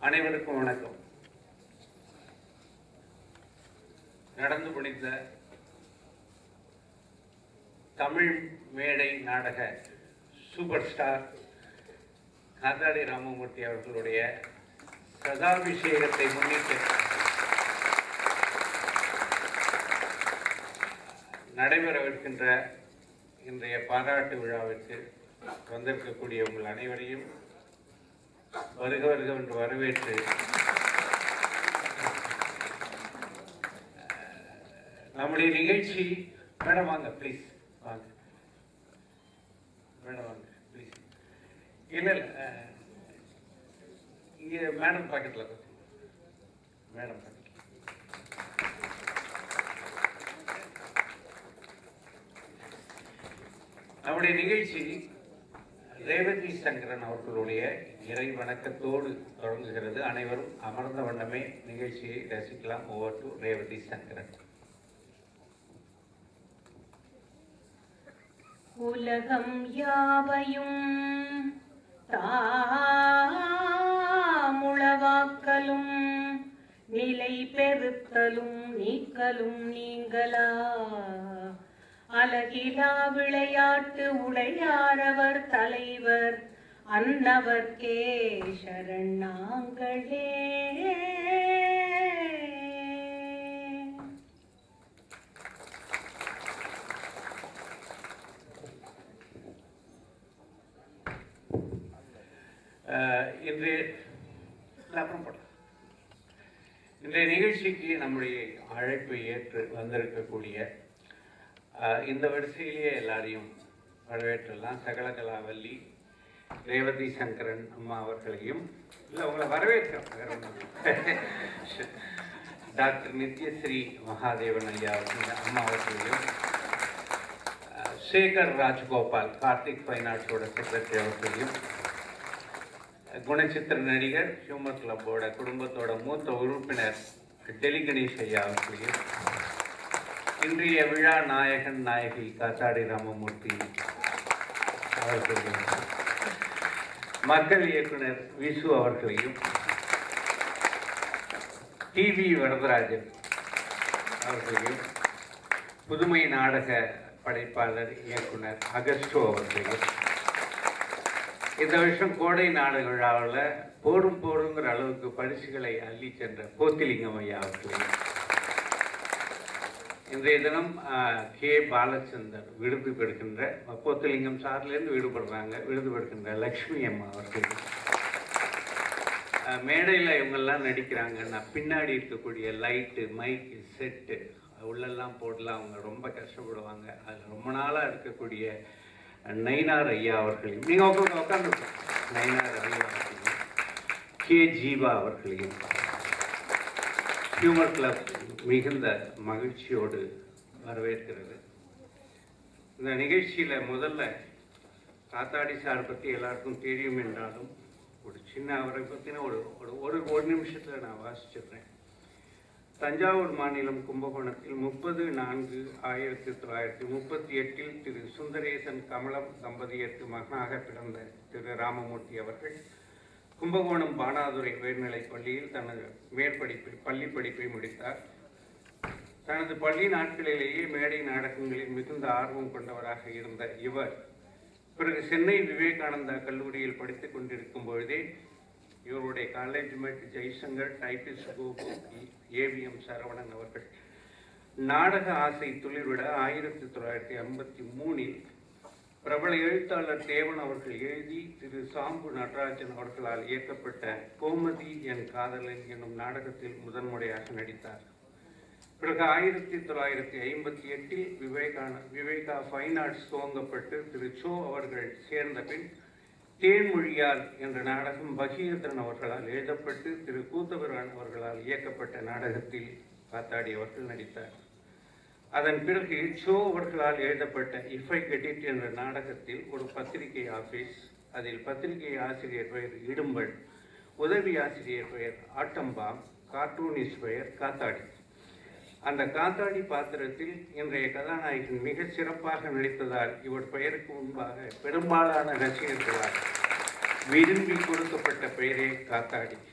அனைவருக்கும் வணக்கம் நடந்து முடிந்த தமிழ் மேடை நாடக சூப்பர் ஸ்டார் காத்தாடி ராமமூர்த்தி அவர்களுடைய சதாபிஷேகத்தை முன்னிட்டு நடைபெறவிருக்கின்ற இன்றைய பாராட்டு விழாவிற்கு வந்திருக்கக்கூடிய உங்கள் அனைவரையும் வருக வருக என்று வரவேற்று நம்முடைய நிகழ்ச்சி மேடம் வாங்க ப்ளீஸ் வாங்க மேடம் வாங்க ப்ளீஸ் இல்லை இல்லை இங்கே மேடம் பக்கத்தில் மேடம் பக்கத்தில் நம்முடைய நிகழ்ச்சி ரேவதி சங்கரன் அவர்களுடைய இறை வணக்கத்தோடு தொடங்குகிறது அனைவரும் அமர்ந்த வண்ணமே நிகழ்ச்சியை ரசிக்கலாம் ஓவர் டு ரேவதி சங்கரன் உலகம் யாவையும் தாமுளவாக்கலும் நிலை பெருத்தலும் நீக்கலும் நீங்களா அழகிலா விளையாட்டு உடையாரவர் தலைவர் அன்னவர்க்கே சரணாங்களே அஹ், இன்றைய இல்ல, அப்புறம் போடலாம். இன்றைய நிகழ்ச்சிக்கு நம்முடைய அழைப்பை ஏற்று வந்திருக்கக்கூடிய அஹ், இந்த வரிசையிலேயே எல்லாரையும் வரவேற்றலாம் சகலகலாவல்லி ரேவதி சங்கரன் அம்மா அவர்களையும் இல்லை உங்களை வரவேற்கிறோம் வேற ஒண்ணும் இல்ல. டாக்டர் நித்யஸ்ரீ மகாதேவன் ஐயா அவர்கள் அம்மா அவர்களையும் அஹ், சேகர் ராஜ்கோபால் கார்த்திக் ஃபைன் ஆர்ட்ஸோட செக்ரட்டரி அவர்களையும் குணச்சித்திர நடிகர் ஹியூமர் கிளப்போட குடும்பத்தோட மூத்த உறுப்பினர் டெலி கணேஷ் ஐயா அவர்களையும் இன்றைய விழா நாயகன் நாயகி காத்தாடி ராமமூர்த்தி அவர்களையும் மக்கள் இயக்குனர் விசு அவர்களையும் டிவி வரதராஜன் அவர்களையும் புதுமை நாடக படைப்பாளர் இயக்குனர் அகஸ்டோ அவர்களையும் இந்த வருஷம் கோடை நாடக விழாவில் போரும் போருங்கிற அளவுக்கு பரிசுகளை அள்ளி சென்ற போத்திலிங்கம் ஐயா அவர்களையும் இன்றைய தினம் ஆஹ், கே பாலச்சந்தர் விருது பெறுகின்ற போத்திலிங்கம் சார்லேருந்து விடுபடுறாங்க விருது பெறுகின்ற லக்ஷ்மி அம்மா அவர்களையும் மேடையில் இவங்கெல்லாம் நடிக்கிறாங்கன்னா பின்னாடி இருக்கக்கூடிய லைட்டு மைக்கு செட்டு உள்ளெல்லாம் போடலாம் அவங்க ரொம்ப கஷ்டப்படுவாங்க அதில் ரொம்ப நாளாக இருக்கக்கூடிய நயினார் ஐயா அவர்களையும் நீங்கள் உட்காந்து உட்காந்து நயினார் ஐயா அவர்களையும் கே ஜீவா அவர்களையும் ஹியூமர் கிளப் மிகுந்த மகிழ்ச்சியோடு வரவேற்கிறது இந்த நிகழ்ச்சியில் முதல்ல காத்தாடி சார் பற்றி எல்லாருக்கும் தெரியும் என்றாலும் ஒரு சின்ன அவரை பற்றின ஒரு ஒரு ஒரு ஒரு நிமிஷத்தில் நான் வாசிச்சிடுறேன் தஞ்சாவூர் மாநிலம் கும்பகோணத்தில் முப்பது நான்கு ஆயிரத்தி தொள்ளாயிரத்தி முப்பத்தி எட்டில் திரு சுந்தரேசன் கமலம் தம்பதியருக்கு மகனாக பிறந்த திரு ராமமூர்த்தி அவர்கள் கும்பகோணம் பானாதுரை உயர்நிலைப் பள்ளியில் தனது மேற்படிப்பை பள்ளி படிப்பை முடித்தார் தனது பள்ளி நாட்களிலேயே மேடை நாடகங்களில் மிகுந்த ஆர்வம் கொண்டவராக இருந்த இவர் பிறகு சென்னை விவேகானந்தா கல்லூரியில் படித்துக் கொண்டிருக்கும் பொழுதே இவருடைய college mate Jaishankar typist Gopu AVM Saravanan அவர்கள் நாடக ஆசை துளிர்விட ஆயிரத்தி தொள்ளாயிரத்தி ஐம்பத்தி மூணில் பிரபல எழுத்தாளர் தேவன் அவர்கள் எழுதி திரு சாம்பு நடராஜன் அவர்களால் இயக்கப்பட்ட கோமதி என் காதலன் என்னும் நாடகத்தில் முதன்முறையாக நடித்தார் பிறகு ஆயிரத்தி தொள்ளாயிரத்தி ஐம்பத்தி எட்டில் விவேகான விவேகா ஃபைன் ஆர்ட்ஸ் துவங்கப்பட்டு திரு சோ அவர்கள் சேர்ந்த பின் தேன்மொழியால் என்ற நாடகம் பகீரதன் அவர்களால் எழுதப்பட்டு திரு கூத்தபிரான் அவர்களால் இயக்கப்பட்ட நாடகத்தில் காத்தாடி அவர்கள் நடித்தார் அதன் பிறகு சோ அவர்களால் எழுதப்பட்ட இஃப் ஐ கெட் இட் என்ற நாடகத்தில் ஒரு பத்திரிகை ஆபீஸ் அதில் பத்திரிகை ஆசிரியர் பெயர் இடும்பல் உதவி ஆசிரியர் பெயர் ஆட்டம்பாம் கார்ட்டூனிஸ்ட் பெயர் காத்தாடி அந்த காத்தாடி பாத்திரத்தில் இன்றைய கதாநாயகன் மிக சிறப்பாக நடித்ததால் இவர் பெயருக்கு முன்பாக பெரும்பாலான ரசிகர்களால் விரும்பி கொடுக்கப்பட்ட பெயரே காத்தாடி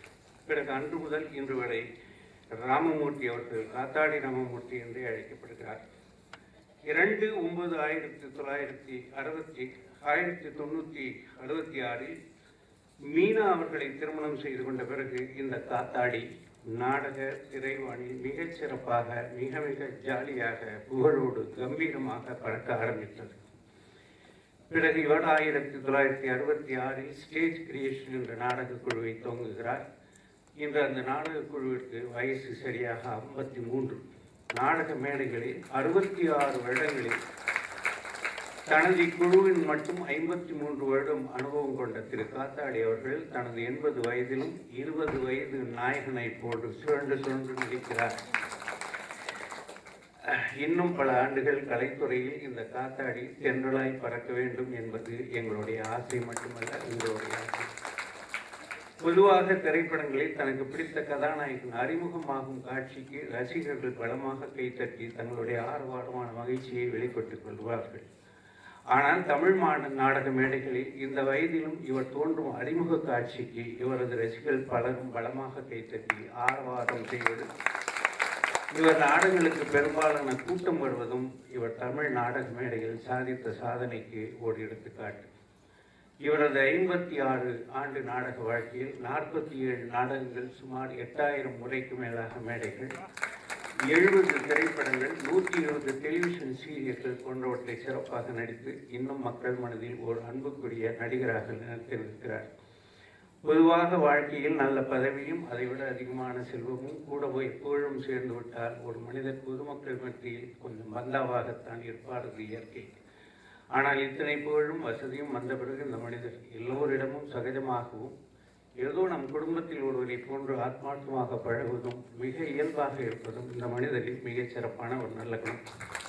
பிறகு அன்று முதல் இன்று வரை ராமமூர்த்தி அவர்கள் காத்தாடி ராமமூர்த்தி என்றே அழைக்கப்படுகிறார் இரண்டு ஒன்பது ஆயிரத்தி தொள்ளாயிரத்தி அறுபத்தி ஆயிரத்தி தொண்ணூற்றி அறுபத்தி ஆறில் மீனா அவர்களை திருமணம் செய்து கொண்ட பிறகு இந்த காத்தாடி நாடக திரைவாணியில் மிகச் சிறப்பாக மிக மிக ஜாலியாக புகழோடு கம்பீரமாக பறக்க ஆரம்பித்தது பிறகு இவர் ஆயிரத்தி தொள்ளாயிரத்தி அறுபத்தி ஆறில் ஸ்டேஜ் கிரியேஷன் என்ற நாடக குழுவை துவங்குகிறார் இன்று அந்த நாடக குழுவிற்கு வயசு சரியாக ஐம்பத்தி மூன்று நாடக மேடைகளில் அறுபத்தி ஆறு வருடங்களில் தனது குழுவின் மட்டும் ஐம்பத்தி மூன்று வருடம் அனுபவம் கொண்ட திரு காத்தாடி அவர்கள் தனது எண்பது வயதிலும் இருபது வயது நாயகனை போன்று சுழன்று சுழன்று நடிக்கிறார் அஹ், இன்னும் பல ஆண்டுகள் கலைத்துறையில் இந்த காத்தாடி தென்றலாய் பறக்க வேண்டும் என்பது எங்களுடைய ஆசை மட்டுமல்ல உங்களுடைய ஆசை பொதுவாக திரைப்படங்களில் தனக்கு பிடித்த கதாநாயகன் அறிமுகமாகும் காட்சிக்கு ரசிகர்கள் பலமாக கைத்தட்டி தங்களுடைய ஆர்வாரமான மகிழ்ச்சியை வெளிப்பட்டுக் கொள்வார்கள் ஆனால் தமிழ் மாட நாடக மேடைகளில் இந்த வயதிலும் இவர் தோன்றும் அறிமுக காட்சிக்கு இவரது ரசிகர்கள் பலரும் பலமாக கைத்தட்டி ஆரவாரம் செய்வது இவர் நாடகங்களுக்கு பெரும்பாலான கூட்டம் வருவதும் இவர் தமிழ் நாடக மேடையில் சாதித்த சாதனைக்கு ஒரு எடுத்துக்காட்டு இவரது ஐம்பத்தி ஆறு ஆண்டு நாடக வாழ்க்கையில் நாற்பத்தி ஏழு நாடகங்கள் சுமார் எட்டாயிரம் முறைக்கு மேலாக மேடைகள் எழுபது திரைப்படங்கள் நூற்றி இருபது டெலிவிஷன் சீரியல்கள் போன்றவற்றை சிறப்பாக நடித்து இன்னும் மக்கள் மனதில் ஒரு அன்புக்குரிய நடிகராக நினைத்திருக்கிறார் பொதுவாக வாழ்க்கையில் நல்ல பதவியும் அதைவிட அதிகமான செல்வமும் கூட போய் புகழும் சேர்ந்து விட்டால் ஒரு மனிதர் பொதுமக்கள் மத்தியில் கொஞ்சம் பந்தாவாகத்தான் இருப்பார் அது இயற்கை ஆனால் இத்தனை புகழும் வசதியும் வந்த பிறகு இந்த மனிதர் எல்லோரிடமும் சகஜமாகவும் ஏதோ நம் குடும்பத்தில் ஒருவரை போன்று ஆத்மார்த்தமாக பழகுவதும் மிக இயல்பாக இருப்பதும் இந்த மனிதரில் மிகச் சிறப்பான ஒரு நல்ல குணம்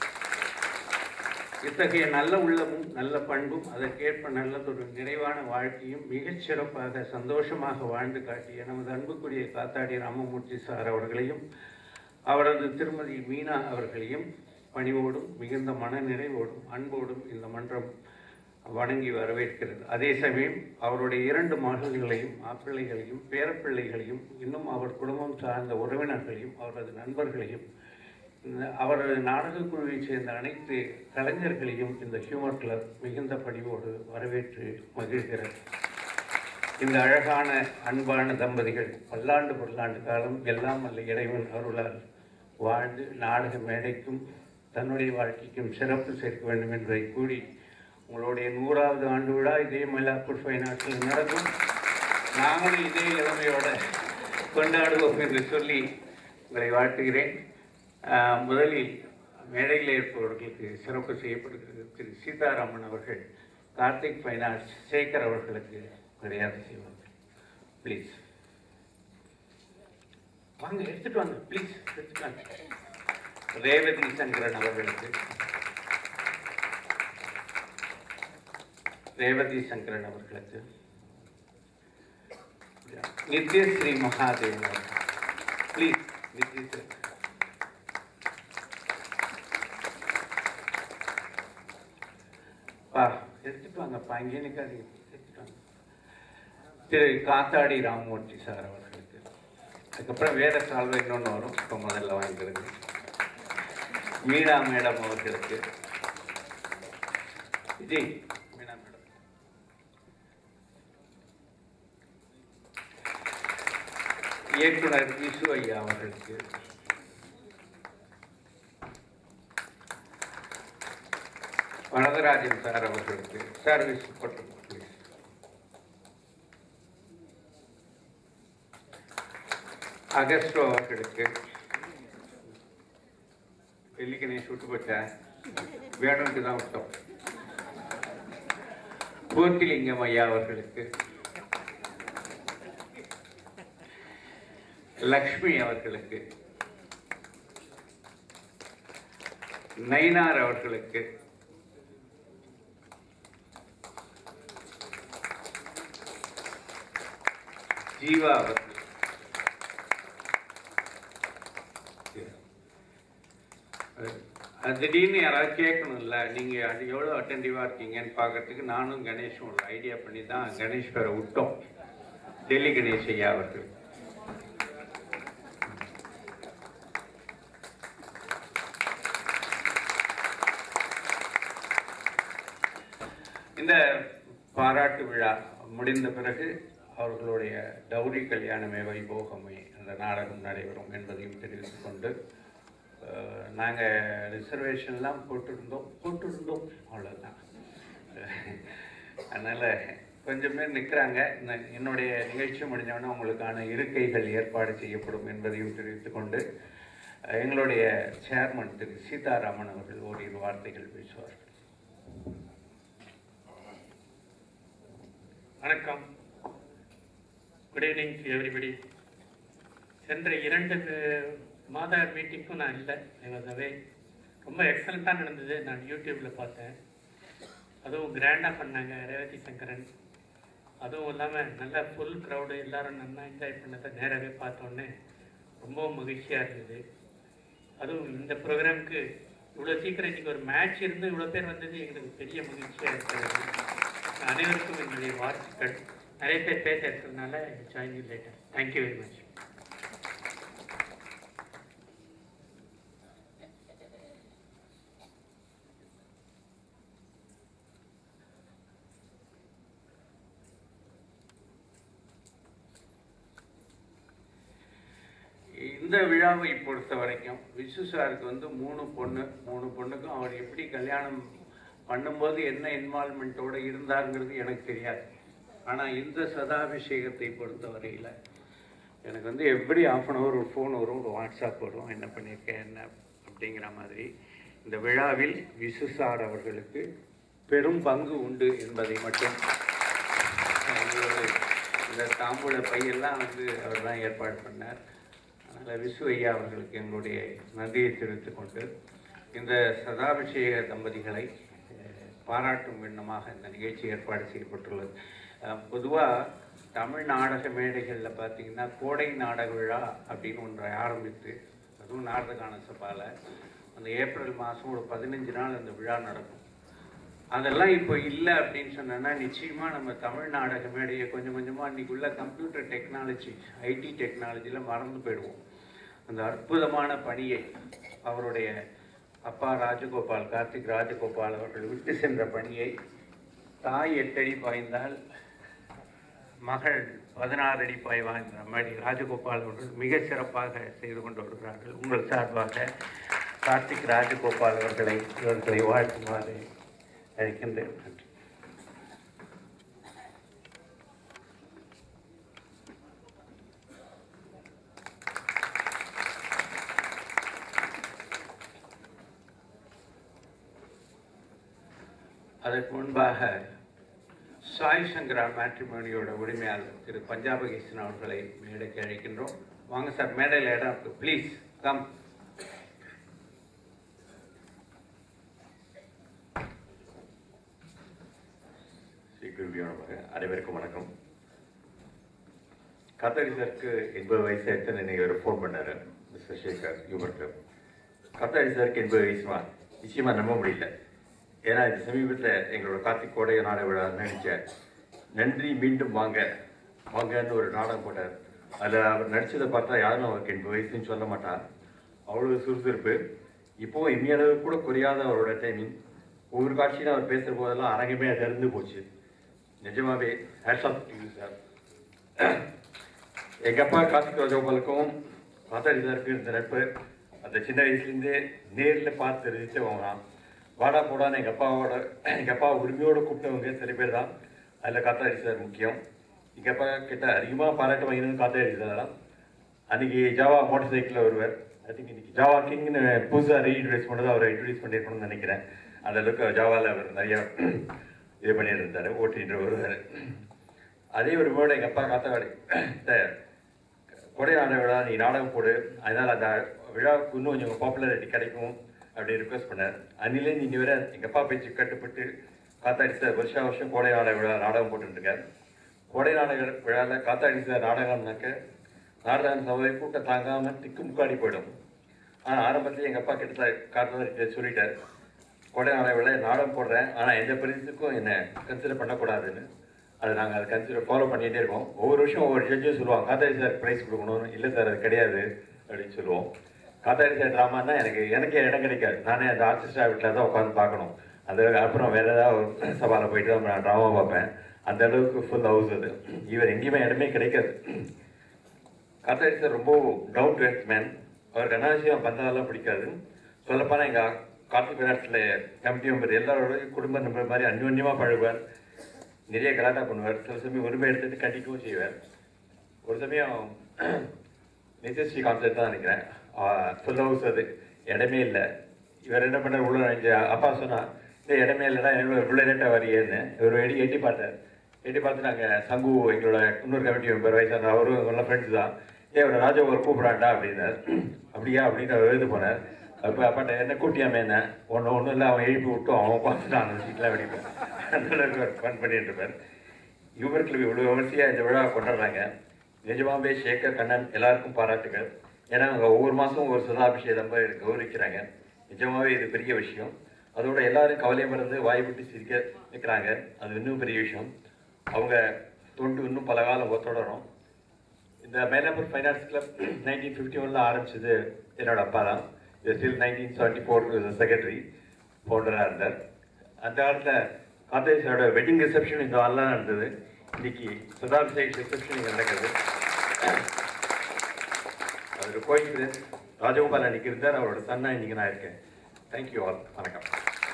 இத்தகைய நல்ல உள்ளமும் நல்ல பண்பும் அதற்கேற்ப நல்லதொரு நிறைவான வாழ்க்கையும் மிகச் சிறப்பாக சந்தோஷமாக வாழ்ந்து காட்டிய நமது அன்புக்குரிய காத்தாடி ராமமூர்த்தி சார் அவர்களையும் அவரது திருமதி மீனா அவர்களையும் பணிவோடும் மிகுந்த மன நிறைவோடும் அன்போடும் இந்த மன்றம் வணங்கி வரவேற்கிறது அதே சமயம் அவருடைய இரண்டு மகள்களையும் மாப்பிள்ளைகளையும் பேரப்பிள்ளைகளையும் இன்னும் அவர் குடும்பம் சார்ந்த உறவினர்களையும் அவரது நண்பர்களையும் இந்த அவரது நாடகக் குழுவைச் சேர்ந்த அனைத்து கலைஞர்களையும் இந்த ஹியூமர் கிளப் மிகுந்த பணிவோடு வரவேற்று மகிழ்கிறது இந்த அழகான அன்பான தம்பதிகள் பல்லாண்டு பல்லாண்டு காலம் எல்லாம் அல்ல இறைவன் அருளால் வாழ்ந்து நாடக மேடைக்கும் தன்னுடைய வாழ்க்கைக்கும் சிறப்பு சேர்க்க வேண்டும் என்பதை கூறி உங்களுடைய நூறாவது ஆண்டு விழா இதே மயிலாப்பூர் ஃபைனான்ஸில் நடக்கும் நாங்களும் இதே இளமையோட கொண்டாடுவோம் என்று சொல்லி உங்களை வாழ்த்துகிறேன் ஆஹ் முதலில் மேடையில் இருப்பவர்களுக்கு சிறப்பு செய்யப்படுகிறது திரு சீதாராமன் அவர்கள் கார்த்திக் ஃபைனான்ஸ் சேகர் அவர்களுக்கு மரியாதை செய்வார்கள் ப்ளீஸ் வாங்க எடுத்துட்டு வாங்க ப்ளீஸ் எடுத்துட்டு வாங்க ரேவதி சங்கரன் அவர்களுக்கு ரேவதி சங்கரன் அவர்களுக்கு நித்யஸ்ரீ மகாதேவ் அவர்கள் ப்ளீஸ் நித்யஸ்ரீ பா எடுத்துட்டு வாங்கப்பா இங்கே நிற்காதீங்க எடுத்துட்டு வாங்க திரு காத்தாடி ராமமூர்த்தி சார் அவர்களுக்கு அதுக்கப்புறம் வேற சால்வை இன்னொன்று வரும் இப்போ முதல்ல வாங்கிக்கிறது மீனா மேடம் அவர்களுக்கு விஜய் மீனா மேடம் இயக்குனர் விசு ஐயா அவர்களுக்கு வரதராஜன் சார் அவர்களுக்கு சர்வீஸ் பட்டம் அகஸ்டோ அவர்களுக்கு வெள்ளிக்கணை சுட்டு போட்டேன் வேணும்ட்டு தான் விட்டோம் பூர்த்திலிங்கம் ஐயா அவர்களுக்கு லக்ஷ்மி அவர்களுக்கு நயினார் அவர்களுக்கு ஜீவா அவர்கள் அது திடீர்னு யாராவது கேட்கணும்ல நீங்கள் அது எவ்வளோ அட்டென்டிவாக இருக்கீங்கன்னு பார்க்கறதுக்கு நானும் கணேஷும் ஒரு ஐடியா பண்ணி தான் கணேஷ் பேரை விட்டோம் டெல்லி கணேஷ் ஐயா அவர்கள் இந்த பாராட்டு விழா முடிந்த பிறகு அவர்களுடைய டௌரி கல்யாணமே வைபோகமே அந்த நாடகம் நடைபெறும் என்பதையும் தெரிவித்துக் கொண்டு நாங்கள் ரிசர்வேஷன்லாம் போட்டிருந்தோம் போட்டிருந்தோம் அவ்வளோதான் அதனால் கொஞ்சம் பேர் நிற்கிறாங்க என்னுடைய நிகழ்ச்சி முடிஞ்சவொடனே உங்களுக்கான இருக்கைகள் ஏற்பாடு செய்யப்படும் என்பதையும் தெரிவித்துக் கொண்டு அஹ், எங்களுடைய சேர்மன் திரு சீதாராமன் அவர்கள் ஓரிரு வார்த்தைகள் பேசுவார்கள் வணக்கம் குட் ஈவினிங் டு எவ்ரிபடி சென்ற இரண்டு அஹ், மாத மீட்டிங்க்கும் நான் இல்லை ஐ வாஸ் அவே ரொம்ப எக்ஸலண்ட்டாக நடந்தது நான் யூடியூப்பில் பார்த்தேன் அதுவும் கிராண்டாக பண்ணாங்க ரேவதி சங்கரன் அதுவும் இல்லாமல் நல்ல ஃபுல் க்ரௌடு எல்லாரும் நல்லா என்ஜாய் பண்ணதை நேராகவே பார்த்தோன்னே ரொம்ப மகிழ்ச்சியாக இருந்தது அதுவும் இந்த ப்ரோக்ராமுக்கு இவ்வளோ சீக்கிரம் இன்றைக்கி ஒரு மேட்ச் இருந்து இவ்வளோ பேர் வந்தது எங்களுக்கு பெரிய மகிழ்ச்சியாக இருக்கிறது அனைவருக்கும் என்னுடைய வாழ்த்துக்கள் நிறைய பேர் பேச இருக்கிறதுனால join later thank you very much இந்த விழாவை பொறுத்த வரைக்கும் விசு சாருக்கு வந்து மூணு பொண்ணு மூணு பொண்ணுக்கும் அவர் எப்படி கல்யாணம் பண்ணும்போது என்ன இன்வால்மெண்ட்டோட இருந்தாருங்கிறது எனக்கு தெரியாது ஆனால் இந்த சதாபிஷேகத்தை பொறுத்த வரையில் எனக்கு வந்து எப்படி ஆஃப் அன் ஹவர் ஒரு ஃபோன் வரும் ஒரு வாட்ஸ்அப் வரும் என்ன பண்ணியிருக்கேன் என்ன அப்படிங்கிற மாதிரி இந்த விழாவில் விசு சார் அவர்களுக்கு பெரும் பங்கு உண்டு என்பதை மட்டும் எங்களோட இந்த தாம்பூல பையெல்லாம் வந்து அவர் தான் ஏற்பாடு பண்ணார் அதனால் விசு ஐயா அவர்களுக்கு எங்களுடைய நன்றியை தெரிவித்துக் கொண்டு இந்த சதாபிஷேக தம்பதிகளை அஹ், பாராட்டும் விண்ணமாக இந்த நிகழ்ச்சி ஏற்பாடு செய்யப்பட்டுள்ளது பொதுவாக தமிழ் நாடக மேடைகளில் பார்த்தீங்கன்னா கோடை நாடக விழா அப்படின்னு ஒன்றை ஆரம்பித்து அதுவும் நாடகான சபாவில் அந்த ஏப்ரல் மாதம் ஒரு பதினஞ்சு நாள் அந்த விழா நடக்கும் அதெல்லாம் இப்போ இல்லை அப்படின்னு சொன்னோன்னா நிச்சயமா நம்ம தமிழ் நாடக மேடையை கொஞ்சம் கொஞ்சமாக இன்னைக்கு உள்ள கம்ப்யூட்டர் டெக்னாலஜி ஐடி டெக்னாலஜியில் மறந்து போயிடுவோம் அந்த அற்புதமான பணியை அவருடைய அப்பா ராஜகோபால் கார்த்திக் ராஜகோபால் அவர்கள் விட்டு சென்ற பணியை தாய் எட்டடி பாய்ந்தால் மகள் பதினாறு அடி பாய்வாங்கிற மாதிரி ராஜகோபால் அவர்கள் மிக சிறப்பாக செய்து கொண்டு வருகிறார்கள் உங்கள் சார்பாக கார்த்திக் ராஜகோபால் அவர்களை இவர்களை வாழ்த்துமாறு அழைக்கின்றேன் நன்றி அதற்கு முன்பாக சாய் சங்கரா மேட்ரிமோனியோட உரிமையாளர் திரு பஞ்சாபகேசன் அவர்களை மேடைக்கு அழைக்கின்றோம் வாங்க சார் மேடையில் இடம் இருக்கு ப்ளீஸ் கம் ஸ்ரீ குருவியோ நமக அனைவருக்கும் வணக்கம் கத்தரி சாருக்கு எண்பது வயசு எடுத்து இன்னைக்கு ஒரு ஃபோன் பண்ணாரு மிஸ்டர் சேகர் யூபருக்கு கத்தரி சாருக்கு எண்பது வயசுமா நிச்சயமா நம்ப முடியல ஏன்னா இது சமீபத்தில் எங்களோட கார்த்திக் கோடைய நாடக விழா நடிச்ச நன்றி மீண்டும் வாங்க வாங்கன்னு ஒரு நாடகம் போட்டார் அதில் அவர் நடிச்சதை பார்த்தா யாரும் அவருக்கு எண்பது வயசுன்னு சொல்ல மாட்டார் அவ்வளோ சுறுசுறுப்பு இப்போவும் இம்மியளவு கூட குறையாத அவரோட டைமிங் ஒவ்வொரு காட்சியிலும் அவர் பேசுகிற போதெல்லாம் அரங்கமே திறந்து போச்சு நிஜமாவே ஹேட்ஸ் ஆஃப் டு சார் எங்க அப்பா கார்த்திக் ராஜகோபாலுக்கும் மாதாஜி சாருக்கு இந்த நட்பு அந்த சின்ன வயசுலேருந்தே நேரில் பார்த்து தெரிவிச்சவங்க தான் வாடா போடான்னு எங்கள் அப்பாவோட எங்கள் அப்பா உரிமையோடு கூப்பிட்டவங்க சில பேர் தான் அதில் காத்தாடி சார் முக்கியம் எங்கள் அப்பா கிட்ட அதிகமாக பாராட்டு வாங்கினது காத்தாடி சார் தான் அன்னைக்கு ஜாவா மோட்டார் சைக்கிளில் வருவார் ஐ திங்க் இன்னைக்கு ஜாவா கிங்னு புதுசாக ரீஇன்ட்ரடியூஸ் பண்ணது அவரை இன்ட்ரடியூஸ் பண்ணியிருக்கணும்னு நினைக்கிறேன் அந்த அளவுக்கு ஜாவாவில் அவர் நிறைய இது பண்ணிட்டு இருந்தார் ஓட்டிட்டு வருவார் அதே ஒரு வேர்டு எங்கள் அப்பா காத்தாடி சார் கொடை நாடக விழா நீ நாடகம் போடு அதனால் அந்த விழாவுக்கு இன்னும் கொஞ்சம் பாப்புலாரிட்டி கிடைக்கும் அப்படி ரிக்வஸ்ட் பண்ணார் அன்னிலேருந்து இன்னி வரை எங்கள் அப்பா பேச்சு கட்டுப்பட்டு காத்தாடி சார் வருஷா வருஷம் கோடை நாடக விழா நாடகம் போட்டுருக்கார் கோடை நாடக விழாவில் காத்தாடி சார் நாடகம்னாக்க நாடகம் சபை கூட்டம் தாங்காமல் திக்கு முக்காடி போயிடும் ஆனால் ஆரம்பத்தில் எங்கள் அப்பா கிட்ட காத்தாடி சொல்லிட்டார் கோடை நாடக விழா நாடகம் போடுறேன் ஆனால் எந்த பரிசுக்கும் என்னை கன்சிடர் பண்ணக்கூடாதுன்னு அதை நாங்கள் அதை கன்சிடர் ஃபாலோ பண்ணிகிட்டே இருக்கோம் ஒவ்வொரு வருஷம் ஒவ்வொரு ஜட்ஜும் சொல்லுவாங்க காத்தாடி சார் ப்ரைஸ் கொடுக்கணும் இல்லை சார் அது கிடையாது அப்படின்னு சொல்லுவோம் காத்தாடி சார் ட்ராமான்னா எனக்கு எனக்கே இடம் கிடைக்காது நானே அந்த ஆர்டிஸ்டா வீட்டில் தான் உட்காந்து பார்க்கணும் அது அப்புறம் வேற ஏதாவது ஒரு சபாவில் போயிட்டு தான் நான் ட்ராமா பார்ப்பேன் அந்த அளவுக்கு ஃபுல் ஹவுஸ் அது இவர் எங்கேயுமே இடமே கிடைக்காது காத்தாடி சார் ரொம்ப டவுன் டு எர்த் மேன் அவருக்கு அனாவசியம் பந்ததெல்லாம் பிடிக்காது சொல்லப்போனால் எங்கள் கார்த்திக் ஃபைனான்ஸில் கமிட்டி மெம்பர் எல்லாரோட குடும்ப நம்பர் மாதிரி அந்யோன்யமாக பழகுவார் நிறைய கலாட்டா பண்ணுவார் சில சமயம் உரிமை எடுத்துட்டு கண்டிக்கவும் செய்வார் ஒரு சமயம் நித்யஸ்ரீ கான்சர்ட் தான் நினைக்கிறேன் ஃபுல் ஹவுஸ் அது இடமே இல்லை இவர் என்ன பண்ணார் உள்ள நினைச்சு அப்பா சொன்னா இந்த இடமே இல்லைடா எவ்வளோ இவ்வளோ லேட்டாக வரையேன்னு இவர் எடி எட்டி பார்த்தார் எட்டி பார்த்து நாங்கள் சங்கு எங்களோட இன்னொரு கமிட்டி மெம்பர் வயசான அவரும் நல்ல ஃப்ரெண்ட்ஸ் தான் ஏ அவர் ராஜா ஒரு கூப்பிட்றாண்டா அப்படின்னார் அப்படியா அப்படின்னு அவர் எழுது போனார் அப்போ அப்பாட்ட என்ன கூட்டியாமே என்ன ஒன்று ஒன்றும் இல்லை அவன் எழுப்பி விட்டு அவன் பார்த்துட்டான் அந்த சீட்டில் வெடிப்பேன் அந்த அளவுக்கு ஃபன் பண்ணிட்டு இருப்பார் யூபர் இவ்வளோ விமர்சையாக இந்த விழா கொண்டாடுறாங்க நிஜமாவே சேகர் கண்ணன் எல்லாருக்கும் பாராட்டுகள் ஏன்னா அவங்க ஒவ்வொரு மாதமும் ஒரு சதாபிஷேகம் கௌரவிக்கிறாங்க நிஜமாவே இது பெரிய விஷயம் அதோட எல்லாரும் கவலை மறந்து வாய் விட்டு சிரிக்க வைக்கிறாங்க அது இன்னும் பெரிய விஷயம் அவங்க தொண்டு இன்னும் பல காலம் தொடரும் இந்த Mylapore finance club nineteen fifty ஒனில் ஆரம்பிச்சது என்னோட அப்பா தான் இது still nineteen seventy four secretary ஃபவுண்டராக இருந்தார் அந்த காலத்தில் காந்தேஷனோட வெட்டிங் ரிசப்ஷன் இந்த நாள்லாம் நடந்தது இன்னைக்கு சதாபிஷேக் ரிசப்ஷன் இங்கே நடக்குது அது ஒரு கோயின்சிடன்ஸ் ராஜகோபால் அன்னைக்கு இருந்தார் அவரோட சன்னா இன்னைக்கு நான் இருக்கேன் தேங்க்யூ ஆல் வணக்கம்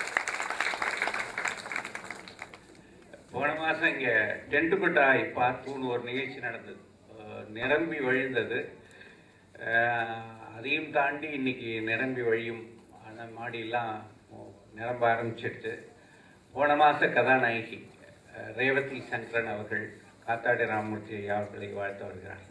போன மாதம் இங்கே டென்ட் கொட்டாய் பார்த்துன்னு ஒரு நிகழ்ச்சி நடந்தது அஹ் நிரம்பி வழிந்தது அஹ் அதையும் தாண்டி இன்னைக்கு நிரம்பி வழியும் அந்த மாடியெல்லாம் நிரம்ப ஆரம்பிச்சிடுச்சு போன மாத கதாநாயகி அஹ் ரேவதி சங்கரன் அவர்கள் காத்தாடி ராமமூர்த்தி ஐயா அவர்களை வாழ்த்து வருகிறார்கள்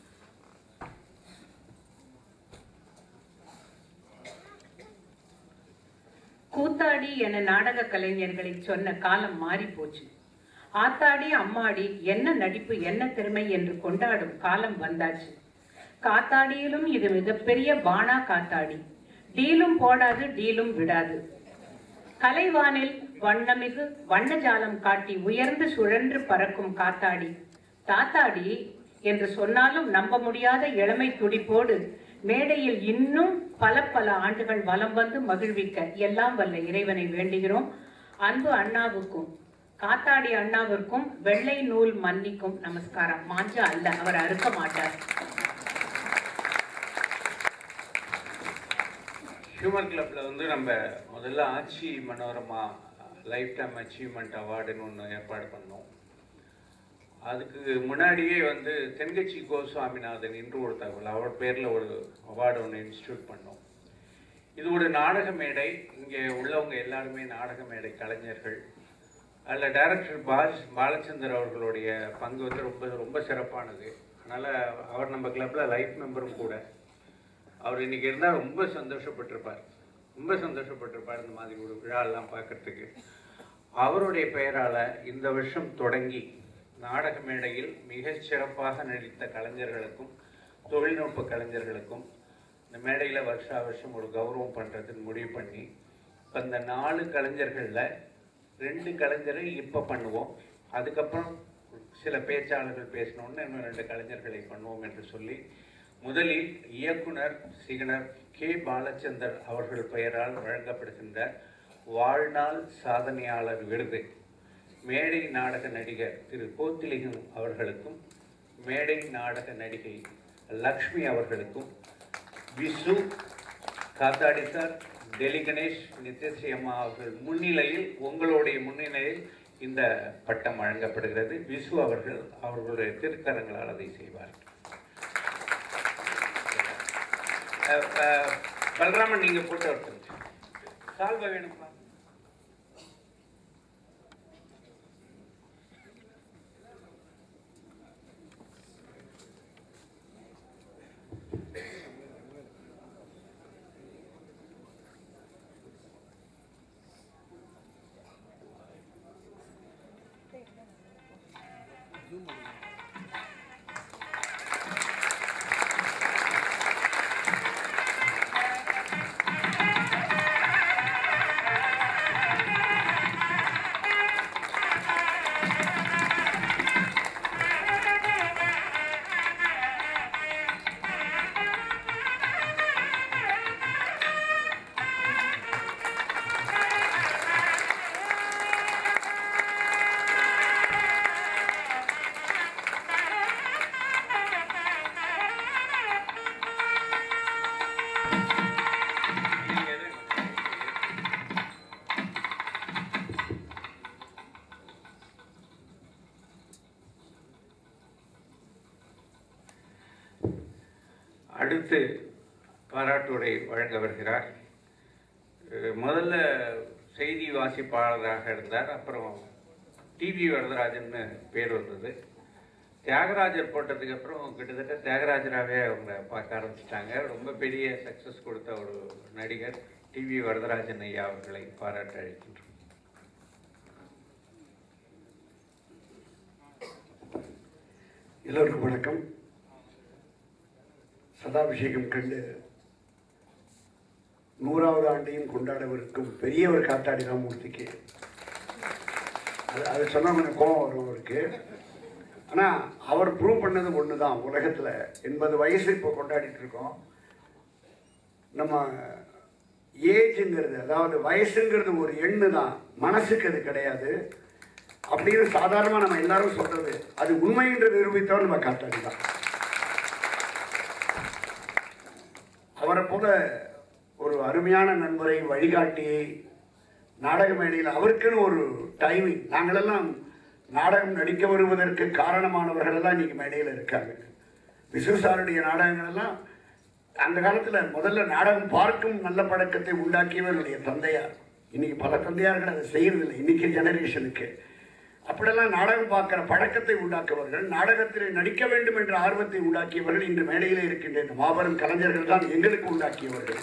கூத்தாடி என நாடக கலைஞர்களை சொன்ன காலம் மாறி போச்சு ஆத்தாடி அம்மாடி என்ன நடிப்பு என்ன திறமை என்று கொண்டாடும் காலம் வந்தாச்சு காத்தாடியிலும் இது மிகப்பெரிய பானா காத்தாடி டீலும் போடாது டீலும் விடாது கலைவானில் வண்ணமிகு வண்ணஜாலம் காட்டி உயர்ந்து சுழன்று பறக்கும் காத்தாடி தாத்தாடி என்று சொன்னாலும் நம்ப முடியாத இளமை துடிப்போடு மேடையில் இன்னும் பல பல ஆண்டுகள் வலம் வந்து மகிழ்விக்க எல்லாம் வல்ல இறைவனை வேண்டுகிறோம் அன்பு அண்ணாவுக்கும் காத்தாடி அண்ணாவிற்கும் வெள்ளை நூல் மன்னிக்கும் நமஸ்காரம் மாஞ்சா அல்ல அவர் அறுக்க மாட்டார் ஹியூமன் கிளப்பில் வந்து நம்ம முதல்ல ஆட்சி மனோரமா லைஃப் டைம் அச்சீவ்மெண்ட் அவார்டுன்னு ஒன்று ஏற்பாடு பண்ணோம் அதுக்கு முன்னாடியே வந்து தென்கட்சி கோஸ்வாமிநாதன் இன்று ஒரு தகவல் அவர் பேரில் ஒரு அவார்டு ஒன்று இன்ஸ்டியூட் பண்ணோம் இது ஒரு நாடக மேடை இங்கே உள்ளவங்க எல்லாருமே நாடக மேடை கலைஞர்கள் அதில் டைரக்டர் பாஸ் பாலச்சந்தர் அவர்களுடைய பங்கு வந்து ரொம்ப ரொம்ப சிறப்பானது அதனால் அவர் நம்ம கிளப்பில் லைஃப் மெம்பரும் கூட அவர் இன்னைக்கு இருந்தால் ரொம்ப சந்தோஷப்பட்டிருப்பார் ரொம்ப சந்தோஷப்பட்டிருப்பார் இந்த மாதிரி ஒரு விழாலாம் பார்க்கறதுக்கு அவருடைய பெயரால் இந்த வருஷம் தொடங்கி நாடக மேடையில் மிகச் சிறப்பாக நடித்த கலைஞர்களுக்கும் தொழில்நுட்ப கலைஞர்களுக்கும் இந்த மேடையில் வருஷா வருஷம் ஒரு கௌரவம் பண்ணுறதுன்னு முடிவு பண்ணி இப்போ இந்த நாலு கலைஞர்களில் ரெண்டு கலைஞரை இப்போ பண்ணுவோம் அதுக்கப்புறம் சில பேச்சாளர்கள் பேசணுன்னு இன்னும் ரெண்டு கலைஞர்களை பண்ணுவோம் என்று சொல்லி முதலில் இயக்குனர் சிகனர் கே பாலச்சந்தர் அவர்கள் பெயரால் வழங்கப்படுகின்ற வாழ்நாள் சாதனையாளர் விருது மேடை நாடக நடிகர் திரு கோத்திலிங்கம் அவர்களுக்கும் மேடை நாடக நடிகை லக்ஷ்மி அவர்களுக்கும் விசு காத்தாடி சார் டெல்லி கணேஷ் நித்யஸ்ரீ அம்மா அவர்கள் முன்னிலையில் உங்களுடைய முன்னிலையில் இந்த பட்டம் வழங்கப்படுகிறது விசு அவர்கள் அவர்களுடைய திருக்கரங்களால் அதை செய்வார்கள் அஹ், அஹ், பலராமன் நீங்க போட்டோ எடுத்துங்க சால்வை வேணுமா அடுத்து பாராட்டுரை வழங்க வருகிறார் அஹ் முதல்ல செய்தி வாசிப்பாளராக இருந்தார் அப்புறம் டிவி வரதராஜன்னு பேர் வந்தது தியாகராஜர் போட்டதுக்கு அப்புறம் கிட்டத்தட்ட தியாகராஜராகவே அவங்க பார்க்க ஆரம்பிச்சிட்டாங்க ரொம்ப பெரிய சக்ஸஸ் கொடுத்த ஒரு நடிகர் டிவி வரதராஜன் ஐயா அவர்களை பாராட்ட அழைக்கின்றோம் எல்லோருக்கும் வணக்கம் சதாபிஷேகம் கண்டு நூறாவது ஆண்டையும் கொண்டாடவிருக்கும் பெரியவர் காத்தாடி ராமூர்த்திக்கு அது அது சொன்னா எனக்கு கோபம் வரும் அவருக்கு ஆனால் அவர் ப்ரூவ் பண்ணது ஒன்று தான் உலகத்தில் எண்பது வயசு இப்போ கொண்டாடிட்டு இருக்கோம் நம்ம ஏஜுங்கிறது அதாவது வயசுங்கிறது ஒரு எண்ணு தான் மனசுக்கு அது கிடையாது அப்படின்னு சாதாரணமாக நம்ம எல்லாரும் சொல்றது அது உண்மை என்று நிரூபித்தவர் நம்ம காத்தாடி தான் அவரை போல ஒரு அருமையான நண்பரை வழிகாட்டியை நாடக மேடையில் அவருக்குன்னு ஒரு டைமிங் நாங்களெல்லாம் நாடகம் நடிக்க வருவதற்கு காரணமானவர்கள் எல்லாம் இன்னைக்கு மேடையில் இருக்காங்க விசு சாருடைய நாடகங்கள் எல்லாம் அந்த காலத்தில் முதல்ல நாடகம் பார்க்கும் நல்ல பழக்கத்தை உண்டாக்கியவருடைய தந்தையார் இன்னைக்கு பல தந்தையார்கள் அதை செய்யறதில்லை இன்னைக்கு ஜெனரேஷனுக்கு அப்படியெல்லாம் நாடகம் பார்க்கிற பழக்கத்தை உண்டாக்குவர்கள் நாடகத்தில் நடிக்க வேண்டும் என்ற ஆர்வத்தை உண்டாக்கியவர்கள் இன்று மேடையிலே இருக்கின்ற இந்த மாபெரும் கலைஞர்கள் தான் எங்களுக்கு உண்டாக்கியவர்கள்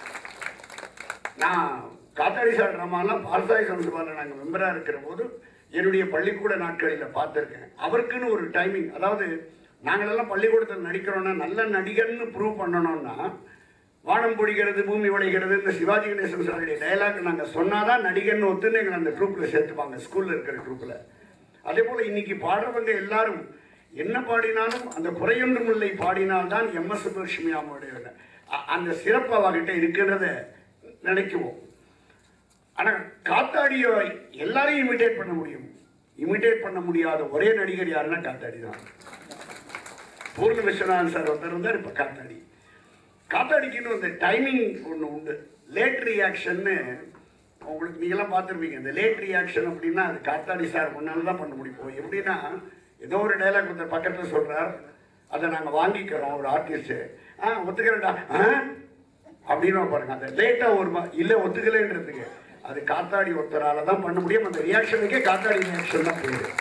நான் காத்தாடி சார் ட்ராமாலாம் பால்சாய் சம்சபாவில் நாங்கள் மெம்பராக இருக்கிற போது என்னுடைய பள்ளிக்கூட நாட்களில் பார்த்துருக்கேன் அவருக்குன்னு ஒரு டைமிங் அதாவது நாங்களெல்லாம் பள்ளிக்கூடத்தில் நடிக்கிறோன்னா நல்ல நடிகர்னு ப்ரூவ் பண்ணணும்னா வானம் பொழிகிறது பூமி விளைகிறது இந்த சிவாஜி கணேசன் சாருடைய டயலாக் நாங்கள் சொன்னாதான் நடிகர்னு ஒத்துன்னு எங்களை அந்த ட்ரூப்பில் சேர்த்துப்பாங்க ஸ்கூலில் இருக்கிற ட்ரூப்பில் அதே போல் இன்னைக்கு பாடுறவங்க எல்லாரும் என்ன பாடினாலும் அந்த குறையொன்றும் இல்லை பாடினால்தான் எம் எஸ் சுப்பலட்சுமி அம்மாவுடைய அ- அந்த சிறப்பு அவகிட்ட இருக்கிறத நினைக்குவோம் ஆனால் காத்தாடியை எல்லாரையும் இமிட்டேட் பண்ண முடியும் இமிட்டேட் பண்ண முடியாத ஒரே நடிகர் யாருன்னா காத்தாடி தான் பூர்ண விஸ்வநாதன் சார் ஒருத்தர் இருந்தார் இப்போ காத்தாடி காத்தாடிக்குன்னு அந்த டைமிங் ஒன்று உண்டு லேட் ரியாக்ஷன்னு உங்களுக்கு நீங்களாம் பார்த்துருப்பீங்க இந்த லேட் ரியாக்ஷன் அப்படின்னா அது காத்தாடி சார் முன்னால் தான் பண்ண முடியும் எப்படின்னா ஏதோ ஒரு டைலாக் ஒருத்தர் பக்கத்தில் சொல்கிறார் அதை நாங்கள் வாங்கிக்கிறோம் ஒரு ஆர்டிஸ்ட்டு ஆ ஒத்துக்கிறேன்டா ஆ அப்படின்னு பாருங்க அந்த லேட்டாக ஒரு இல்லை ஒத்துக்கலைன்றதுக்கு அது காத்தாடி ஒருத்தரால தான் பண்ண முடியும் அந்த ரியாக்ஷனுக்கே காத்தாடி ரியாக்ஷன் தான் பேரு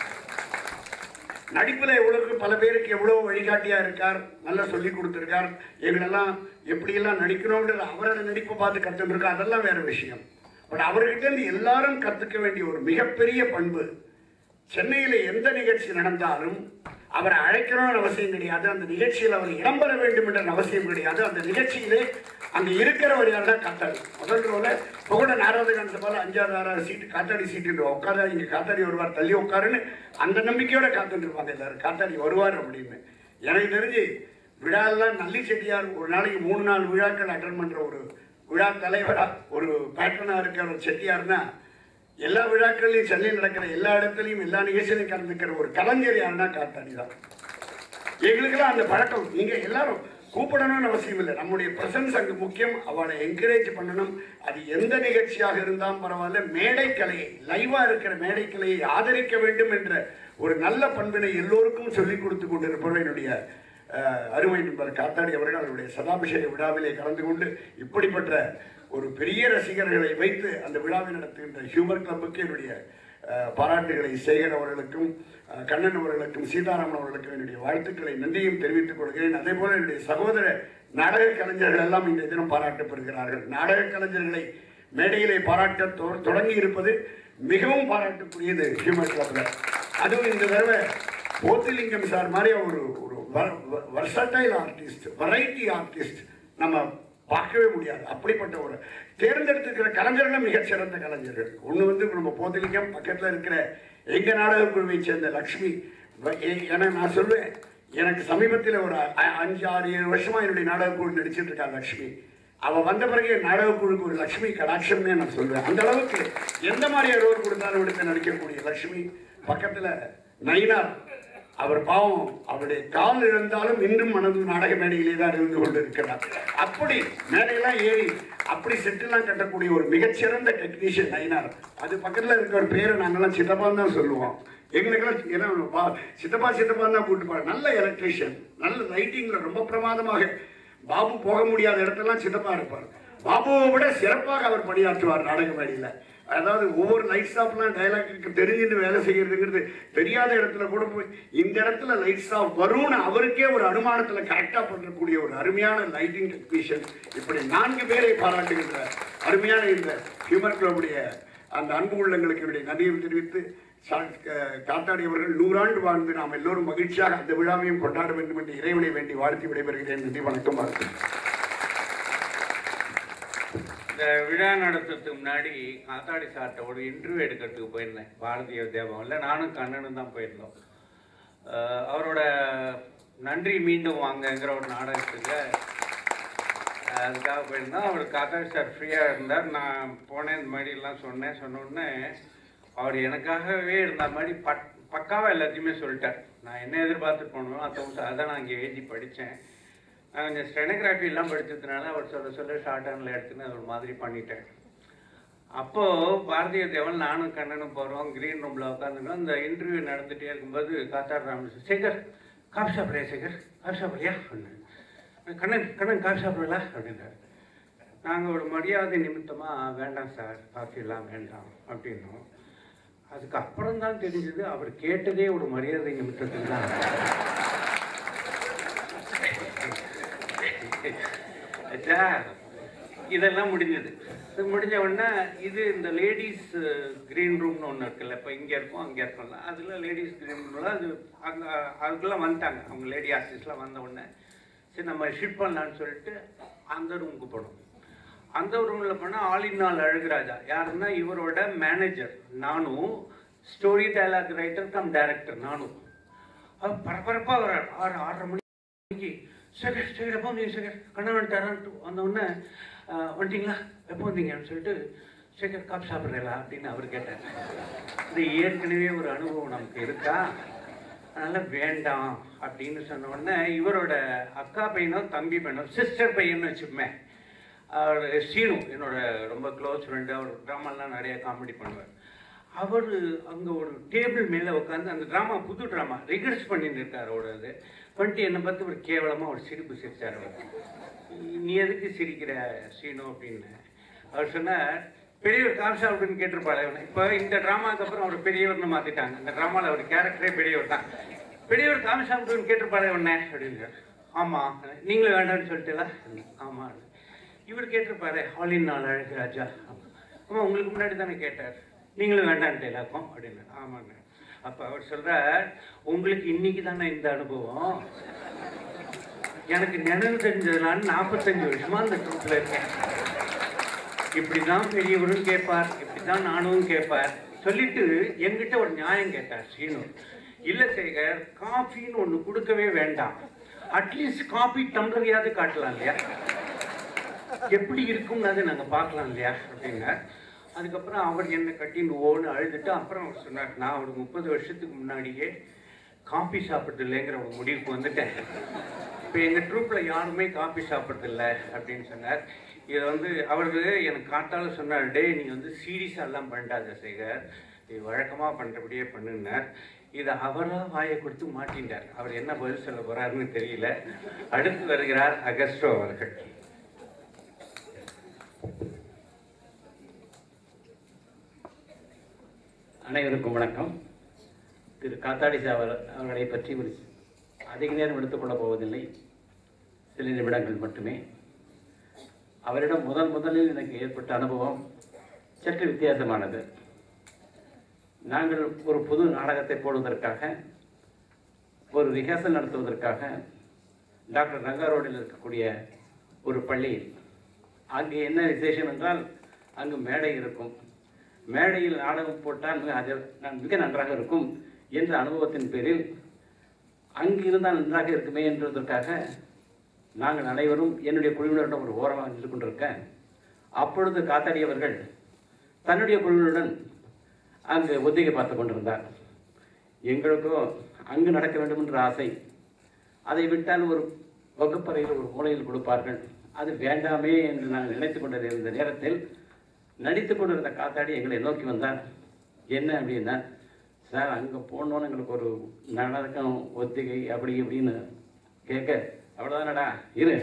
நடிப்புல எவ்வளவு பல பேருக்கு எவ்வளவு வழிகாட்டியா இருக்கார் நல்லா சொல்லி கொடுத்துருக்கார் எங்களெல்லாம் எப்படியெல்லாம் நடிக்கணும்ன்றது அவரோட நடிப்பை பார்த்து கற்றுருக்கோம் அதெல்லாம் வேற விஷயம் பட் அவர்கிட்ட இருந்து எல்லாரும் கத்துக்க வேண்டிய ஒரு மிகப்பெரிய பண்பு சென்னையில் எந்த நிகழ்ச்சி நடந்தாலும் அவரை அழைக்கணும்னு அவசியம் கிடையாது அந்த நிகழ்ச்சியில் அவர் இடம்பெற வேண்டும் என்ற அவசியம் கிடையாது அந்த நிகழ்ச்சியிலே அங்கே இருக்கிறவர் யாருன்னா காத்தாடி முதல் ரோல புகழ நாராயண காந்த போல அஞ்சாவது ஆறாவது சீட்டு காத்தாடி சீட்டு உட்கார இங்கே காத்தாடி வருவார் தள்ளி உட்காருன்னு அந்த நம்பிக்கையோட காத்துட்டு இருப்பாங்க எல்லாரும் காத்தாடி வருவார் அப்படின்னு எனக்கு தெரிஞ்சு விழாலாம் நல்லி செட்டியார் ஒரு நாளைக்கு மூணு நாலு விழாக்கள் அட்டன் பண்ணுற ஒரு விழா தலைவரா ஒரு பேட்டர்னாக இருக்கிற ஒரு செட்டியார்னா எல்லா விழாக்கள்லையும் சென்னையில் நடக்கிற எல்லா இடத்துலையும் எல்லா நிகழ்ச்சியிலையும் கலந்துக்கிற ஒரு கலைஞர் யாருன்னா காத்தாடி தான் எங்களுக்கெல்லாம் அந்த பழக்கம் நீங்க எல்லாரும் கூப்பிடணும்னு அவசியம் இல்லை நம்முடைய பிரசன்ஸ் அங்கு முக்கியம் அவளை என்கரேஜ் பண்ணணும் அது எந்த நிகழ்ச்சியாக இருந்தாலும் பரவாயில்ல மேடை கலையை லைவா இருக்கிற மேடை கலையை ஆதரிக்க வேண்டும் என்ற ஒரு நல்ல பண்பினை எல்லோருக்கும் சொல்லிக் கொடுத்து கொண்டிருப்பவர் என்னுடைய அஹ், அருமை நண்பர் காத்தாடி அவர்கள் அவருடைய சதாபிஷேக விழாவிலே கலந்து கொண்டு இப்படிப்பட்ட ஒரு பெரிய ரசிகர்களை வைத்து அந்த விழாவை நடத்துகின்ற ஹியூமர் கிளப்புக்கு என்னுடைய அஹ், பாராட்டுகளை சேகர் அவர்களுக்கும் அஹ், கண்ணன் அவர்களுக்கும் சீதாராமன் அவர்களுக்கும் என்னுடைய வாழ்த்துக்களை நன்றியும் தெரிவித்துக் கொள்கிறேன் அதே போல என்னுடைய சகோதர நாடக கலைஞர்கள் எல்லாம் இந்த தினம் பாராட்டப்படுகிறார்கள் நாடக கலைஞர்களை மேடையிலே பாராட்ட தொ- தொடங்கி இருப்பது மிகவும் பாராட்டுக்குரியது ஹியூமர் கிளப்ல அதுவும் இந்த தடவை போத்திலிங்கம் சார் மாதிரி ஒரு ஒரு வர்சடைல் ஆர்டிஸ்ட் வெரைட்டி ஆர்டிஸ்ட் நம்ம பார்க்கவே முடியாது அப்படிப்பட்ட ஒரு தேர்ந்தெடுத்திருக்கிற கலைஞர்கள் மிகச்சிறந்த கலைஞர்கள் ஒன்று வந்து நம்ம போத்திலிங்கம் பக்கத்தில் இருக்கிற எங்க நாடக குழுவை சேர்ந்த லக்ஷ்மி வ- எ- என நான் சொல்லுவேன் எனக்கு சமீபத்தில் ஒரு அ- அஞ்சு ஆறு ஏழு வருஷமா என்னுடைய நாடக குழு நடிச்சிட்டு இருக்கா லக்ஷ்மி அவ வந்த பிறகு என் நாடக குழுக்கு ஒரு லக்ஷ்மி கடாட்சம்னே நான் சொல்லுவேன் அந்த அளவுக்கு எந்த மாதிரி ரோல் கொடுத்தாலும் எடுத்து நடிக்கக்கூடிய லக்ஷ்மி பக்கத்துல நயினார் அவர் பாவம் அவருடைய கால் இழந்தாலும் இன்றும் மனது நாடக மேடையிலே தான் இருந்து கொண்டு இருக்கிறார் அப்படி மேடையெல்லாம் ஏறி அப்படி செட்டெல்லாம் கட்டக்கூடிய ஒரு மிகச்சிறந்த டெக்னீஷியன் நயினார் அது பக்கத்துல இருக்கிற பேரை நாங்கெல்லாம் சித்தப்பான்னு தான் சொல்லுவோம் எங்களுக்கெல்லாம் ஏன்னா வா- சித்தப்பா சித்தப்பான்னு தான் கூப்பிட்டு போறாங்க நல்ல எலக்ட்ரீஷியன் நல்ல லைட்டிங்ல ரொம்ப பிரமாதமாக பாபு போக முடியாத இடத்தெல்லாம் சின்னப்பா இருப்பார் பாபுவை விட சிறப்பாக அவர் பணியாற்றுவார் நாடக மேடையில் அதாவது ஒவ்வொரு லைட் ஸ்டாப்லாம் டைலாக்கு தெரிஞ்சுட்டு வேலை செய்யறதுங்கிறது தெரியாத இடத்துல கூட போய் இந்த இடத்துல லைட் ஸ்டாப் வரும்னு அவருக்கே ஒரு அனுமானத்தில் கரெக்டாக பண்ணக்கூடிய ஒரு அருமையான லைட்டிங் டெக்னீஷியன் இப்படி நான்கு பேரை பாராட்டுகின்ற அருமையான இந்த ஹியூமர் கிளப்புடைய அந்த அன்பு உள்ளங்களுக்கு என்னுடைய நன்றியை தெரிவித்து சா- க- காத்தாடி அவர்கள் நூறாண்டு வாழ்ந்து நாம் எல்லோரும் மகிழ்ச்சியாக அந்த விழாவையும் கொண்டாட வேண்டும் என்று இறைவனை வேண்டி வாழ்த்தி விடைபெறுகிறேன் நன்றி வணக்கம் வாழ்த்து இந்த விழா நடத்துறதுக்கு முன்னாடி காத்தாடி சார்ட்ட ஒரு இன்டர்வியூ எடுக்கிறதுக்கு போயிருந்தேன் பாரதிய தேவனில் நானும் கண்ணனும் தான் போயிருந்தோம் அஹ் அவரோட நன்றி மீண்டும் வாங்கங்கிற ஒரு நாடகத்துக்கு அஹ் அதுக்காக போயிருந்தோம் அவர் காத்தாடி சார் ஃப்ரீயாக இருந்தார் நான் போனேன் இந்த மாதிரிலாம் சொன்னேன் சொன்ன உடனே அவர் எனக்காகவே இருந்த மாதிரி பட் பக்காவாக எல்லாத்தையுமே சொல்லிட்டார் நான் என்ன எதிர்பார்த்து போனோம் அதை அதான் நான் இங்கே எழுதி படித்தேன் நான் கொஞ்சம் ஸ்டெனோகிராஃபி எல்லாம் படிச்சதுனால அவர் சொல்ல சொல்ல ஷார்ட் ஹேண்டில் எடுத்துன்னு அது ஒரு மாதிரி பண்ணிட்டேன் அப்போது பாரதிய தேவன் நானும் கண்ணனும் போகிறோம் க்ரீன் ரூமில் உட்காந்துருக்கோம் இந்த இன்டர்வியூ நடந்துகிட்டே இருக்கும்போது காத்தார் ராமன் சேகர் காஃபி சாப்பிட்றியா சேகர் காஃபி சாப்பிட்றியா அப்படின்னு கண்ணன் கண்ணன் காஃபி சாப்பிட்றல அப்படின்னாரு நாங்கள் ஒரு மரியாதை நிமித்தமாக வேண்டாம் சார் காஃபிலாம் வேண்டாம் அப்படின்னோம் அதுக்கு அப்புறம் தான் தெரிஞ்சது அவர் கேட்டதே ஒரு மரியாதை நிமித்தத்துக்கு தான் ஆச்சா இதெல்லாம் முடிஞ்சது இது முடிஞ்ச உடனே இது இந்த லேடிஸ் க்ரீன் ரூம்னு ஒன்று இருக்குல்ல இப்போ இங்கே இருக்கும் அங்கே இருக்கும்ல அதில் லேடிஸ் க்ரீன் ரூமில் அது அங்கே அதுக்குள்ளே வந்துட்டாங்க அவங்க லேடி ஆர்டிஸ்ட்லாம் வந்த உடனே சரி நம்ம ஷிஃப்ட் பண்ணலான்னு சொல்லிட்டு அந்த ரூமுக்கு போனோம் அந்த ரூமில் போனால் ஆல் இன் ஆல் அழகுராஜா யாருன்னா இவரோட மேனேஜர் நானும் story dialogue writer cum director நானும் அவர் பரபரப்பாக வர்றார் ஆறு ஆறரை மணிக்கு சேகர் சேகர் எப்போ வந்தீங்க சேகர் கண்ணன் வந்துட்டாரான்ட்டு வந்த உடனே "அஹ், வந்துட்டீங்களா எப்போ வந்தீங்கன்னு சொல்லிட்டு சேகர் காப்பி சாப்பிட்றீங்களா அப்படின்னு அவர் கேட்டார் இது ஏற்கனவே ஒரு அனுபவம் நமக்கு இருக்கா அதனால வேண்டாம் அப்படின்னு சொன்ன உடனே இவரோட அக்கா பையனோ தம்பி பையனோ சிஸ்டர் பையன்னு வச்சுப்போமே அவர் சீனு என்னோட ரொம்ப க்ளோஸ் ஃப்ரெண்டு அவர் ட்ராமாலாம் நிறைய காமெடி பண்ணுவார் அவர் அங்கே ஒரு டேபிள் மேலே உட்காந்து அந்த ட்ராமா புது ட்ராமா ரிகர்ஸ் பண்ணிட்டு இருக்கார் அவரோட இது பண்ணிட்டு என்னை பார்த்து ஒரு கேவலமாக ஒரு சிரிப்பு சிரிச்சார் அவர் நீ எதுக்கு சிரிக்கிற சீனு அப்படின்னு அவர் சொன்னார் பெரியவர் காசா அப்படின்னு கேட்டிருப்பாரு இப்போ இந்த ட்ராமாக்கு அப்புறம் அவர் பெரியவர்னு மாற்றிட்டாங்க இந்த ட்ராமாவில் அவர் கேரக்டரே பெரியவர் தான் பெரியவர் காமிசா அப்படின்னு கேட்டிருப்பாரு உடனே அப்படின்னு ஆமாம் நீங்களும் வேண்டாம்னு சொல்லிட்டுல ஆமாம் இவர் கேட்டிருப்பாரு ஹாலின் நாள் அழகு ராஜா ஆமாம் உங்களுக்கு முன்னாடி தானே கேட்டார் நீங்களும் வேண்டான்ட்டு எல்லாருக்கும் அப்படின்னு ஆமாங்க அப்போ அவர் சொல்றார் உங்களுக்கு இன்னைக்கு தானே இந்த அனுபவம் எனக்கு நினைவு தெரிஞ்சதுனால நாற்பத்தஞ்சு வருஷமா அந்த ட்ரூப்ல இருக்கேன் இப்படிதான் பெரியவரும் கேட்பார் இப்படிதான் நானும் கேட்பார் சொல்லிட்டு என்கிட்ட ஒரு நியாயம் கேட்டார் சீனு இல்ல சேகர் காஃபின்னு ஒண்ணு கொடுக்கவே வேண்டாம் அட்லீஸ்ட் காஃபி டம்ளரையாவது காட்டலாம் இல்லையா எப்படி இருக்கும்னு அதை நாங்க பார்க்கலாம் இல்லையா அப்படிங்க அதுக்கப்புறம் அவர் என்னை கட்டின்னு ஓன்னு அழுதுட்டு அப்புறம் அவர் சொன்னார் நான் ஒரு முப்பது வருஷத்துக்கு முன்னாடியே காஃபி சாப்பிட்றது இல்லைங்கிற ஒரு முடிவுக்கு வந்துட்டேன் இப்போ எங்கள் ட்ரூப்பில் யாருமே காஃபி சாப்பிட்றது இல்லை அப்படின்னு சொன்னார் இதை வந்து அவருக்கு எனக்கு காட்டால சொன்னார் டேய் நீ வந்து சீரியஸாக எல்லாம் பண்ணாத சேகர் நீ வழக்கமாக பண்ணுறபடியே பண்ணுனார் இதை அவராக வாயை கொடுத்து மாட்டின்றார் அவர் என்ன பதில் சொல்ல போறாருன்னு தெரியல அடுத்து வருகிறார் அகஸ்டோ அவர்கள் அனைவருக்கும் வணக்கம் திரு காத்தாடி சாவர் அவர்களை பற்றி ஒரு அதிக நேரம் எடுத்துக்கொள்ளப் போவதில்லை சில நிமிடங்கள் மட்டுமே அவரிடம் முதல் முதலில் எனக்கு ஏற்பட்ட அனுபவம் சற்று வித்தியாசமானது நாங்கள் ஒரு புது நாடகத்தை போடுவதற்காக ஒரு ரிஹர்சல் நடத்துவதற்காக டாக்டர் ரங்கா ரோடில் இருக்கக்கூடிய ஒரு பள்ளியில் அங்கே என்ன விசேஷம் என்றால் அங்கு மேடை இருக்கும் மேடையில் நாடகம் போட்டால் மிக அது நான் மிக நன்றாக இருக்கும் என்ற அனுபவத்தின் பேரில் அங்கு இருந்தால் நன்றாக இருக்குமே என்றதற்காக நாங்கள் அனைவரும் என்னுடைய குழுவினரிடம் ஒரு ஓரமாக நின்று கொண்டிருக்க அப்பொழுது காத்தாடி அவர்கள் தன்னுடைய குழுவினருடன் அங்கு ஒத்திகை பார்த்து கொண்டிருந்தார் எங்களுக்கோ அங்கு நடக்க வேண்டும் என்ற ஆசை அதை விட்டால் ஒரு வகுப்பறையில் ஒரு மூலையில் கொடுப்பார்கள் அது வேண்டாமே என்று நான் நினைத்து கொண்டிருந்த நேரத்தில் நடித்து கொண்டிருந்த காத்தாடி எங்களை நோக்கி வந்தார் என்ன அப்படின்னா சார் அங்கே போனோன்னு எங்களுக்கு ஒரு நடக்கம் ஒத்திகை அப்படி இப்படின்னு கேட்க அவ்வளோதானடா இரு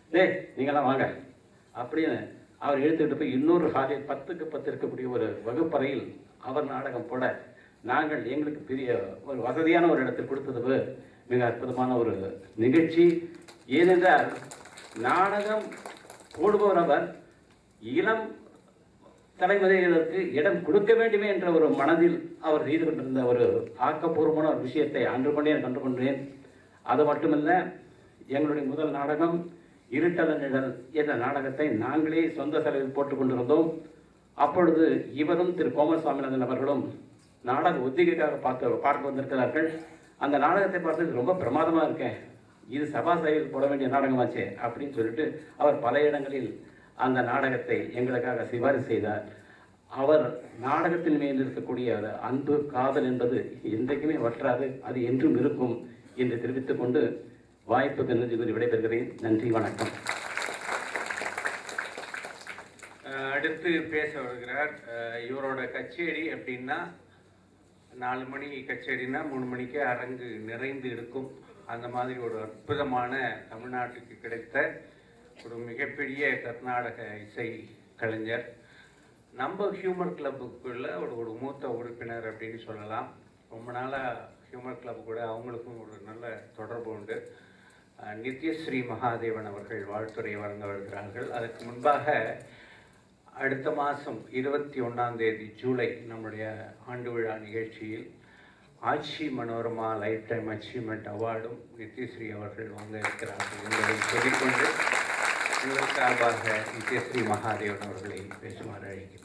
டேய் நீங்களாம் வாங்க அப்படின்னு அவர் இழுத்துக்கிட்டு போய் இன்னொரு ஹாலில் பத்துக்கு பத்து இருக்கக்கூடிய ஒரு வகுப்பறையில் அவர் நாடகம் போட நாங்கள் எங்களுக்கு பெரிய ஒரு வசதியான ஒரு இடத்தில் கொடுத்தது மிக அற்புதமான ஒரு நிகழ்ச்சி ஏனென்றால் நாடகம் போடுபவர் அவர் இளம் தலைமுறையினருக்கு இடம் கொடுக்க வேண்டுமே என்ற ஒரு மனதில் அவர் செய்து கொண்டிருந்த ஒரு ஆக்கப்பூர்வமான ஒரு விஷயத்தை அன்று கொண்டே கண்டு கொண்டேன் அது மட்டுமல்ல எங்களுடைய முதல் நாடகம் இருட்டல நிழல் என்ற நாடகத்தை நாங்களே சொந்த செலவில் போட்டுக் கொண்டிருந்தோம் அப்பொழுது இவரும் திரு கோமல் சுவாமிநாதன் அவர்களும் நாடக ஒத்திகைக்காக பார்த்து பார்க்க வந்திருக்கிறார்கள் அந்த நாடகத்தை பார்த்து இது ரொம்ப பிரமாதமாக இருக்கேன் இது சபா சைடில் போட வேண்டிய நாடகமாச்சே அப்படின்னு சொல்லிட்டு அவர் பல இடங்களில் அந்த நாடகத்தை எங்களுக்காக சிபாரிசு செய்தார் அவர் நாடகத்தின் மேல் இருக்கக்கூடிய ஒரு அன்பு காதல் என்பது என்றைக்குமே வற்றாது அது என்றும் இருக்கும் என்று தெரிவித்துக் கொண்டு வாய்ப்புக்கு நன்றி கூறி விடைபெறுகிறேன் நன்றி வணக்கம் அஹ் அடுத்து பேச வருகிறார் அஹ் இவரோட கச்சேரி அப்படின்னா நாலு மணி கச்சேரினா மூணு மணிக்கே அரங்கு நிறைந்து இருக்கும் அந்த மாதிரி ஒரு அற்புதமான தமிழ்நாட்டுக்கு கிடைத்த ஒரு மிகப்பெரிய கர்நாடக இசை கலைஞர் நம்ம ஹியூமர் கிளப்புக்குள்ள ஒரு ஒரு மூத்த உறுப்பினர் அப்படின்னு சொல்லலாம் ரொம்ப நாளாக ஹியூமர் கிளப் கூட அவங்களுக்கும் ஒரு நல்ல தொடர்பு உண்டு அஹ் நித்யஸ்ரீ மகாதேவன் அவர்கள் வாழ்த்துறை வழங்க வருகிறார்கள் அதற்கு முன்பாக அடுத்த மாதம் இருபத்தி ஒன்றாம் தேதி ஜூலை நம்முடைய ஆண்டு விழா நிகழ்ச்சியில் ஆட்சி மனோரமா லைஃப் டைம் அச்சீவ்மெண்ட் அவார்டும் நித்யஸ்ரீ அவர்கள் வாங்க இருக்கிறார்கள் என்பதை சொல்லிக்கொண்டு உங்கள் சார்பாக நித்யஸ்ரீ மகாதேவன் அவர்களை பேசுமாறு அழைக்கிறேன்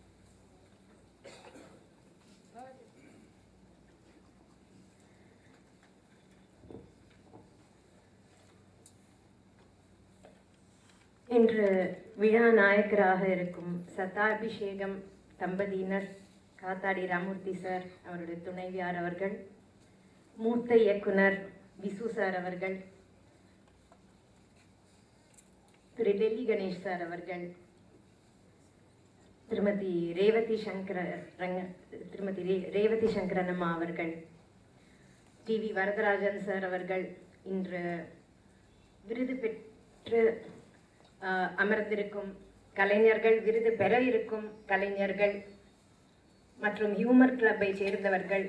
இன்று விழா நாயக்கராக இருக்கும் சதாபிஷேகம் தம்பதியினர் காத்தாடி ராமூர்த்தி சார் அவருடைய துணைவியார் அவர்கள் மூத்த இயக்குனர் விசு சார் அவர்கள் திரு டெல்லி கணேஷ் சார் அவர்கள் திருமதி ரேவதி சங்கர ரங்க திருமதி ரே ரேவதி சங்கரனம்மா அவர்கள் டிவி வரதராஜன் சார் அவர்கள் இன்று விருது பெற்று ஆஹ், அமர்ந்திருக்கும் கலைஞர்கள் விருது பெற இருக்கும் கலைஞர்கள் மற்றும் ஹியூமர் கிளப்பை சேர்ந்தவர்கள்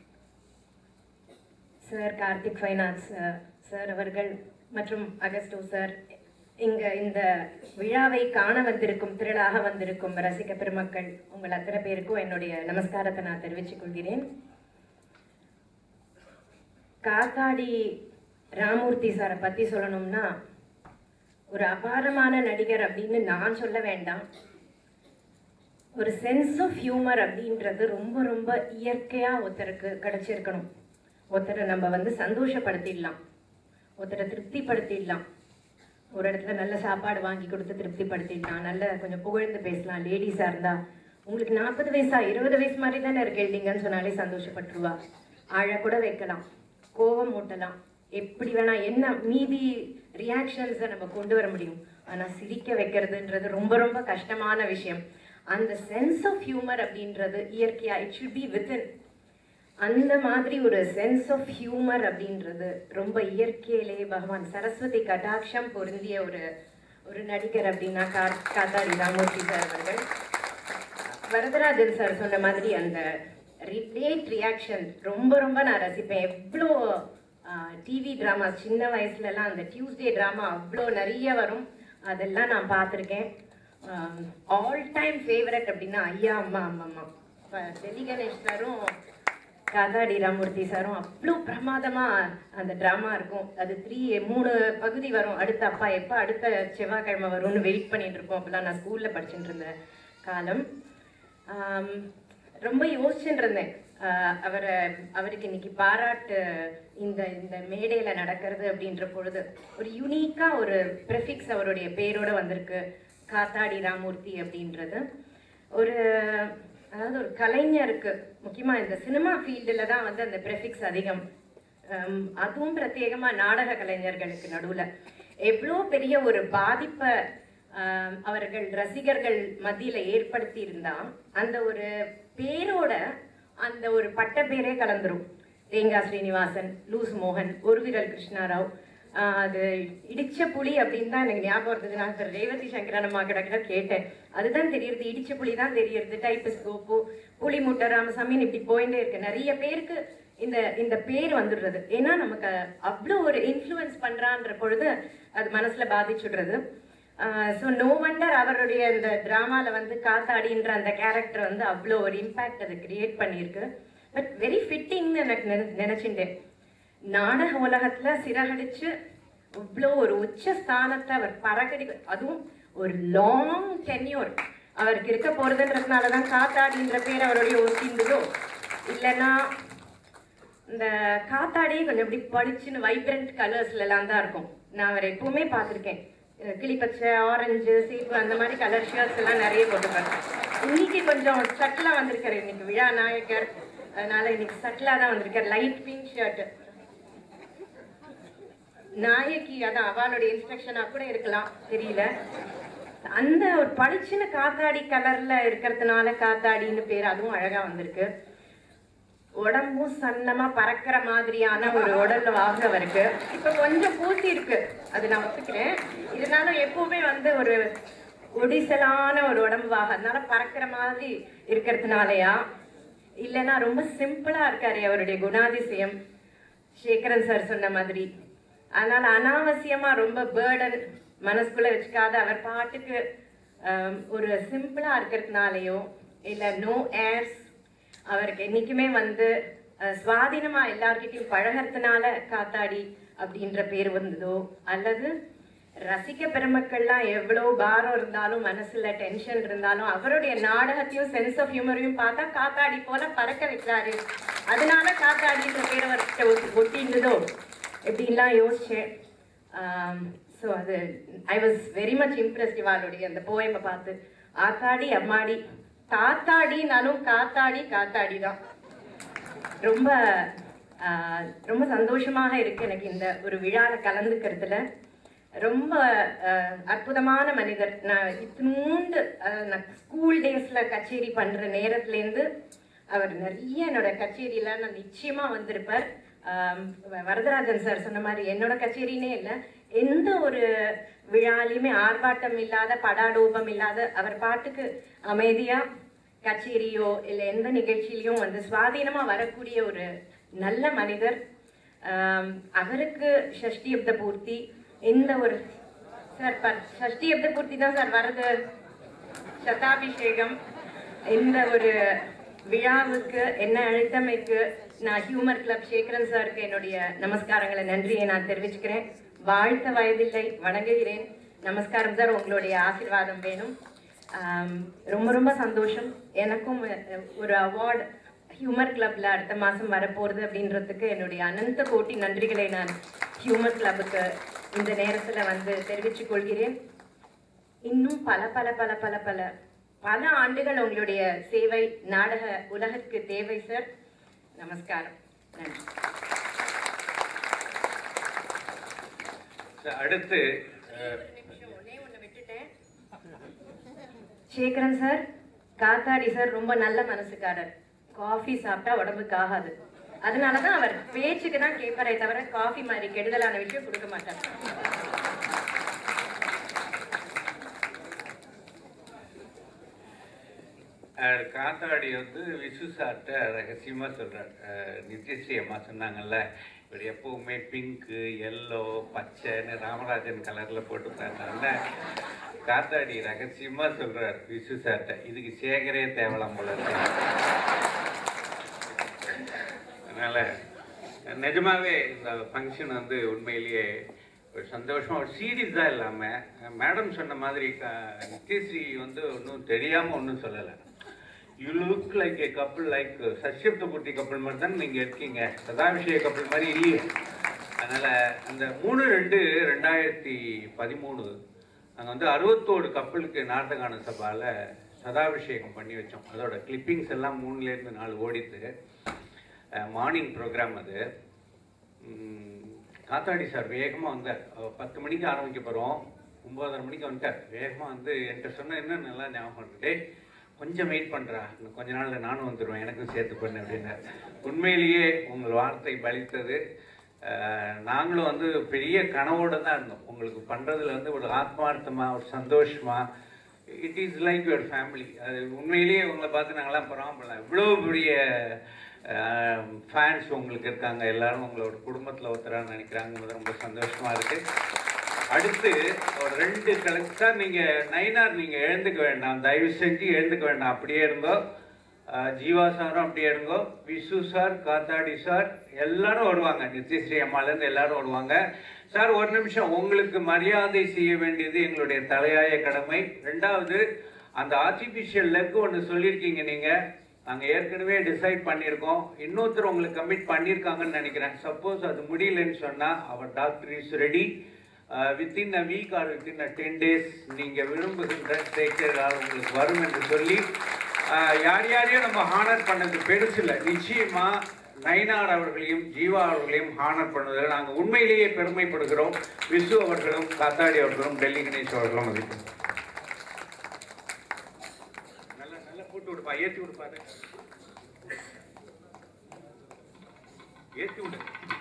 சார் கார்த்திக் ஃபைனான்ஸ் சார் அவர்கள் மற்றும் அகஸ்டோ சார் இங்க இந்த விழாவை காண வந்திருக்கும் திரளாக வந்திருக்கும் ரசிக பெருமக்கள் உங்கள் அத்தனை பேருக்கும் என்னுடைய நமஸ்காரத்தை நான் தெரிவித்துக் கொள்கிறேன் காத்தாடி ராமூர்த்தி சாரை பத்தி சொல்லணும்னா ஒரு அபாரமான நடிகர் அப்படின்னு நான் சொல்ல வேண்டாம் ஒரு சென்ஸ் ஆஃப் ஹியூமர் அப்படின்றது ரொம்ப ரொம்ப இயற்கையா ஒருத்தருக்கு கிடைச்சிருக்கணும் ஒருத்தரை நம்ம வந்து சந்தோஷப்படுத்திடலாம் ஒருத்தரை திருப்திப்படுத்திடலாம் ஒரு இடத்துல நல்ல சாப்பாடு வாங்கி கொடுத்து திருப்திப்படுத்திடலாம் நல்ல கொஞ்சம் புகழ்ந்து பேசலாம் லேடிஸா இருந்தா உங்களுக்கு நாற்பது வயசா இருபது வயசு மாதிரி தானே இருக்கு இல்லைங்கன்னு சொன்னாலே சந்தோஷப்பட்டுருவா ஆழ கூட வைக்கலாம் கோபம் மூட்டலாம் எப்படி வேணா என்ன மீதி ரியாக்ஷன்ஸை நம்ம கொண்டு வர முடியும் ஆனா சிரிக்க வைக்கிறதுன்றது ரொம்ப ரொம்ப கஷ்டமான விஷயம் அந்த சென்ஸ் ஆஃப் ஹியூமர் அப்படின்றது இயற்கையா இட் ஷுட் பி வித்தின் அந்த மாதிரி ஒரு சென்ஸ் ஆஃப் ஹியூமர் அப்படின்றது ரொம்ப இயற்கையிலே பகவான் சரஸ்வதி கடாட்சம் பொருந்திய ஒரு ஒரு நடிகர் அப்படின்னா கா காத்தாடி ராமூர்த்தி சார் அவர்கள் வரதராஜன் சார் சொன்ன மாதிரி அந்த ரிலேட் ரியாக்ஷன் ரொம்ப ரொம்ப நான் ரசிப்பேன் எவ்வளோ டிவி ட்ராமா சின்ன வயசுலலாம் அந்த டியூஸ்டே ட்ராமா அவ்வளோ நிறைய வரும் அதெல்லாம் நான் பார்த்துருக்கேன் ஆல் டைம் ஃபேவரட் அப்படின்னா ஐயா அம்மா அம்மா அம்மா இப்போ டெல்லி கணேஷ் சாரும் காதாடி ராமூர்த்தி சாரும் அவ்வளோ பிரமாதமா அந்த ட்ராமா இருக்கும் அது த்ரீ மூணு பகுதி வரும் அடுத்த அப்பா எப்போ அடுத்த செவ்வாய்க்கிழமை வரும்னு வெயிட் பண்ணிட்டு இருப்போம் அப்போல்லாம் நான் ஸ்கூல்ல படிச்சுட்டு இருந்த காலம் ஆம், ரொம்ப யோசிச்சுட்டு இருந்தேன் ஆஹ் அவரை அவருக்கு இன்னைக்கு பாராட்டு இந்த இந்த மேடையில நடக்கிறது அப்படின்ற பொழுது ஒரு யூனிக்கா ஒரு ப்ரெஃபிக்ஸ் அவருடைய பேரோட வந்திருக்கு காத்தாடி ராமூர்த்தி அப்படின்றது ஒரு அதாவது ஒரு கலைஞருக்கு முக்கியமா இந்த சினிமா ஃபீல்டில் தான் வந்து அந்த ப்ரெஃபிக்ஸ் அதிகம் ஹம், அதுவும் பிரத்யேகமா நாடக கலைஞர்களுக்கு நடுவுல எவ்வளோ பெரிய ஒரு பாதிப்பை ஆம், அவர்கள் ரசிகர்கள் மத்தியில ஏற்படுத்தி இருந்தா அந்த ஒரு பேரோட அந்த ஒரு பட்ட பேரே கலந்துரும் தேங்கா ஸ்ரீனிவாசன் லூஸ் மோகன் ஒரு விரல் கிருஷ்ணாராவ் ஆஹ் அது இடிச்ச புளி அப்படின்னு தான் எனக்கு ஞாபகம் இருந்தது நான் சார் ரேவதி சங்கரன் அம்மா கிட்ட கிட்ட கேட்டேன் அதுதான் தெரியுது இடிச்ச புளி தான் தெரியுது டைப்பிஸ்கோப்பு புளி முட்டை ராமசாமின்னு இப்படி போயிட்டே இருக்கு நிறைய பேருக்கு இந்த இந்த பேர் வந்துடுறது ஏன்னா நமக்கு அவ்வளோ ஒரு இன்ஃப்ளூயன்ஸ் பண்றான்ற பொழுது அது மனசுல பாதிச்சுடுறது ஸோ நோ வண்டர் அவருடைய இந்த ட்ராமாவில் வந்து காத்தாடின்ற அந்த கேரக்டர் வந்து அவ்வளோ ஒரு இம்பேக்ட் அது கிரியேட் பண்ணியிருக்கு பட் வெரி ஃபிட்டிங்னு எனக்கு நினை நினச்சிட்டேன் நாடக உலகத்தில் சிறகடிச்சு இவ்வளோ ஒரு உச்ச ஸ்தானத்தை அவர் பறக்கடி அதுவும் ஒரு லாங் டென்யூர் அவருக்கு இருக்க போகிறதுன்றதுனால தான் காத்தாடின்ற பேர் அவருடைய ஒத்திந்ததோ இல்லைன்னா இந்த காத்தாடியே கொஞ்சம் இப்படி பளிச்சுன்னு வைப்ரண்ட் கலர்ஸ்லாம் தான் இருக்கும் நான் அவரை எப்பவுமே பார்த்துருக்கேன் அஹ் கிளிப்பச்சை ஆரஞ்சு சீப்பு அந்த மாதிரி கலர் ஷர்ட்ஸ் எல்லாம் நிறைய போட்டுப்பாரு இன்னைக்கு கொஞ்சம் சட்டிலாக வந்திருக்காரு இன்னைக்கு விழா நாயக்கர் அதனால இன்னைக்கு சட்டிலாக தான் வந்திருக்காரு லைட் பிங்க் ஷர்ட் நாயகி அதான் அவளுடைய இன்ஸ்ட்ரக்ஷனா கூட இருக்கலாம் தெரியல அந்த ஒரு பளிச்சுன்னு காத்தாடி கலர்ல இருக்கிறதுனால காத்தாடின்னு பேர் அதுவும் அழகா வந்திருக்கு உடம்பும் சன்னமா பறக்கிற மாதிரியான ஒரு உடல் வாக அவருக்கு இப்ப கொஞ்சம் பூசி இருக்கு அது நான் ஒத்துக்கிறேன் இதனால எப்பவுமே வந்து ஒரு ஒடிசலான ஒரு உடம்பு வாக அதனால பறக்கிற மாதிரி இருக்கிறதுனாலயா இல்லைன்னா ரொம்ப சிம்பிளா இருக்காரு அவருடைய குணாதிசயம் சேகரன் சார் சொன்ன மாதிரி அதனால அனாவசியமா ரொம்ப பேர்டன் மனசுக்குள்ள வச்சுக்காத அவர் பாட்டுக்கு ஆம், ஒரு சிம்பிளா இருக்கிறதுனாலயோ இல்ல நோ ஏர்ஸ் அவருக்கு என்னைக்குமே வந்து அஹ், சுவாதீனமா எல்லார்கிட்டயும் பழகிறதுனால காத்தாடி அப்படின்ற பேர் வந்ததோ அல்லது ரசிக்க பெருமக்கள்லாம் எவ்வளவு பாரம் இருந்தாலும் மனசுல டென்ஷன் இருந்தாலும் அவருடைய நாடகத்தையும் சென்ஸ் ஆஃப் ஹியூமரையும் பார்த்தா காத்தாடி போல பறக்க வைக்கிறாரு அதனால காத்தாடின்ற பேர் அவர்கிட்ட ஒட்டி- ஒட்டியிருந்ததோ எப்படின்லாம் யோசிச்சேன் ஸோ அது I was very much impressed இவாளுடைய அந்த போயமை பார்த்து ஆத்தாடி அம்மாடி தாத்தாடினாலும் காத்தாடி காத்தாடி தான் ரொம்ப ஆஹ், ரொம்ப சந்தோஷமாக இருக்கு எனக்கு இந்த ஒரு விழாவில் கலந்துக்கிறதுல ரொம்ப ஆஹ், அற்புதமான மனிதர் நான் இத்தினூண்டு ஆஹ், நான் ஸ்கூல் டேஸ்ல கச்சேரி பண்ற நேரத்துலேருந்து அவர் நிறைய என்னோட கச்சேரியில நான் நிச்சயமா வந்திருப்பார் ஆம், வ- வரதராஜன் சார் சொன்ன மாதிரி என்னோட கச்சேரினே இல்லை எந்த ஒரு விழாலையுமே ஆர்ப்பாட்டம் இல்லாத படாடோபம் இல்லாத அவர் பாட்டுக்கு அமைதியா கச்சேரியோ இல்லை எந்த நிகழ்ச்சியிலையும் வந்து சுவாதீனமா வரக்கூடிய ஒரு நல்ல மனிதர் ஆம், அவருக்கு ஷஷ்டி யுப்த பூர்த்தி இந்த ஒரு சார் ப- ஷஷ்டி யுப்த பூர்த்தி தான் சார் வருது சதாபிஷேகம் இந்த ஒரு விழாவுக்கு என்ன அழைத்தமைக்கு நான் ஹியூமர் கிளப் சேகரன் சாருக்கு என்னுடைய நமஸ்காரங்களை நன்றியை நான் தெரிவிச்சுக்கிறேன் வாழ்த்த வயதில்லை வணங்குகிறேன் நமஸ்காரம் சார் உங்களுடைய ஆசீர்வாதம் வேணும் ஆம், ரொம்ப ரொம்ப சந்தோஷம் எனக்கும் அஹ், ஒரு அவார்டு ஹியூமர் கிளப்ல அடுத்த மாதம் வரப்போகிறது அப்படின்றதுக்கு என்னுடைய அனந்த கோட்டி நன்றிகளை நான் ஹியூமர் கிளப்புக்கு இந்த நேரத்தில் வந்து தெரிவித்துக் கொள்கிறேன் இன்னும் பல பல பல பல பல பல ஆண்டுகள் உங்களுடைய சேவை நாடக உலகிற்கு தேவை சார் நமஸ்காரம் நன்றி சரி, அடுத்து அஹ், ஒண்ணே ஒண்ணு விட்டுட்டேன். சேகரன் சார் காத்தாடி சார் ரொம்ப நல்ல மனசுக்காரர் காஃபி சாப்பிட்டா உடம்புக்கு ஆகாது அதனாலதான் அவர் பேச்சுக்கு தான் கேட்பாரே தவிர காஃபி மாதிரி கெடுதலான விஷயம் கொடுக்க மாட்டார் அஹ், காத்தாடி வந்து விசு சார்ட்ட ரகசியமா சொல்றார் அஹ், நித்யஸ்ரீ அம்மா சொன்னாங்கல்ல இவர் எப்பவுமே பிங்க்கு எல்லோ பச்சைன்னு ராமராஜன் கலர்ல போட்டு பார்த்தாங்க காத்தாடி ரகசியமா சொல்றார் விசு சார்ட்ட இதுக்கு சேகரே தேவலாம் போல இருக்கு அதனால நிஜமாவே இந்த ஃபங்க்ஷன் வந்து உண்மையிலேயே ஒரு சந்தோஷமா ஒரு சீரியஸ் தான் இல்லாம மேடம் சொன்ன மாதிரி க- நித்யஸ்ரீ வந்து ஒன்றும் தெரியாம ஒன்றும் சொல்லலை you look like a couple like சஷ்யப்த பூர்த்தி கப்பல் மாதிரி தான் நீங்க இருக்கீங்க சதாபிஷேக கப்பல் மாதிரி இல்லையே அதனால அந்த மூணு ரெண்டு ரெண்டாயிரத்தி பதிமூணு நாங்கள் வந்து அறுபத்தோரு கப்பலுக்கு நார்த்தகான சபால சதாபிஷேகம் பண்ணி வச்சோம் அதோட கிளிப்பிங்ஸ் எல்லாம் மூணுலேருந்து நாலு ஓடித்து மார்னிங் ப்ரோக்ராம் அது உம், காத்தாடி சார் வேகமாக வந்தார் அவர் பத்து மணிக்கு ஆரம்பிக்க போகிறோம் ஒம்பதரை மணிக்கு வந்துட்டார் வேகமாக வந்து என்கிட்ட சொன்ன என்ன நல்லா ஞாபகம் இருக்கு. டேய் கொஞ்சம் வெயிட் பண்ணுறா இன்னும் கொஞ்ச நாளில் நானும் வந்துடுவேன் எனக்கும் சேர்த்து பண்ணு அப்படின்னார் உண்மையிலேயே உங்கள் வார்த்தை பலித்தது அஹ், நாங்களும் வந்து பெரிய கனவோடு தான் இருந்தோம் உங்களுக்கு பண்ணுறதுல வந்து ஒரு ஆத்மார்த்தமாக ஒரு சந்தோஷமாக it is like your family அது உண்மையிலேயே உங்களை பார்த்து நாங்களாம் பரவாயில்ல இவ்வளோ பெரிய ஃபேன்ஸ் உங்களுக்கு இருக்காங்க எல்லாரும் உங்களோட குடும்பத்தில் ஒருத்தராக நினைக்கிறாங்க ரொம்ப சந்தோஷமாக இருக்குது அடுத்து ஒரு ரெண்டு கலெக்ட் சார் நீங்கள் நைனார் நீங்கள் எழுந்துக்க வேண்டாம் தயவு செஞ்சு எழுந்துக்க வேண்டாம் அப்படியே இருந்தோ அஹ், ஜீவா சாரும் அப்படியே இருங்கோ விசு சார் காத்தாடி சார் எல்லாரும் வருவாங்க நித்யஸ்ரீ அம்மாலேருந்து எல்லாரும் வருவாங்க சார் ஒரு நிமிஷம் உங்களுக்கு மரியாதை செய்ய வேண்டியது எங்களுடைய தலையாய கடமை ரெண்டாவது அந்த ஆர்டிஃபிஷியல் லெக் ஒன்று சொல்லியிருக்கீங்க நீங்கள் நாங்கள் ஏற்கனவே டிசைட் பண்ணியிருக்கோம் இன்னொருத்தர் உங்களுக்கு கமிட் பண்ணியிருக்காங்கன்னு நினைக்கிறேன் சப்போஸ் அது முடியலன்னு சொன்னால் அவர் doctor is ready within a week or within a ten days நீங்கள் விரும்புகின்ற சேர்க்கைகளால் உங்களுக்கு வரும் என்று சொல்லி ஆஹ், யார் யாரையும் நம்ம ஹானர் பண்ணது பெருசு இல்லை நிச்சயமா நயினார் அவர்களையும் ஜீவா அவர்களையும் ஹானர் பண்ணுவதில் நாங்கள் உண்மையிலேயே பெருமைப்படுகிறோம் விசு அவர்களும் காத்தாடி அவர்களும் டெல்லி கணேஷ் அவர்களும் மதிப்போம் நல்லா நல்லா போட்டு விடுப்பா ஏற்றி விடுப்பாரு ஏற்றி விடு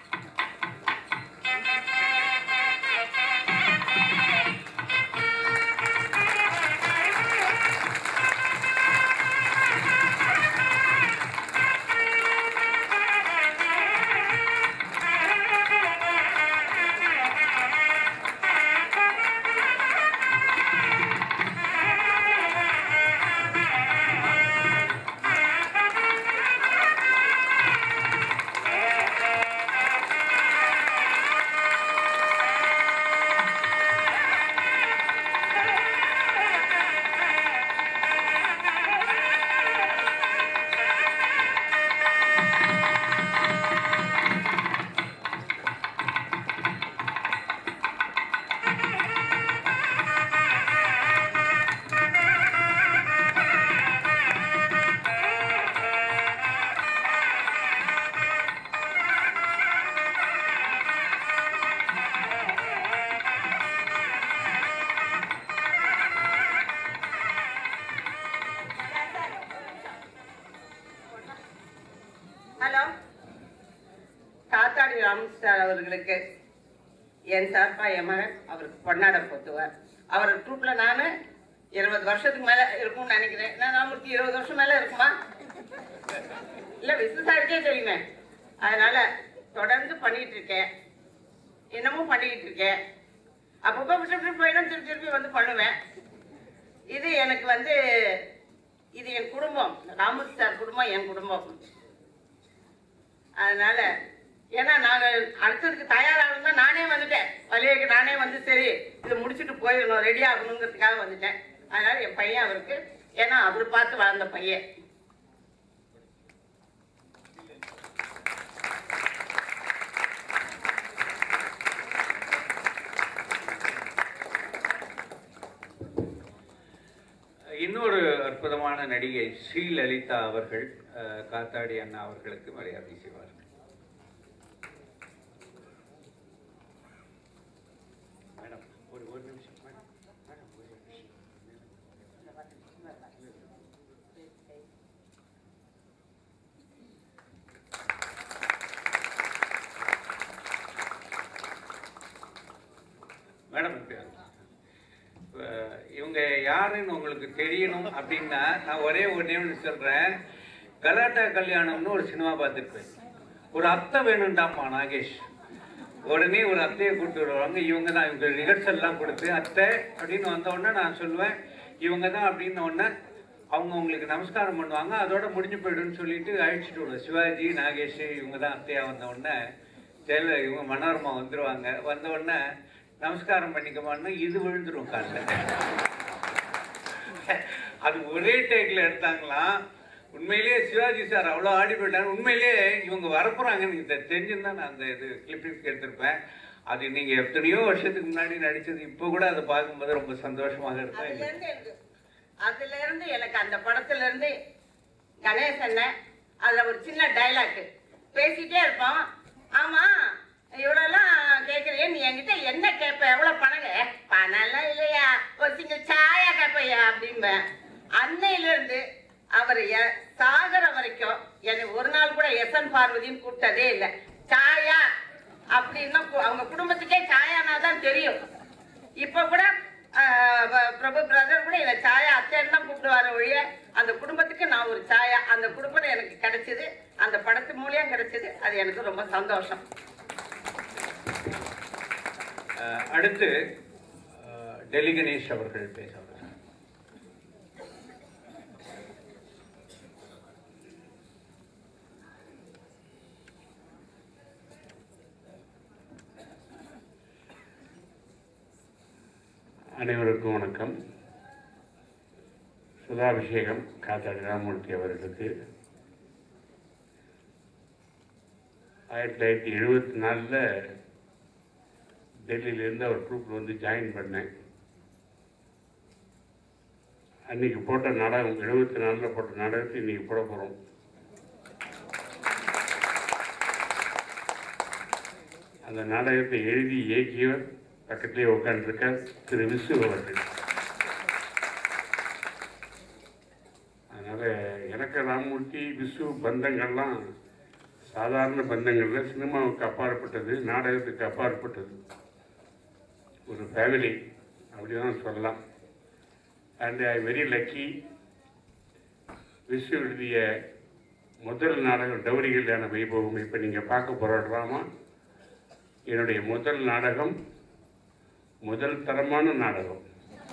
ஹலோ காத்தாடி ராமசார் அவர்களுக்கு என் சார்பா என் மகன் அவருக்கு பொன்னாடம் போத்துவார் அவர் ட்ரூப்ல நான் இருபது வருஷத்துக்கு மேல இருக்கும்னு நினைக்கிறேன் நான் ராமூர்த்தி இருபது வருஷம் மேல இருக்குமா இல்ல விசுசாருக்கே தெரியுமே அதனால தொடர்ந்து பண்ணிட்டு இருக்கேன் இன்னமும் பண்ணிக்கிட்டு இருக்கேன் அப்பப்போ விட்டு விட்டு போயிடும் திருப்பி திருப்பி வந்து பண்ணுவேன் இது எனக்கு வந்து இது என் குடும்பம் ராமூர்த்தி சார் குடும்பம் என் குடும்பம் அதனால ஏன்னா நாங்கள் அடுத்ததுக்கு தயாராகணும்னா நானே வந்துட்டேன் வழியக்கு நானே வந்து சரி இதை முடிச்சுட்டு போயிடணும் ரெடி ஆகணுங்கிறதுக்காக வந்துட்டேன் அதனால என் பையன் அவருக்கு ஏன்னா அவர் பார்த்து வளர்ந்த பையன் இன்னொரு அற்புதமான நடிகை ஸ்ரீலலிதா அவர்கள் அஹ், காத்தாடி அண்ணா அவர்களுக்கு மரியாதை செய்வார்கள் மேடம் ஒரு ஒரு நிமிஷம் மேடம் மேடம் ஒரு நிமிஷம் மேடம் இப்ப இவங்க யாருன்னு உங்களுக்கு தெரியணும் அப்படின்னா நான் ஒரே ஒரு நேம் சொல்றேன் கலாட்டா கல்யாணம்னு ஒரு சினிமா பார்த்துருப்பேன் ஒரு அத்தை வேணும்டாம்மா நாகேஷ் உடனே ஒரு அத்தையை கூப்பிட்டு வருவாங்க இவங்க தான் இவங்க ரிஹர்சல்லாம் கொடுத்து அத்தை அப்படின்னு வந்த உடனே நான் சொல்லுவேன் இவங்க தான் அப்படின்ன உடனே அவங்க உங்களுக்கு நமஸ்காரம் பண்ணுவாங்க அதோட முடிஞ்சு போயிடும்னு சொல்லிட்டு அழைச்சிட்டு விடுவோம் சிவாஜி நாகேஷ் இவங்க தான் அத்தையா வந்த உடனே ஜெயல இவங்க மனோரமா வந்துருவாங்க வந்த உடனே நமஸ்காரம் பண்ணிக்கமான்னு இது விழுந்துரும் காலில் அது ஒரே டேக்ல எடுத்தாங்களாம் உண்மையிலேயே சிவாஜி சார் அவ்வளோ ஆடி போயிட்டாங்க உண்மையிலேயே இவங்க வரப்போறாங்கன்னு எனக்கு தெரிஞ்சிருந்தா நான் அந்த இது கிளிப்பிங்ஸ் எடுத்திருப்பேன் அது நீங்க எத்தனையோ வருஷத்துக்கு முன்னாடி நடிச்சது இப்போ கூட அதை பார்க்கும்போது ரொம்ப சந்தோஷமாக அதுல இருக்கும் இருந்து எனக்கு அதுல இருந்து எனக்கு அந்த படத்துல இருந்து கணேசன் அதுல ஒரு சின்ன டைலாக் பேசிட்டே இருப்போம் ஆமா இவ்வளோலாம் கேட்குறியே நீ என்கிட்ட என்ன கேட்ப எவ்வளோ பணங்க பணம்லாம் இல்லையா ஒரு சிங்கிள் சாயா கேட்பையா அப்படிம்பேன் அன்னையிலிருந்து அவர் எ- சாகர வரைக்கும் என்னை ஒரு நாள் கூட எஸ்என் பார்வதின்னு கூப்பிட்டதே இல்லை சாயா அப்படின்னா கு- அவங்க குடும்பத்துக்கே சாயானா தான் தெரியும் இப்ப கூட ஆஹ், வ- பிரபு பிரதர் கூட என்னை சாயா அத்தைன்னு தான் கூப்பிடுவாரு ஒழிய அந்த குடும்பத்துக்கு நான் ஒரு சாயா அந்த குடும்பம் எனக்கு கிடைச்சது அந்த படத்து மூலியம் கிடைச்சது அது எனக்கு ரொம்ப சந்தோஷம் அஹ், அடுத்து அஹ், டெல்லி கணேஷ் அவர்கள் பேச வருகிறார். அனைவருக்கும் வணக்கம் சுதாபிஷேகம் காத்தாடி ராமமூர்த்தி அவர்களுக்கு ஆயிரத்தி தொள்ளாயிரத்தி எழுபத்தி நாலில் டெல்லியிலேருந்து அவர் ட்ரூப்பில் வந்து ஜாயின் பண்ணேன் அன்னைக்கு போட்ட நாடகம் எழுபத்தி நாலில் போட்ட நாடகத்தை இன்னைக்கு போட போகிறோம் அந்த நாடகத்தை எழுதி இயக்கியவர் பக்கத்திலே உட்காந்துருக்கார் திரு விசு அவர்கள் அதனால் எனக்கு ராமமூர்த்தி விசு பந்தங்கள்லாம் சாதாரண பந்தங்கள்ல சினிமாவுக்கு அப்பாற்பட்டது நாடகத்துக்கு அப்பாற்பட்டது ஒரு ஃபேமிலி அப்படி தான் சொல்லலாம் and I very lucky Visu எழுதிய முதல் நாடகம் டௌரி கல்யாண வைபவம் இப்போ நீங்கள் பார்க்க போகிற ட்ராமா என்னுடைய முதல் நாடகம் முதல் தரமான நாடகம்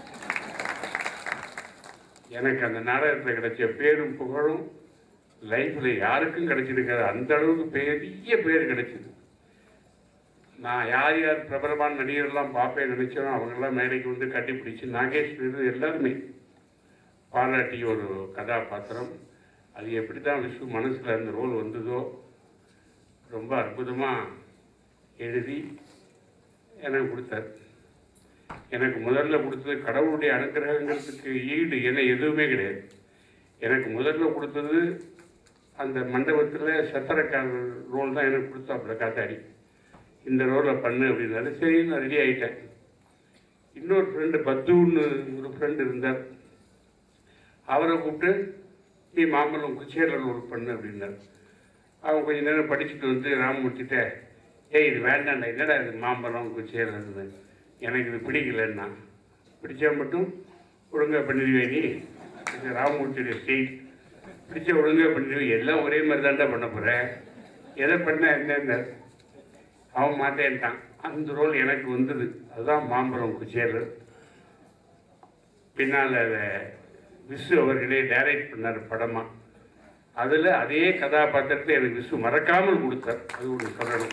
எனக்கு அந்த நாடகத்தில் கிடைச்ச பேரும் புகழும் லைஃப்பில் யாருக்கும் கிடைச்சிருக்காது அந்த அளவுக்கு பெரிய பேர் கிடைச்சிது நான் யார் யார் பிரபலமான நடிகர்லாம் பார்ப்பேன் நினைச்சோம் அவங்கெல்லாம் மேடைக்கு வந்து கட்டிப்பிடிச்சு நாகேஷ் இருந்து எல்லாருமே பாராட்டிய ஒரு கதாபாத்திரம் அது எப்படி தான் விஸ்வ மனசில் அந்த ரோல் வந்ததோ ரொம்ப அற்புதமாக எழுதி எனக்கு கொடுத்தார் எனக்கு முதல்ல கொடுத்தது கடவுளுடைய அனுகிரகங்கிறதுக்கு ஈடு என்ன எதுவுமே கிடையாது எனக்கு முதல்ல கொடுத்தது அந்த மண்டபத்தில் சத்திரக்காரர் ரோல் தான் எனக்கு கொடுத்தாப்புல காத்தாடி இந்த ரோலை பண்ணு அப்படின்னாரு சரி நான் ரெடி ஆகிட்டேன் இன்னொரு ஃப்ரெண்டு பத்துன்னு ஒரு ஃப்ரெண்டு இருந்தார் அவரை கூப்பிட்டு நீ மாம்பழம் குச்சேரில் ரோல் பண்ணு அப்படின்னார் அவன் கொஞ்ச நேரம் படிச்சுட்டு வந்து ராமமூர்த்திட்ட ஏய் இது வேண்டாம்டா என்னடா இது மாம்பழம் குச்சேரில் இருந்து எனக்கு இது பிடிக்கலன்னா பிடிச்சா மட்டும் ஒழுங்காக பண்ணிடுவே நீ இது ராமமூர்த்தியுடைய ஸ்டேட் பிடிச்ச ஒழுங்காக பண்ணிடுவே எல்லாம் ஒரே மாதிரி தான்டா பண்ண போகிறேன் எதை பண்ண என்னென்ன அவன் மாட்டேன்ட்டான் அந்த ரோல் எனக்கு வந்தது அதுதான் மாம்பழம் குச்சேரர் பின்னால் அதை விசு அவர்களே டைரக்ட் பண்ணார் படமா அதில் அதே கதாபாத்திரத்தை எனக்கு விசு மறக்காமல் கொடுத்தார் அது ஒன்று சொல்லணும்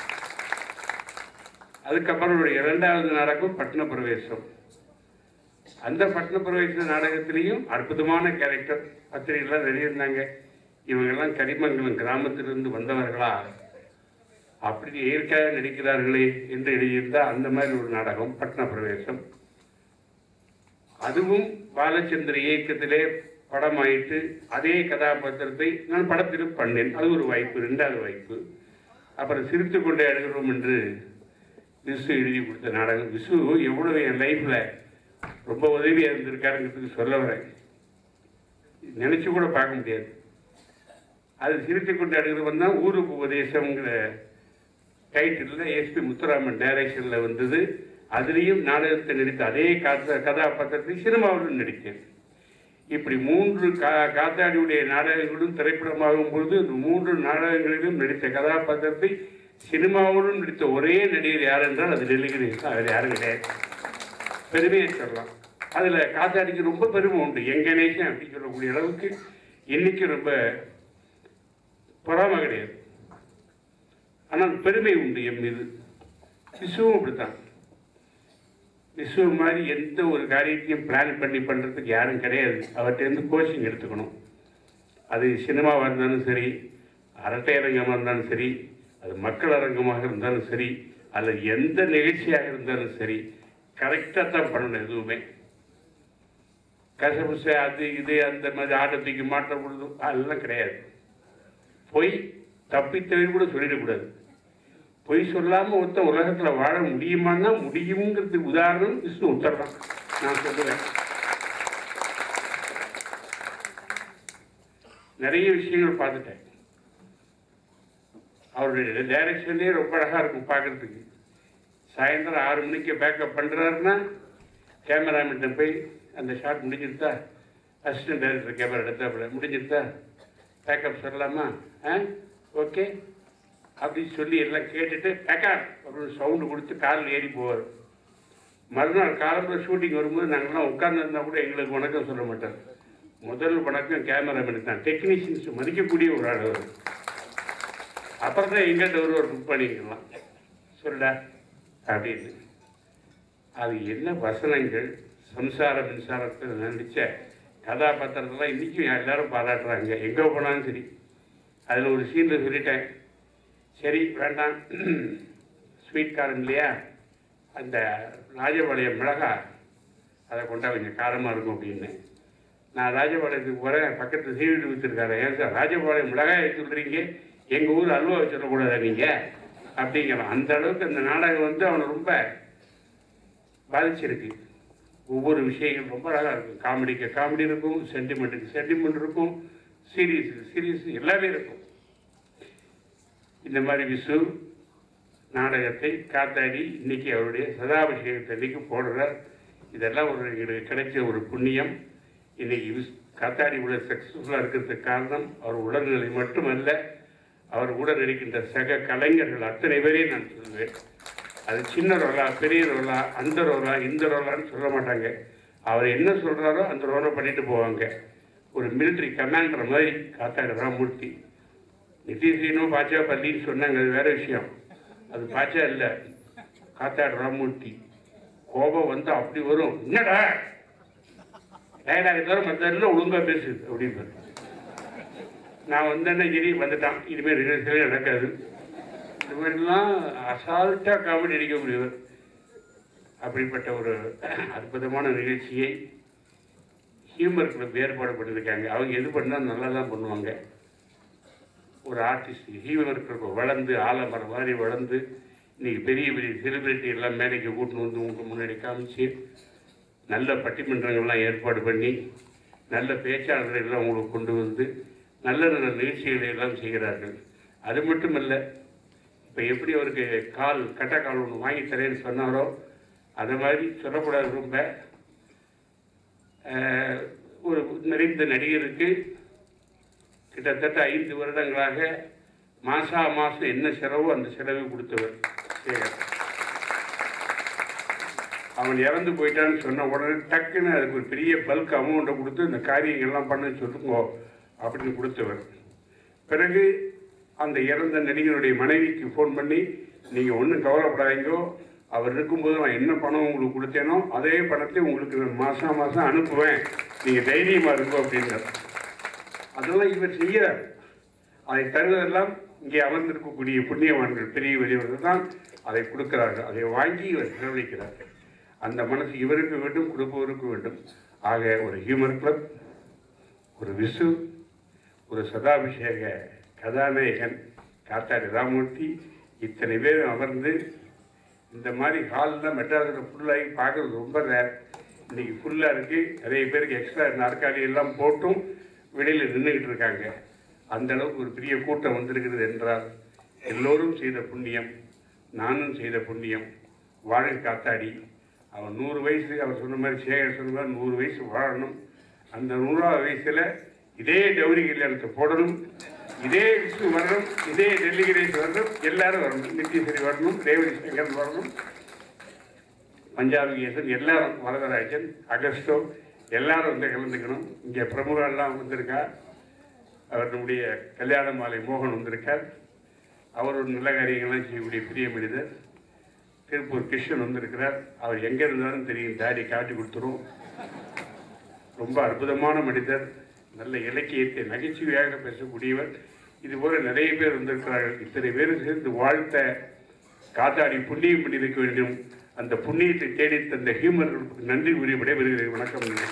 அதுக்கப்புறம் ஒரு இரண்டாவது நாடகம் பட்ன பிரவேசம் அந்த பட்ன பிரவேச நாடகத்திலையும் அற்புதமான கேரக்டர் பத்திரிகைலாம் எழுதியிருந்தாங்க இவங்கெல்லாம் கரிமங்கலம் கிராமத்திலிருந்து வந்தவர்களா அப்படி இயற்கையாக நடிக்கிறார்களே என்று எழுதியிருந்தா அந்த மாதிரி ஒரு நாடகம் பட்ன பிரவேசம் அதுவும் பாலச்சந்திர இயக்கத்திலே படமாயிட்டு அதே கதாபாத்திரத்தை நான் படத்திலும் பண்ணேன் அது ஒரு வாய்ப்பு ரெண்டாவது வாய்ப்பு அப்புறம் சிரித்து கொண்டே அழுகிறோம் என்று விசு எழுதி கொடுத்த நாடகம் விசு எவ்வளவு என் லைஃப்பில் ரொம்ப உதவியாக இருந்திருக்காருங்கிறதுக்கு சொல்ல வரேன் நினச்சி கூட பார்க்க முடியாது அது சிரித்து கொண்டு அழுகிறவன் தான் ஊருக்கு உபதேசங்கிற டைட்டிலில் எஸ்பி முத்துராமன் டைரக்ஷனில் வந்தது அதுலேயும் நாடகத்தை நடித்த அதே கத கதாபாத்திரத்தை சினிமாவிலும் நடித்தேன் இப்படி மூன்று கா காத்தாடியுடைய நாடகங்களும் திரைப்படமாகும் பொழுது இந்த மூன்று நாடகங்களிலும் நடித்த கதாபாத்திரத்தை சினிமாவிலும் நடித்த ஒரே நடிகர் யார் என்றால் அது டெல்லி கணேஷ் தான் வேறு யாரும் கிடையாது பெருமையை சொல்லலாம் அதில் காத்தாடிக்கு ரொம்ப பெருமை உண்டு என் கணேசன் அப்படின்னு சொல்லக்கூடிய அளவுக்கு இன்னைக்கு ரொம்ப பொறாமை கிடையாது ஆனால் பெருமை உண்டு என் மீது விசுவும் அப்படித்தான் விசு மாதிரி எந்த ஒரு காரியத்தையும் பிளான் பண்ணி பண்ணுறதுக்கு யாரும் கிடையாது அவர்கிட்டருந்து கோச்சிங் எடுத்துக்கணும் அது சினிமாவாக இருந்தாலும் சரி அரட்டை அரங்கமாக இருந்தாலும் சரி அது மக்கள் அரங்கமாக இருந்தாலும் சரி அல்லது எந்த நிகழ்ச்சியாக இருந்தாலும் சரி கரெக்டாக தான் பண்ணணும் எதுவுமே கசபுசை அது இது அந்த மாதிரி ஆட்டத்துக்கு மாற்ற பொழுது அதெல்லாம் கிடையாது பொய் தப்பித்தவன் கூட சொல்லிடக்கூடாது பொய் சொல்லாமல் ஒருத்தன் உலகத்தில் வாழ முடியுமான்னா முடியுங்கிறதுக்கு உதாரணம் விஷ்ணு உத்தரலாம் நான் சொல்லுவேன் நிறைய விஷயங்கள் பார்த்துட்டேன் அவருடைய டைரக்ஷனே ரொம்ப அழகாக இருக்கும் பார்க்குறதுக்கு சாயந்தரம் ஆறு மணிக்கு பேக்கப் பண்ணுறாருன்னா கேமராமேன்ட்ட போய் அந்த ஷாட் முடிஞ்சிருத்தா அசிஸ்டன்ட் டைரக்டர் கேமரா எடுத்தாப்புல முடிஞ்சிருத்தா பேக்கப் சொல்லலாமா ஆ ஓகே அப்படின்னு சொல்லி எல்லாம் கேட்டுட்டு பேக்கப் அப்படின்னு சவுண்டு கொடுத்து காரில் ஏறி போவார் மறுநாள் காலம்புற ஷூட்டிங் வரும்போது நாங்கள்லாம் உட்கார்ந்துருந்தா கூட எங்களுக்கு வணக்கம் சொல்ல மாட்டார் முதல் வணக்கம் கேமராமேனுக்கு தான் டெக்னீஷியன்ஸ் மதிக்கக்கூடிய ஒரு ஆள் அவர் அப்புறம் தான் எங்கிட்ட ஒரு ஒரு புக் பண்ணிக்கலாம் சொல்டா அப்படின்னு அது என்ன வசனங்கள் சம்சார மின்சாரத்தில் நடித்த கதாபாத்திரத்தெல்லாம் இன்றைக்கும் எல்லாரும் பாராட்டுறாங்க எங்கே போனாலும் சரி அதில் ஒரு சீனில் சொல்லிட்டேன் சரி வேண்டாம் ஸ்வீட் காரம் இல்லையா அந்த ராஜபாளையம் மிளகா அதை கொண்டா கொஞ்சம் காரமாக இருக்கும் அப்படின்னு நான் ராஜபாளையத்துக்கு போகிறேன் பக்கத்தில் சீவிட்டு விற்றுருக்காரு ஏன் சார் ராஜபாளையம் மிளகாயை சொல்கிறீங்க எங்கள் ஊர் அல்வாவை சொல்லக்கூடாதா நீங்கள் அப்படிங்கிறான் அந்த அளவுக்கு அந்த நாடகம் வந்து அவனை ரொம்ப பாதிச்சிருக்கு ஒவ்வொரு விஷயங்கள் ரொம்ப அழகாக இருக்கும் காமெடிக்கு காமெடி இருக்கும் சென்டிமெண்ட்டுக்கு சென்டிமெண்ட் இருக்கும் சீரியஸுக்கு சீரியஸ் எல்லாமே இருக்கும் இந்த மாதிரி விசு நாடகத்தை காத்தாடி இன்னைக்கு அவருடைய சதாபிஷேகத்தை இன்னைக்கு போடுறார் இதெல்லாம் ஒரு எங்களுக்கு கிடைச்ச ஒரு புண்ணியம் இன்னைக்கு விஸ் காத்தாடி இவ்வளோ சக்ஸஸ்ஃபுல்லாக இருக்கிறதுக்கு காரணம் அவர் உடல்நிலை மட்டுமல்ல அவர் உடன் இருக்கின்ற சக கலைஞர்கள் அத்தனை பேரையும் நான் சொல்லுவேன் அது சின்ன ரோலா பெரிய ரோலா அந்த ரோலா இந்த ரோலான்னு சொல்ல மாட்டாங்க அவர் என்ன சொல்கிறாரோ அந்த ரோலை பண்ணிட்டு போவாங்க ஒரு மிலிட்ரி கமாண்டர் மாதிரி காத்தாடி ராமூர்த்தி நிதிஷீனும் பாச்சா பள்ளின்னு சொன்னாங்க அது வேற விஷயம் அது பாச்சா இல்லை காத்தாடு ராமூர்த்தி கோபம் வந்து அப்படி வரும் என்னடா டயலாக தவிர மற்ற எல்லாம் ஒழுங்கா பேசு அப்படின்னு நான் வந்தேன்னா சரி வந்துட்டான் இனிமேல் ரிஹர்சலே நடக்காது இந்த மாதிரிலாம் அசால்ட்டாக காமெடி அடிக்கக்கூடியவர் அப்படிப்பட்ட ஒரு அற்புதமான நிகழ்ச்சியை ஹியூமர் கிளப் ஏற்பாடு பண்ணியிருக்காங்க அவங்க எது பண்ணால் நல்லா தான் பண்ணுவாங்க ஒரு ஆர்டிஸ்ட் ஹீவர் கிளப் வளர்ந்து ஆலமரம் மாதிரி வளர்ந்து இன்னைக்கு பெரிய பெரிய செலிபிரிட்டி எல்லாம் மேடைக்கு கூட்டின்னு வந்து உங்களுக்கு முன்னாடி காமிச்சு நல்ல பட்டிமன்றங்கள்லாம் ஏற்பாடு பண்ணி நல்ல பேச்சாளர்களை எல்லாம் உங்களுக்கு கொண்டு வந்து நல்ல நல்ல நிகழ்ச்சிகளை எல்லாம் செய்கிறார்கள் அது மட்டுமல்ல இப்போ எப்படி அவருக்கு கால் கட்ட கால் ஒன்று வாங்கி தரேன்னு சொன்னாரோ அது மாதிரி சொல்லக்கூடாது ரொம்ப அஹ், ஒரு நிறைந்த நடிகருக்கு கிட்டத்தட்ட ஐந்து வருடங்களாக மாசா மாதம் என்ன செலவோ அந்த செலவை கொடுத்தவர் சேகர் அவன் இறந்து போயிட்டான்னு சொன்ன உடனே டக்குன்னு அதுக்கு ஒரு பெரிய பல்க் அமௌண்ட்டை கொடுத்து இந்த காரியங்கள்லாம் பண்ண சொல்லுங்கோ அப்படின்னு கொடுத்தவர் பிறகு அந்த இறந்த நடிகருடைய மனைவிக்கு ஃபோன் பண்ணி நீங்கள் ஒன்றும் கவலைப்படாதீங்கோ அவர் இருக்கும்போது நான் என்ன பணம் உங்களுக்கு கொடுத்தேனோ அதே பணத்தை உங்களுக்கு நான் மாதம் மாதம் அனுப்புவேன் நீங்கள் தைரியமாக இருக்கும் அப்படின்றார் அதெல்லாம் இவர் செய்கிறார் அதை தருவதெல்லாம் இங்கே அமர்ந்திருக்கக்கூடிய புண்ணியவான்கள் பெரிய வெளியவர்கள் தான் அதை கொடுக்கிறார்கள் அதை வாங்கி இவர் செலவழிக்கிறார் அந்த மனசு இவருக்கு வேண்டும் கொடுப்பவருக்கு வேண்டும் ஆக ஒரு ஹியூமர் கிளப் ஒரு விசு ஒரு சதாபிஷேக கதாநாயகன் காத்தாடி ராமூர்த்தி இத்தனை பேர் அமர்ந்து இந்த மாதிரி ஹாலில் மெட்ராஸில் ஃபுல்லாகி பார்க்குறது ரொம்ப ரேர் இன்னைக்கு ஃபுல்லாக இருக்குது நிறைய பேருக்கு எக்ஸ்ட்ரா நாற்காலி எல்லாம் போட்டும் வெளியில் நின்றுக்கிட்டு இருக்காங்க அந்த அளவுக்கு ஒரு பெரிய கூட்டம் வந்திருக்கிறது என்றால் எல்லோரும் செய்த புண்ணியம் நானும் செய்த புண்ணியம் வாழை காத்தாடி அவன் நூறு வயசு அவர் சொன்ன மாதிரி சேகர் சொன்ன மாதிரி நூறு வயசு வாழணும் அந்த நூறாவது வயசில் இதே கௌரி கல்யாணத்தை போடணும் இதே விஷ்ணு வரணும் இதே டெல்லி கணேஷ் வரணும் எல்லாரும் வரணும் நித்யஸ்வரி வரணும் ரேவதி சங்கர் வரணும் பஞ்சாபிகேசன் எல்லாரும் வரதராஜன் அகஸ்டோ எல்லாரும் வந்து கலந்துக்கணும் இங்கே பிரமுகெல்லாம் வந்திருக்கா அவர் நம்முடைய கல்யாண மாலை மோகன் வந்திருக்கார் அவர் ஒரு நல்ல காரியங்கள்லாம் செய்யக்கூடிய பெரிய மனிதர் திருப்பூர் கிருஷ்ணன் வந்திருக்கிறார் அவர் எங்கே இருந்தாலும் தெரியும் தாடி காட்டி கொடுத்துரும் ரொம்ப அற்புதமான மனிதர் நல்ல இலக்கியத்தை நகைச்சுவையாக பேசக்கூடியவர் இதுபோல நிறைய பேர் வந்திருக்கிறார்கள் இத்தனை பேர் சேர்ந்து வாழ்த்த காத்தாடி புண்ணியம் பண்ணியிருக்க வேண்டும் அந்த புண்ணியத்தை தேடி தந்த ஹியூமர்களுக்கு நன்றி கூறி விடைபெறுகிறேன் வணக்கம் நன்றி.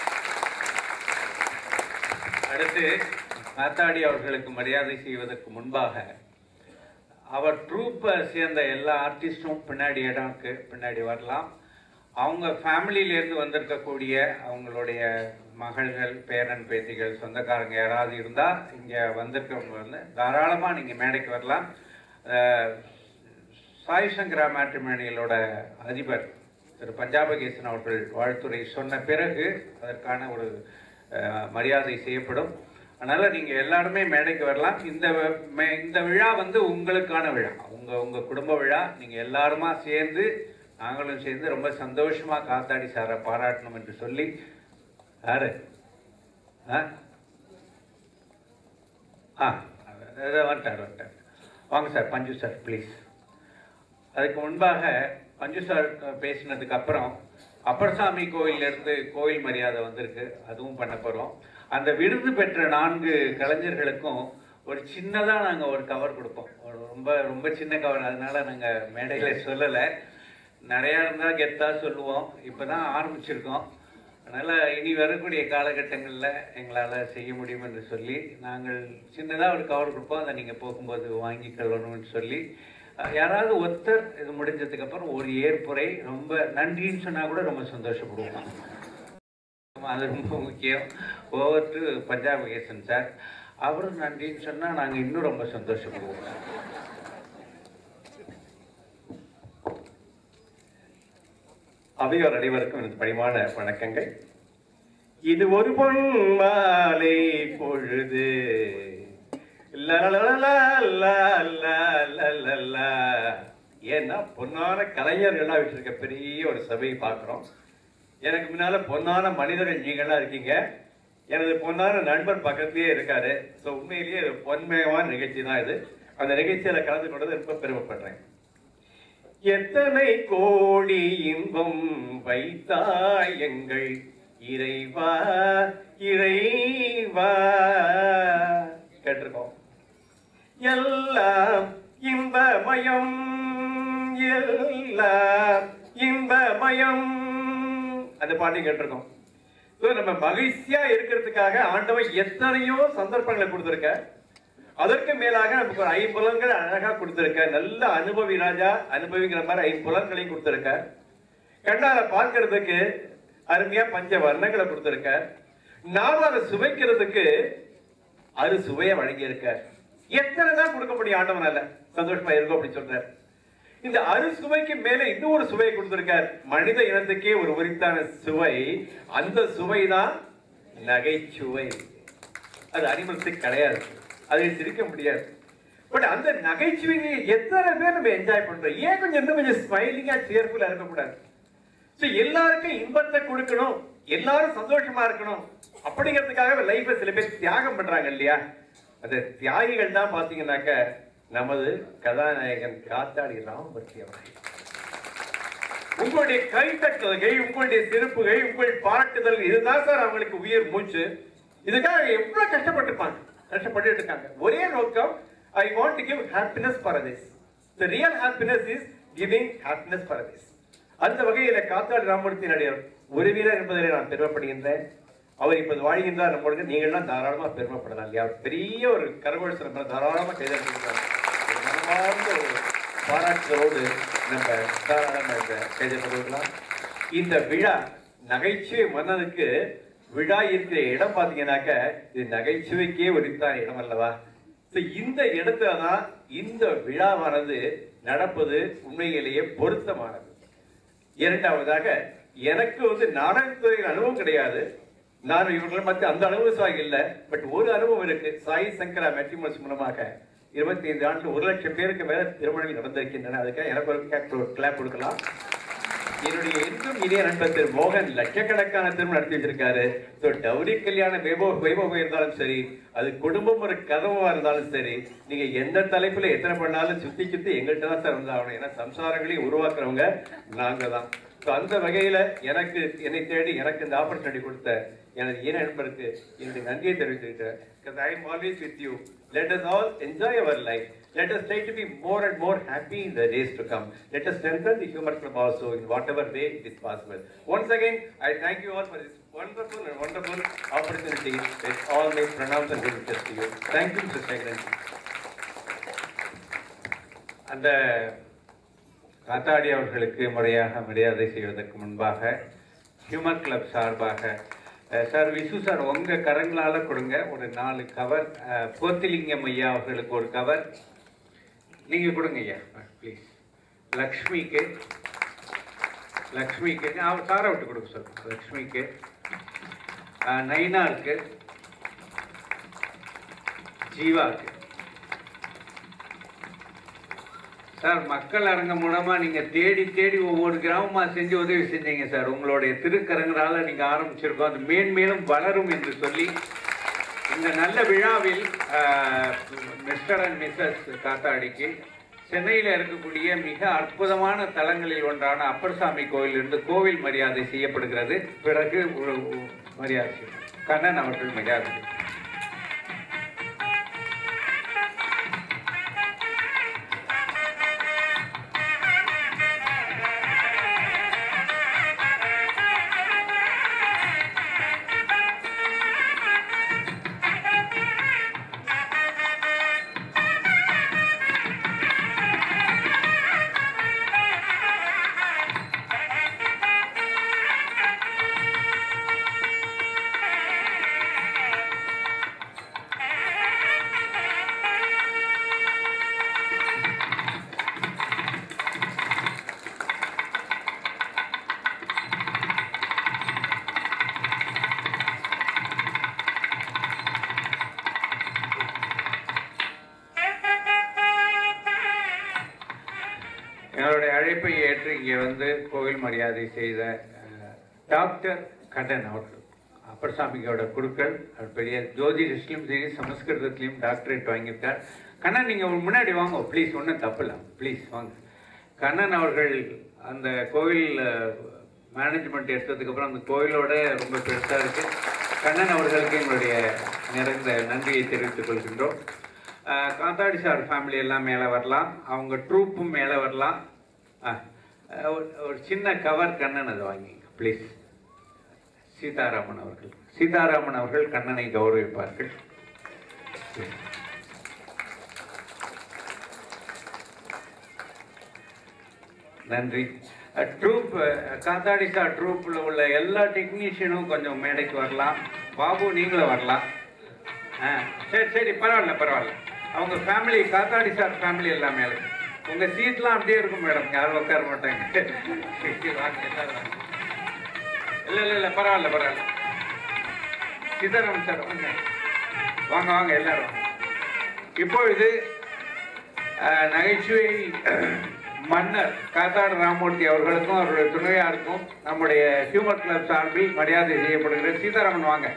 அடுத்து காத்தாடி அவர்களுக்கு மரியாதை செய்வதற்கு முன்பாக அவர் ட்ரூப்பை சேர்ந்த எல்லா ஆர்டிஸ்டும் பின்னாடி இடம் இருக்கு பின்னாடி வரலாம் அவங்க ஃபேமிலியிலேருந்து வந்திருக்கக்கூடிய அவங்களுடைய மகள்கள் பேரன் பேத்திகள் சொந்தக்காரங்க யாராவது இருந்தால் இங்கே வந்திருக்கவங்க வந்து தாராளமாக நீங்கள் மேடைக்கு வரலாம் அஹ், சாய் சங்கரா மேட்ரிமோனியலோட அதிபர் திரு பஞ்சாபகேசன் அவர்கள் வாழ்த்துரை சொன்ன பிறகு அதற்கான ஒரு அஹ், மரியாதை செய்யப்படும் அதனால் நீங்கள் எல்லாருமே மேடைக்கு வரலாம் இந்த வ- மே- இந்த விழா வந்து உங்களுக்கான விழா உங்கள் உங்கள் குடும்ப விழா நீங்கள் எல்லாருமா சேர்ந்து நாங்களும் சேர்ந்து ரொம்ப சந்தோஷமாக காத்தாடி சாரை பாராட்டணும் என்று சொல்லி யாரு ஆ ஆ அது வந்துட்டார் வந்துட்டார் வாங்க சார் பஞ்சு சார் ப்ளீஸ் அதுக்கு முன்பாக பஞ்சு சார் பேசினதுக்கு அப்புறம் அப்பர்சாமி கோயிலிருந்து கோயில் மரியாதை வந்திருக்கு அதுவும் பண்ண போகிறோம் அந்த விருது பெற்ற நான்கு கலைஞர்களுக்கும் ஒரு சின்னதாக நாங்கள் ஒரு கவர் கொடுப்போம் ஒரு ரொம்ப ரொம்ப சின்ன கவர் அதனால நாங்கள் மேடையில் சொல்லலை நிறையா இருந்தால் கெத்தாக சொல்லுவோம் இப்போ தான் ஆரம்பிச்சிருக்கோம் அதனால் இனி வரக்கூடிய காலகட்டங்களில் எங்களால் செய்ய முடியும் என்று சொல்லி நாங்கள் சின்னதாக ஒரு கவர் கொடுப்போம் அதை நீங்கள் போகும்போது வாங்கி கொள்ளணும்னு சொல்லி அஹ், யாராவது ஒருத்தர் இது முடிஞ்சதுக்கப்புறம் ஒரு ஏற்புரை ரொம்ப நன்றின்னு சொன்னால் கூட ரொம்ப சந்தோஷப்படுவோம் ஆமா, அது ரொம்ப முக்கியம் over to Panchapakesan sir அவரும் நன்றின்னு சொன்னால் நாங்கள் இன்னும் ரொம்ப சந்தோஷப்படுவோம் அவையோர் அனைவருக்கும் எனது பணிவான வணக்கங்கள் இது ஒரு பொன் மாலை பொழுது லலலலலா, லலலலலா. ஏன்னா பொன்னான கலைஞர்கள்லாம் வச்சிருக்க பெரிய ஒரு சபையை பார்க்குறோம் எனக்கு முன்னால பொன்னான மனிதர்கள் நீங்களாம் இருக்கீங்க எனது பொன்னான நண்பர் பக்கத்துலயே இருக்காரு ஸோ உண்மையிலேயே இது பொன்மயமான நிகழ்ச்சி தான் இது அந்த நிகழ்ச்சியில கலந்து கொண்டது ரொம்ப பெருமைப்படுறேன் எத்தனை கோடி இன்பம் வைத்தாய் எங்கள் இறைவா இறைவா கேட்டிருக்கோம் எல்லாம் இன்பமயம் எல்லாம் இன்பமயம் அந்த பாட்டையும் கேட்டிருக்கோம் So, நம்ம மகிழ்ச்சியா இருக்கிறதுக்காக ஆண்டவன் எத்தனையோ சந்தர்ப்பங்களை கொடுத்திருக்க அதற்கு மேலாக நமக்கு ஒரு ஐம்புலன்கள் அழகா கொடுத்திருக்க நல்ல அனுபவி ராஜா அனுபவிங்கிற மாதிரி ஐம்புலன்களையும் கொடுத்திருக்க கண்ணால பார்க்கிறதுக்கு அருமையா பஞ்ச வர்ணங்களை கொடுத்திருக்க நாம அதை சுவைக்கிறதுக்கு அறு சுவையை வழங்கியிருக்க எத்தனை தான் கொடுக்க முடியும் ஆண்டவனால சந்தோஷமா இருக்கும் அப்படி சொல்றார் இந்த அறுசுவைக்கு மேல இன்னும் ஒரு சுவையை கொடுத்திருக்கார் மனித இனத்துக்கே ஒரு உரித்தான சுவை அந்த சுவை தான் நகைச்சுவை அது அனிமல்ஸுக்கு கிடையாது அதை சிரிக்க முடியாது பட் அந்த நகைச்சுவையை எத்தனை பேர் நம்ம என்ஜாய் பண்றோம் ஏன் கொஞ்சம் இன்னும் கொஞ்சம் ஸ்மைலிங்கா சேர்ஃபுல்லா இருக்கக்கூடாது ஸோ எல்லாருக்கும் இன்பத்தை கொடுக்கணும் எல்லாரும் சந்தோஷமா இருக்கணும் அப்படிங்கிறதுக்காக லைஃப்ல சில பேர் தியாகம் பண்றாங்க இல்லையா அந்த தியாகிகள் தான் பாத்தீங்கன்னாக்க நமது கதாநாயகன் காத்தாடி ராமபக்தி அவர்கள் உங்களுடைய கைத்தட்டுதல்கள் உங்களுடைய சிறப்புகள் உங்கள் பாராட்டுதல் இதுதான் சார் அவங்களுக்கு உயிர் மூச்சு இதுக்காக எவ்வளவு கஷ்டப்பட்டிருப்பாங்க கஷ்டப்பட்டு இருக்காங்க ஒரே நோக்கம் I want to give happiness for this the real happiness is giving happiness for this அந்த வகையில காத்தாடி ராமமூர்த்தியினுடைய உறவினர் என்பதில் நான் பெருமைப்படுகின்றேன் அவர் இப்போது வாழ்கின்றார் நம்மளுக்கு நீங்கள்லாம் தாராளமா பெருமைப்படலாம் இல்லையா பெரிய ஒரு கரகோஷம் நம்ம தாராளமா கைதட்டிருக்காங்க ஒரு மனமார்ந்த ஒரு பாராட்டுதலோடு நம்ம தாராளமா இந்த கைதட்டலாம் இந்த விழா நகைச்சுவை மன்னனுக்கு விழா இருக்கிற இடம் பார்த்தீங்கன்னாக்க இது நகைச்சுவைக்கே உரித்தான இடம் அல்லவா So, இந்த இடத்துல தான் இந்த விழாவானது நடப்பது உண்மையிலேயே பொருத்தமானது இரண்டாவதாக எனக்கு வந்து நாடகத்துறையில் அனுபவம் கிடையாது நான் இவர்களை மற்ற அந்த அனுபவம் இல்லை பட் ஒரு அனுபவம் இருக்கு சாய் சங்கரா மெட்ரிமோஸ் மூலமாக இருபத்தி ஐந்து ஆண்டு ஒரு லட்சம் பேருக்கு மேல திருமணங்கள் நடந்திருக்கின்றன அதுக்காக எனக்கு ஒரு கிளாப் கொடுக்கலாம் என்னுடைய என்றும் இனிய நண்பர் திரு மோகன் லட்சக்கணக்கான திருமணம் நடத்தி வச்சிருக்காரு ஸோ டவுரி கல்யாண வைபவ வைபவம் இருந்தாலும் சரி அது குடும்பம் ஒரு கதவா இருந்தாலும் சரி நீங்க எந்த தலைப்புல எத்தனை பண்ணாலும் சுத்தி சுத்தி எங்கள்கிட்ட தான் சார் வந்தாகணும் ஏன்னா சம்சாரங்களையும் உருவாக்குறவங்க நாங்க தான் ஸோ அந்த வகையில எனக்கு என்னை தேடி எனக்கு இந்த ஆப்பர்ச்சுனிட்டி கொடுத்த எனது இன நண்பருக்கு என்னுடைய நன்றியை தெரிவித்துக்கிட்டேன் because I am always with you. Let us all enjoy our life. Let us try to be more and more happy in the days to come. Let us strengthen the humor club also in whatever way it is possible. Once again, I thank you all for this wonderful and wonderful opportunity. With all my pranams and good wishes to you. Thank you, Mr. Shagran. அந்த காத்தாடி அவர்களுக்கு முறையாக மரியாதை செய்வதற்கு முன்பாக humour club சார்பாக அஹ், sir Visu sir உங்க கரங்களால கொடுங்க ஒரு நாலு கவர் அஹ், போத்திலிங்கம் ஐயா அவர்களுக்கு ஒரு கவர் நீங்கள் கொடுங்க ஐயா ப்ளீஸ் லக்ஷ்மிக்கு லக்ஷ்மிக்கு அவர் சாரை விட்டு கொடுக்க சொல்லுங்க லக்ஷ்மிக்கு ஆஹ், நைனாருக்கு ஜீவாக்கு சார் மக்கள் அரங்கம் மூலமா நீங்க தேடி தேடி ஒவ்வொரு கிராமமா செஞ்சு உதவி செஞ்சீங்க சார் உங்களுடைய திருக்கரங்களால நீங்க ஆரம்பிச்சிருக்கோம் அது மேன்மேலும் வளரும் என்று சொல்லி இந்த நல்ல விழாவில் மிஸ்டர் அண்ட் மிஸ்ஸஸ் காத்தாடிக்கு சென்னையில் இருக்கக்கூடிய மிக அற்புதமான தலங்களில் ஒன்றான அப்பர்சாமி கோயிலிருந்து கோவில் மரியாதை செய்யப்படுகிறது பிறகு ஒரு ஒரு மரியாதை செய்யப்படும். கண்ணன் அவர்கள் மரியாதை செய்யப்படும். எங்களுடைய அழைப்பை ஏற்று இங்கே வந்து கோவில் மரியாதை செய்த அஹ், டாக்டர் கண்ணன் அவர்கள் அப்பர்சாமியோட குருக்கள் அவர் பெரிய ஜோதிடத்திலும் சரி சமஸ்கிருதத்திலையும் டாக்டரேட் வாங்கியிருக்கார் கண்ணன் நீங்கள் முன்னாடி வாங்க ப்ளீஸ் ஒன்றும் தப்பு இல்லை ப்ளீஸ் வாங்க கண்ணன் அவர்கள் அந்த கோவில் மேனேஜ்மெண்ட் எடுத்ததுக்கப்புறம் அந்த கோயிலோட ரொம்ப பெருசாக இருக்கு கண்ணன் அவர்களுக்கு எங்களுடைய நிறைந்த நன்றியை தெரிவித்துக் கொள்கின்றோம் அஹ், காத்தாடி சார் ஃபேமிலி எல்லாம் மேலே வரலாம் அவங்க ட்ரூப்பும் மேலே வரலாம் அஹ், ஒரு- ஒரு சின்ன கவர் கண்ணன் அதை வாங்கிங்க ப்ளீஸ் சீதாராமன் அவர்கள் சீதாராமன் அவர்கள் கண்ணனை கௌரவிப்பார்கள் நன்றி ட்ரூப் காத்தாடி சார் ட்ரூப்பில் உள்ள எல்லா டெக்னீஷியனும் கொஞ்சம் மேடைக்கு வரலாம் பாபு நீங்களும் வரலாம் ஆ சரி சரி பரவாயில்ல பரவாயில்ல அவங்க ஃபேமிலி காத்தாடி சார் ஃபேமிலி எல்லாம் மேலே உங்கள் சீட்லாம் அப்படியே இருக்கும் மேடம் யாரும் உட்கார மாட்டாங்க வாங்க, எல்லாரும் வாங்க. இல்லை இல்லை இல்லை பரவாயில்ல பரவாயில்ல சீதாராமன் சார் வாங்க வாங்க வாங்க எல்லாரும் வாங்க. இப்பொழுது அஹ், நகைச்சுவை மன்னர் காத்தாடு ராமூர்த்தி அவர்களுக்கும் அவருடைய துணையாருக்கும் நம்முடைய ஹியூமர் கிளப் சார்பில் மரியாதை செய்யப்படுகிற சீதாராமன் வாங்க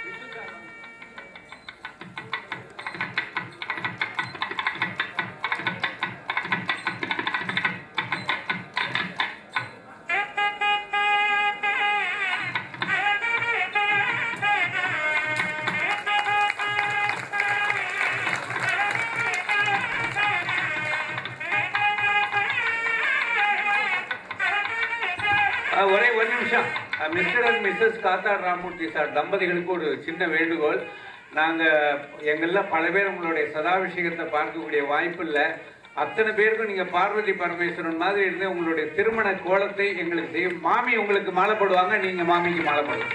அஹ், ஒரே ஒரு நிமிஷம் Mr and Mrs Kathadi Ramamurthy sir தம்பதிகளுக்கு ஒரு சின்ன வேண்டுகோள் நாங்கள் எங்களில் பல பேர் உங்களுடைய சதாபிஷேகத்தை பார்க்கக்கூடிய வாய்ப்பு இல்லை அத்தனை பேருக்கும் நீங்கள் பார்வதி பரமேஸ்வரன் மாதிரி இருந்து உங்களுடைய திருமண கோலத்தை எங்களுக்கு செய்யும் மாமி உங்களுக்கு மாலை போடுவாங்க நீங்கள் மாமிக்கு மாலை போடுங்க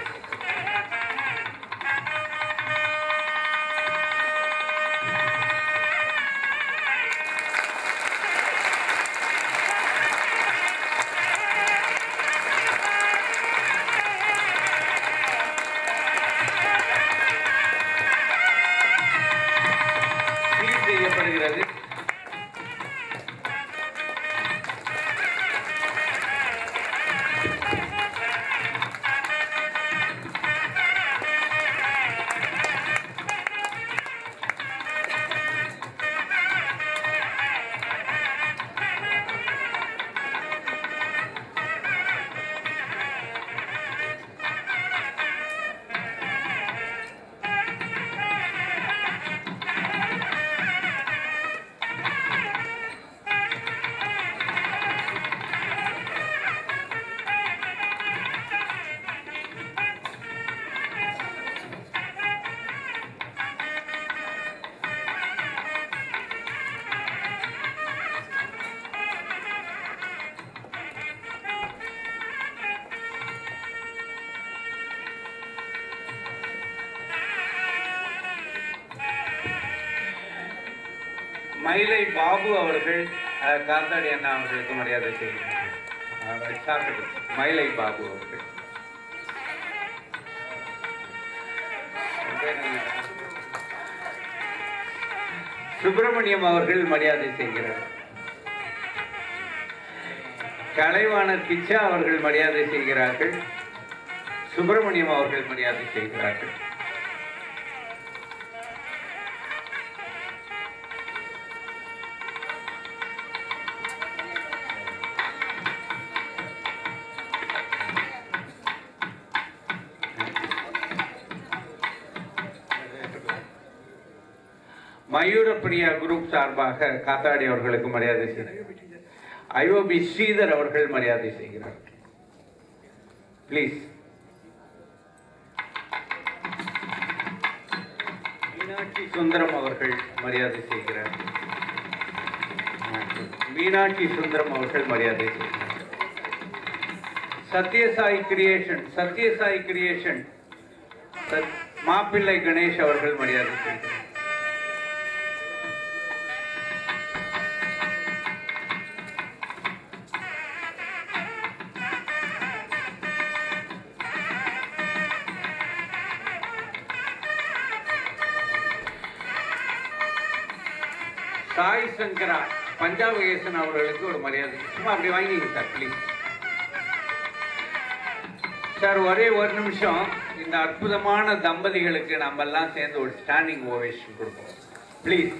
சீர் செய்யப்படுகிறது மயிலை பாபு அவர்கள் அஹ், காத்தாடி அண்ணா அவர்களுக்கு மரியாதை செய்கிறார்கள் அஹ், சாப்பிட்டு. மயிலை பாபு அவர்கள் சுப்பிரமணியம் அவர்கள் மரியாதை செய்கிறார் கலைவாணர் பிச்சா அவர்கள் மரியாதை செய்கிறார்கள் சுப்பிரமணியம் அவர்கள் மரியாதை செய்கிறார்கள் மயூரப்பிரியா குரூப் சார்பாக காத்தாடி அவர்களுக்கு மரியாதை செய்கிறார் ஐஓபி ஸ்ரீதர் அவர்கள் மரியாதை செய்கிறார் ப்ளீஸ் மீனாட்சி சுந்தரம் அவர்கள் மரியாதை செய்கிறார் மீனாட்சி சுந்தரம் அவர்கள் மரியாதை செய்கிறார் சத்யசாய் கிரியேஷன் சத்யசாய் கிரியேஷன் சத்- மாப்பிள்ளை கணேஷ் அவர்கள் மரியாதை செய்கிறார் சாய் சங்கரா பஞ்சாபகேசன் அவர்களுக்கு ஒரு மரியாதை சும்மா அப்படி வாங்கிங்க சார் ப்ளீஸ் சார் ஒரே ஒரு நிமிஷம் இந்த அற்புதமான தம்பதிகளுக்கு நம்ம எல்லாம் சேர்ந்து ஒரு ஸ்டாண்டிங் ஓவேஷன் கொடுப்போம் ப்ளீஸ்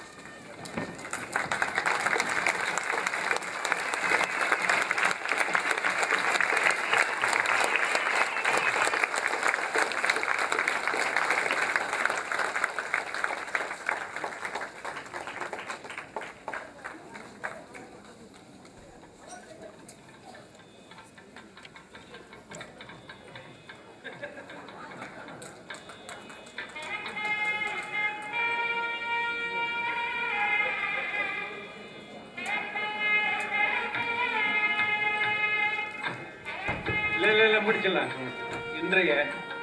இல்ல இல்ல இல்ல முடிச்சிடலாம் இன்றைய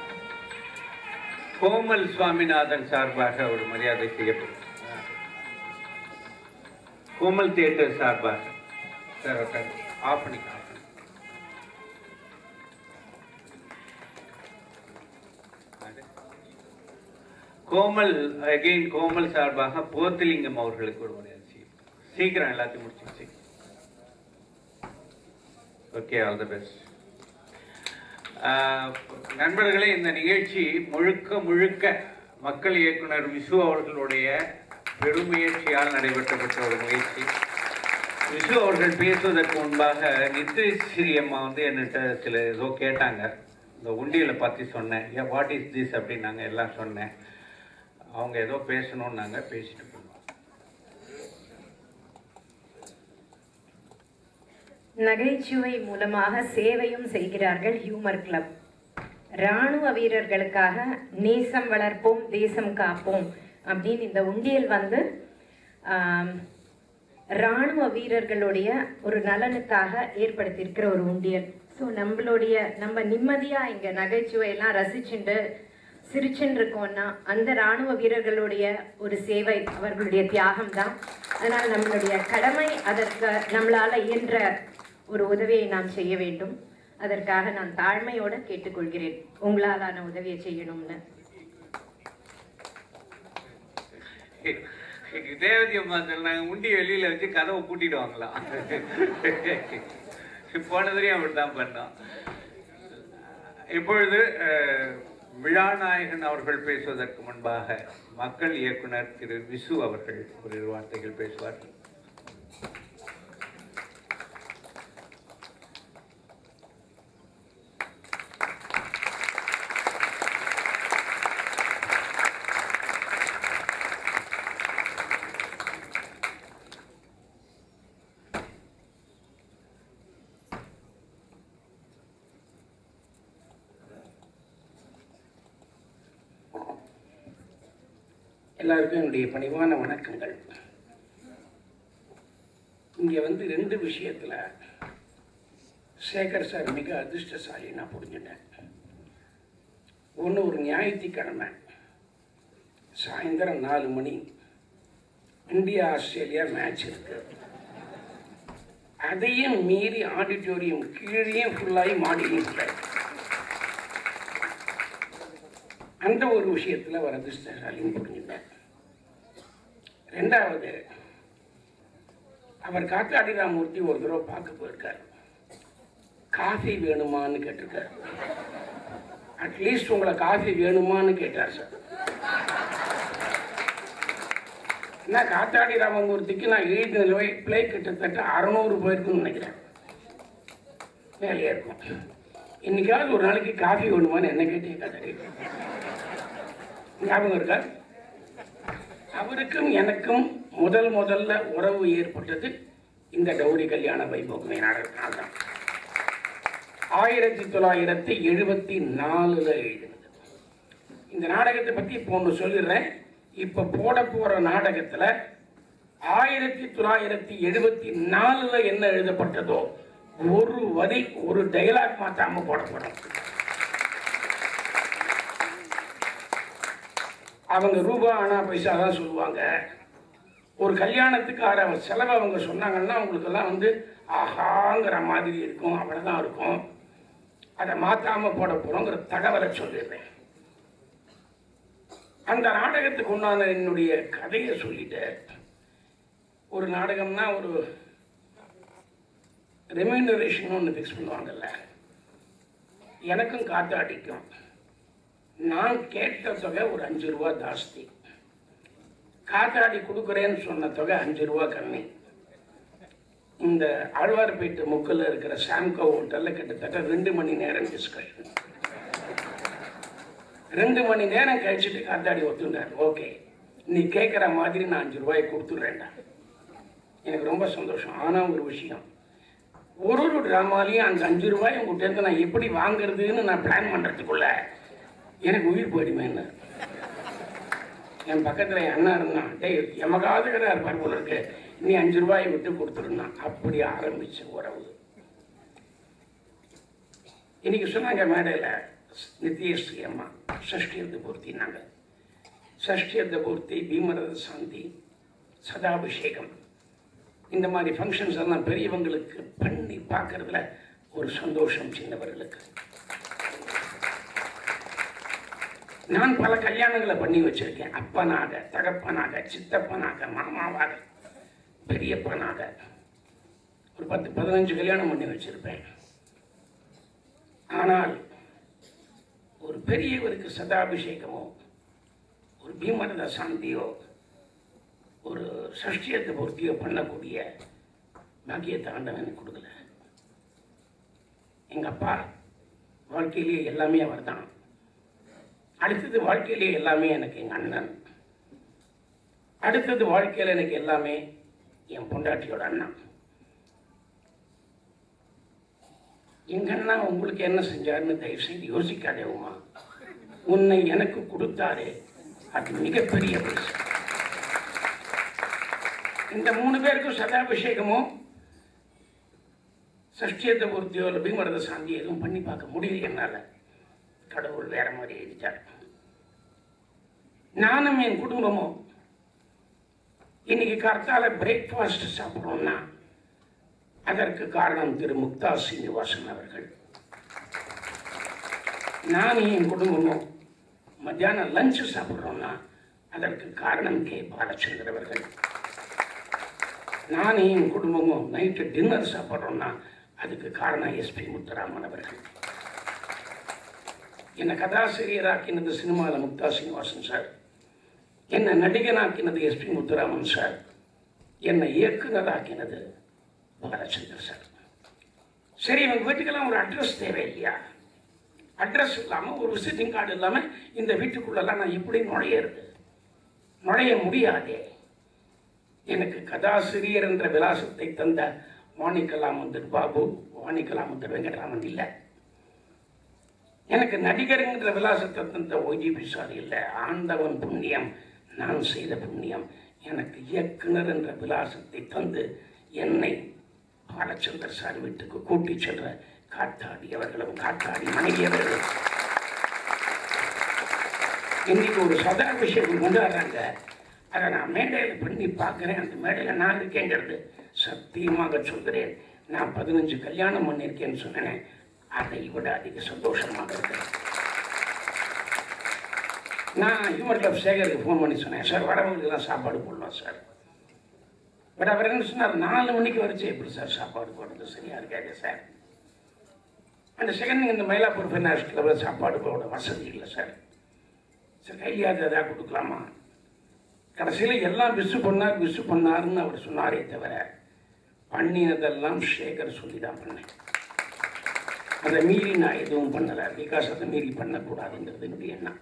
கோமல் சுவாமிநாதன் சார்பாக ஒரு மரியாதை செய்யப்படும் கோமல் தியேட்டர் சார்பாக சார் உட்காரு. ஆஃப் பண்ணிக்க ஆஃப் பண்ணி கோமல் அகைன் கோமல் சார்பாக போத்திலிங்கம் அவர்களுக்கு ஒரு மரியாதை செய்யும் சீக்கிரம் எல்லாத்தையும் முடிச்சு ஓகே ஆல் தி பெஸ்ட் நண்பர்களே இந்த நிகழ்ச்சி முழுக்க முழுக்க மக்கள் இயக்குனர் விசு அவர்களுடைய பெருமுயற்சியால் நடைபெற்றப்பட்ட ஒரு நிகழ்ச்சி விசு அவர்கள் பேசுவதற்கு முன்பாக நித்யஸ்ரீ அம்மா வந்து என்கிட்ட சில ஏதோ கேட்டாங்க இந்த உண்டியலை பற்றி சொன்னேன் ஏன் வாட் இஸ் திஸ் அப்படின்னு நாங்கள் எல்லாம் சொன்னேன் அவங்க ஏதோ பேசணும்னு நாங்கள் பேசிட்டு போனோம் நகைச்சுவை மூலமாக சேவையும் செய்கிறார்கள் ஹியூமர் கிளப் ராணுவ வீரர்களுக்காக நேசம் வளர்ப்போம் தேசம் காப்போம் அப்படின்னு இந்த உண்டியல் வந்து ஆம், ராணுவ வீரர்களுடைய ஒரு நலனுக்காக ஏற்படுத்தியிருக்கிற ஒரு உண்டியல் ஸோ நம்மளுடைய நம்ம நிம்மதியாக இங்கே நகைச்சுவையெல்லாம் ரசிச்சுண்டு சிரிச்சுன்னு இருக்கோம்னா அந்த ராணுவ வீரர்களுடைய ஒரு சேவை அவர்களுடைய தியாகம் தான் அதனால் நம்மளுடைய கடமை அதற்கு நம்மளால் இயன்ற ஒரு உதவியை நாம் செய்ய வேண்டும் அதற்காக நான் தாழ்மையோடு கேட்டுக்கொள்கிறேன் உங்களாலான உதவியை செய்யணும்னு தேவதி அம்மா சொன்னாங்க உண்டி வெளியில வச்சு கதவை பூட்டிடுவாங்களாம் போனதுலேயும் அப்படித்தான் பண்ணோம் இப்பொழுது அஹ், விழாநாயகன் அவர்கள் பேசுவதற்கு முன்பாக மக்கள் இயக்குனர் திரு விசு அவர்கள் ஒரு இரு வார்த்தைகள் பேசுவார்கள் எல்லாருக்கும் என்னுடைய பணிவான வணக்கங்கள் இங்கே வந்து ரெண்டு விஷயத்தில் சேகர் சார் மிக அதிர்ஷ்டசாலி நான் புரிஞ்சுட்டேன் ஒன்று ஒரு ஞாயிற்றுக்கிழமை சாயந்தரம் நாலு மணி இந்தியா ஆஸ்திரேலியா மேட்ச் இருக்கு அதையும் மீறி ஆடிட்டோரியம் கீழேயும் ஃபுல்லாகி மாடியும் ஃபுல்லாகி அந்த ஒரு விஷயத்தில் வர அதிர்ஷ்டசாலின்னு புரிஞ்சுட்டேன் ரெண்டாவது அவர் காத்தாடி ராமூர்த்தி ஒரு தடவை பார்க்க போயிருக்காரு காஃபி வேணுமான்னு கேட்டிருக்காரு அட்லீஸ்ட் உங்களை காஃபி வேணுமான்னு கேட்டார் சார் என்ன காத்தாடி ராமமூர்த்திக்கு நான் எழுதின பிளே கிட்டத்தட்ட அறநூறு பேருக்குன்னு நினைக்கிறேன் வேலையாக இருக்கும் இன்னைக்காவது ஒரு நாளைக்கு காஃபி வேணுமான்னு என்ன கேட்டீங்க காத்தாடி ஞாபகம் இருக்கா அவருக்கும் எனக்கும் முதல் முதல்ல உறவு ஏற்பட்டது இந்த கௌரி கல்யாண வைபோகமே நாடகத்தினால தான் ஆயிரத்தி தொள்ளாயிரத்தி எழுபத்தி நாலுல எழுதினது இந்த நாடகத்தை பத்தி இப்போ ஒன்று சொல்லிடுறேன் இப்ப போட போற நாடகத்துல ஆயிரத்தி தொள்ளாயிரத்தி எழுபத்தி நாலுல என்ன எழுதப்பட்டதோ ஒரு வரி ஒரு டைலாக் மாத்தாம போடப்படும் அவங்க ரூபா ஆனா பைசா தான் சொல்லுவாங்க ஒரு கல்யாணத்துக்கு ஆற செலவு அவங்க சொன்னாங்கன்னா அவங்களுக்கெல்லாம் வந்து ஆஹாங்கிற மாதிரி இருக்கும் அவ்வளோதான் இருக்கும் அதை மாத்தாம போட போறோங்கிற தகவலை சொல்லிடுறேன் அந்த நாடகத்துக்கு உண்டான என்னுடைய கதையை சொல்லிட்டு ஒரு நாடகம்னா ஒரு ரெமினரேஷன் ஒன்று ஃபிக்ஸ் பண்ணுவாங்கல்ல எனக்கும் காத்து அடிக்கும் நான் கேட்ட தொகை ஒரு அஞ்சு ரூபா ஜாஸ்தி காத்தாடி கொடுக்குறேன்னு சொன்ன தொகை அஞ்சு ரூபா கம்மி இந்த ஆழ்வார்பேட்டு முக்கில் இருக்கிற சாம்கோ ஹோட்டலில் கிட்டத்தட்ட ரெண்டு மணி நேரம் டிஸ்கஷன் ரெண்டு மணி நேரம் கழிச்சுட்டு காத்தாடி ஒத்துண்டார் ஓகே நீ கேட்குற மாதிரி நான் அஞ்சு ரூபாய் கொடுத்துட்றேன்டா எனக்கு ரொம்ப சந்தோஷம் ஆனால் ஒரு விஷயம் ஒரு ஒரு ட்ராமாலையும் அந்த அஞ்சு ரூபாய் உங்கள்கிட்ட நான் எப்படி வாங்குறதுன்னு நான் பிளான் பண்ணுறதுக்குள்ள எனக்கு உயிர் போயிடுமேன்னு என் பக்கத்தில் என் அண்ணா இருந்தான் டேய் எமகாவது கடை இருப்பார் போல இருக்கு நீ அஞ்சு ரூபாயை விட்டு கொடுத்துருந்தான் அப்படி ஆரம்பிச்ச உறவு இன்னைக்கு சொன்னாங்க மேடையில் நித்யஸ்ரீ அம்மா ஷஷ்டியர்த்த பூர்த்தினாங்க ஷஷ்டியர்த்த பூர்த்தி பீமரத சாந்தி சதாபிஷேகம் இந்த மாதிரி ஃபங்க்ஷன்ஸ் எல்லாம் பெரியவங்களுக்கு பண்ணி பார்க்கறதுல ஒரு சந்தோஷம் சின்னவர்களுக்கு நான் பல கல்யாணங்களை பண்ணி வச்சிருக்கேன் அப்பனாக தகப்பனாக சித்தப்பனாக மாமாவாக பெரியப்பனாக ஒரு பத்து பதினஞ்சு கல்யாணம் பண்ணி வச்சிருப்பேன் ஆனால் ஒரு பெரியவருக்கு சதாபிஷேகமோ ஒரு பீமரத சாந்தியோ ஒரு சஷ்டியத்தை பூர்த்தியோ பண்ணக்கூடிய பாக்கியத்தை ஆண்டவன் எனக்கு கொடுக்கல எங்கள் அப்பா வாழ்க்கையிலேயே எல்லாமே அவர் தான் அடுத்தது வாழ்க்கையிலே எல்லாமே எனக்கு எங்கள் அண்ணன் அடுத்தது வாழ்க்கையில் எனக்கு எல்லாமே என் பொண்டாட்டியோட அண்ணன் எங்க அண்ணா உங்களுக்கு என்ன செஞ்சாருன்னு தயவு செய்து யோசிக்காதே உமா உன்னை எனக்கு கொடுத்தாரே அது மிகப்பெரிய பரிசு இந்த மூணு பேருக்கும் சதாபிஷேகமோ சஷ்டியத்தை பூர்த்தியோ இல்லை பீமரத சாந்தி எதுவும் பண்ணி பார்க்க முடியல என்னால் கடவுள் வேற மாதிரி எழுதிட்டார் நானும் என் குடும்பமும் இன்னைக்கு கார்த்தால பிரேக்ஃபாஸ்ட் சாப்பிட்றோம்னா அதற்கு காரணம் திரு முக்தா சீனிவாசன் அவர்கள் நானும் என் குடும்பமும் மத்தியானம் லஞ்சு சாப்பிட்றோம்னா அதற்கு காரணம் கே பாலச்சந்தர் அவர்கள் நானும் என் குடும்பமும் நைட்டு டின்னர் சாப்பிட்றோம்னா அதுக்கு காரணம் எஸ்பி முத்துராமன் அவர்கள் என்னை கதாசிரியராக்கினது சினிமாவில் முக்தா சீனிவாசன் சார் என்னை நடிகனாக்கினது எஸ்பி முத்துராமன் சார் என்னை இயக்குனராக்கினது பாலச்சந்தர் சார் சரி இவங்க வீட்டுக்கெல்லாம் ஒரு அட்ரஸ் தேவை இல்லையா அட்ரஸ் இல்லாமல் ஒரு விசிட்டிங் கார்டு இல்லாமல் இந்த வீட்டுக்குள்ளெல்லாம் நான் எப்படி நுழையிறது நுழைய முடியாதே எனக்கு கதாசிரியர் என்ற விலாசத்தை தந்த வாணிகலாமுந்தர் பாபு வாணிகலாமுந்தர் வெங்கட்ராமன் இல்லை எனக்கு நடிகருங்கிற விலாசத்தை தந்த ஓஜிபி சார் இல்லை ஆண்டவன் புண்ணியம் நான் செய்த புண்ணியம் எனக்கு இயக்குனர் என்ற விலாசத்தை தந்து என்னை பாலச்சந்தர் சார் வீட்டுக்கு கூட்டி செல்ற காத்தாடி அவர்களும் காத்தாடி மனைவி அவர்களும் இன்னைக்கு ஒரு சதாபிஷேகம் கொண்டாடுறாங்க அதை நான் மேடையில் பண்ணி பார்க்குறேன் அந்த மேடையில் நான் இருக்கேங்கிறது சத்தியமாக சொல்கிறேன் நான் பதினஞ்சு கல்யாணம் பண்ணியிருக்கேன்னு சொன்னேன் அதை விட அதிக சந்தோஷமாக இருக்கிறேன் நான் ஹியூமர் கிளப் சேகருக்கு ஃபோன் பண்ணி சொன்னேன் சார் வரவங்களுக்கெல்லாம் சாப்பாடு போடலாம் சார் பட் அவர் என்ன சொன்னார் நாலு மணிக்கு வரைச்சு எப்படி சார் சாப்பாடு போடுறது சரியா இருக்காது சார் அந்த செகண்ட் இந்த மயிலாப்பூர் ஃபைனான்ஸ் கிளப்பில் சாப்பாடு போட வசதி இல்லை சார் சரி கையாவது எதாவது கொடுக்கலாமா கடைசியில் எல்லாம் விசு பண்ணார் விசு பண்ணாருன்னு அவர் சொன்னாரே தவிர பண்ணினதெல்லாம் சேகர் சொல்லி தான் பண்ணேன் அதை மீறி நான் எதுவும் பண்ணலை பிகாஸ் அதை மீறி பண்ணக்கூடாதுங்கிறது என்னுடைய எண்ணம்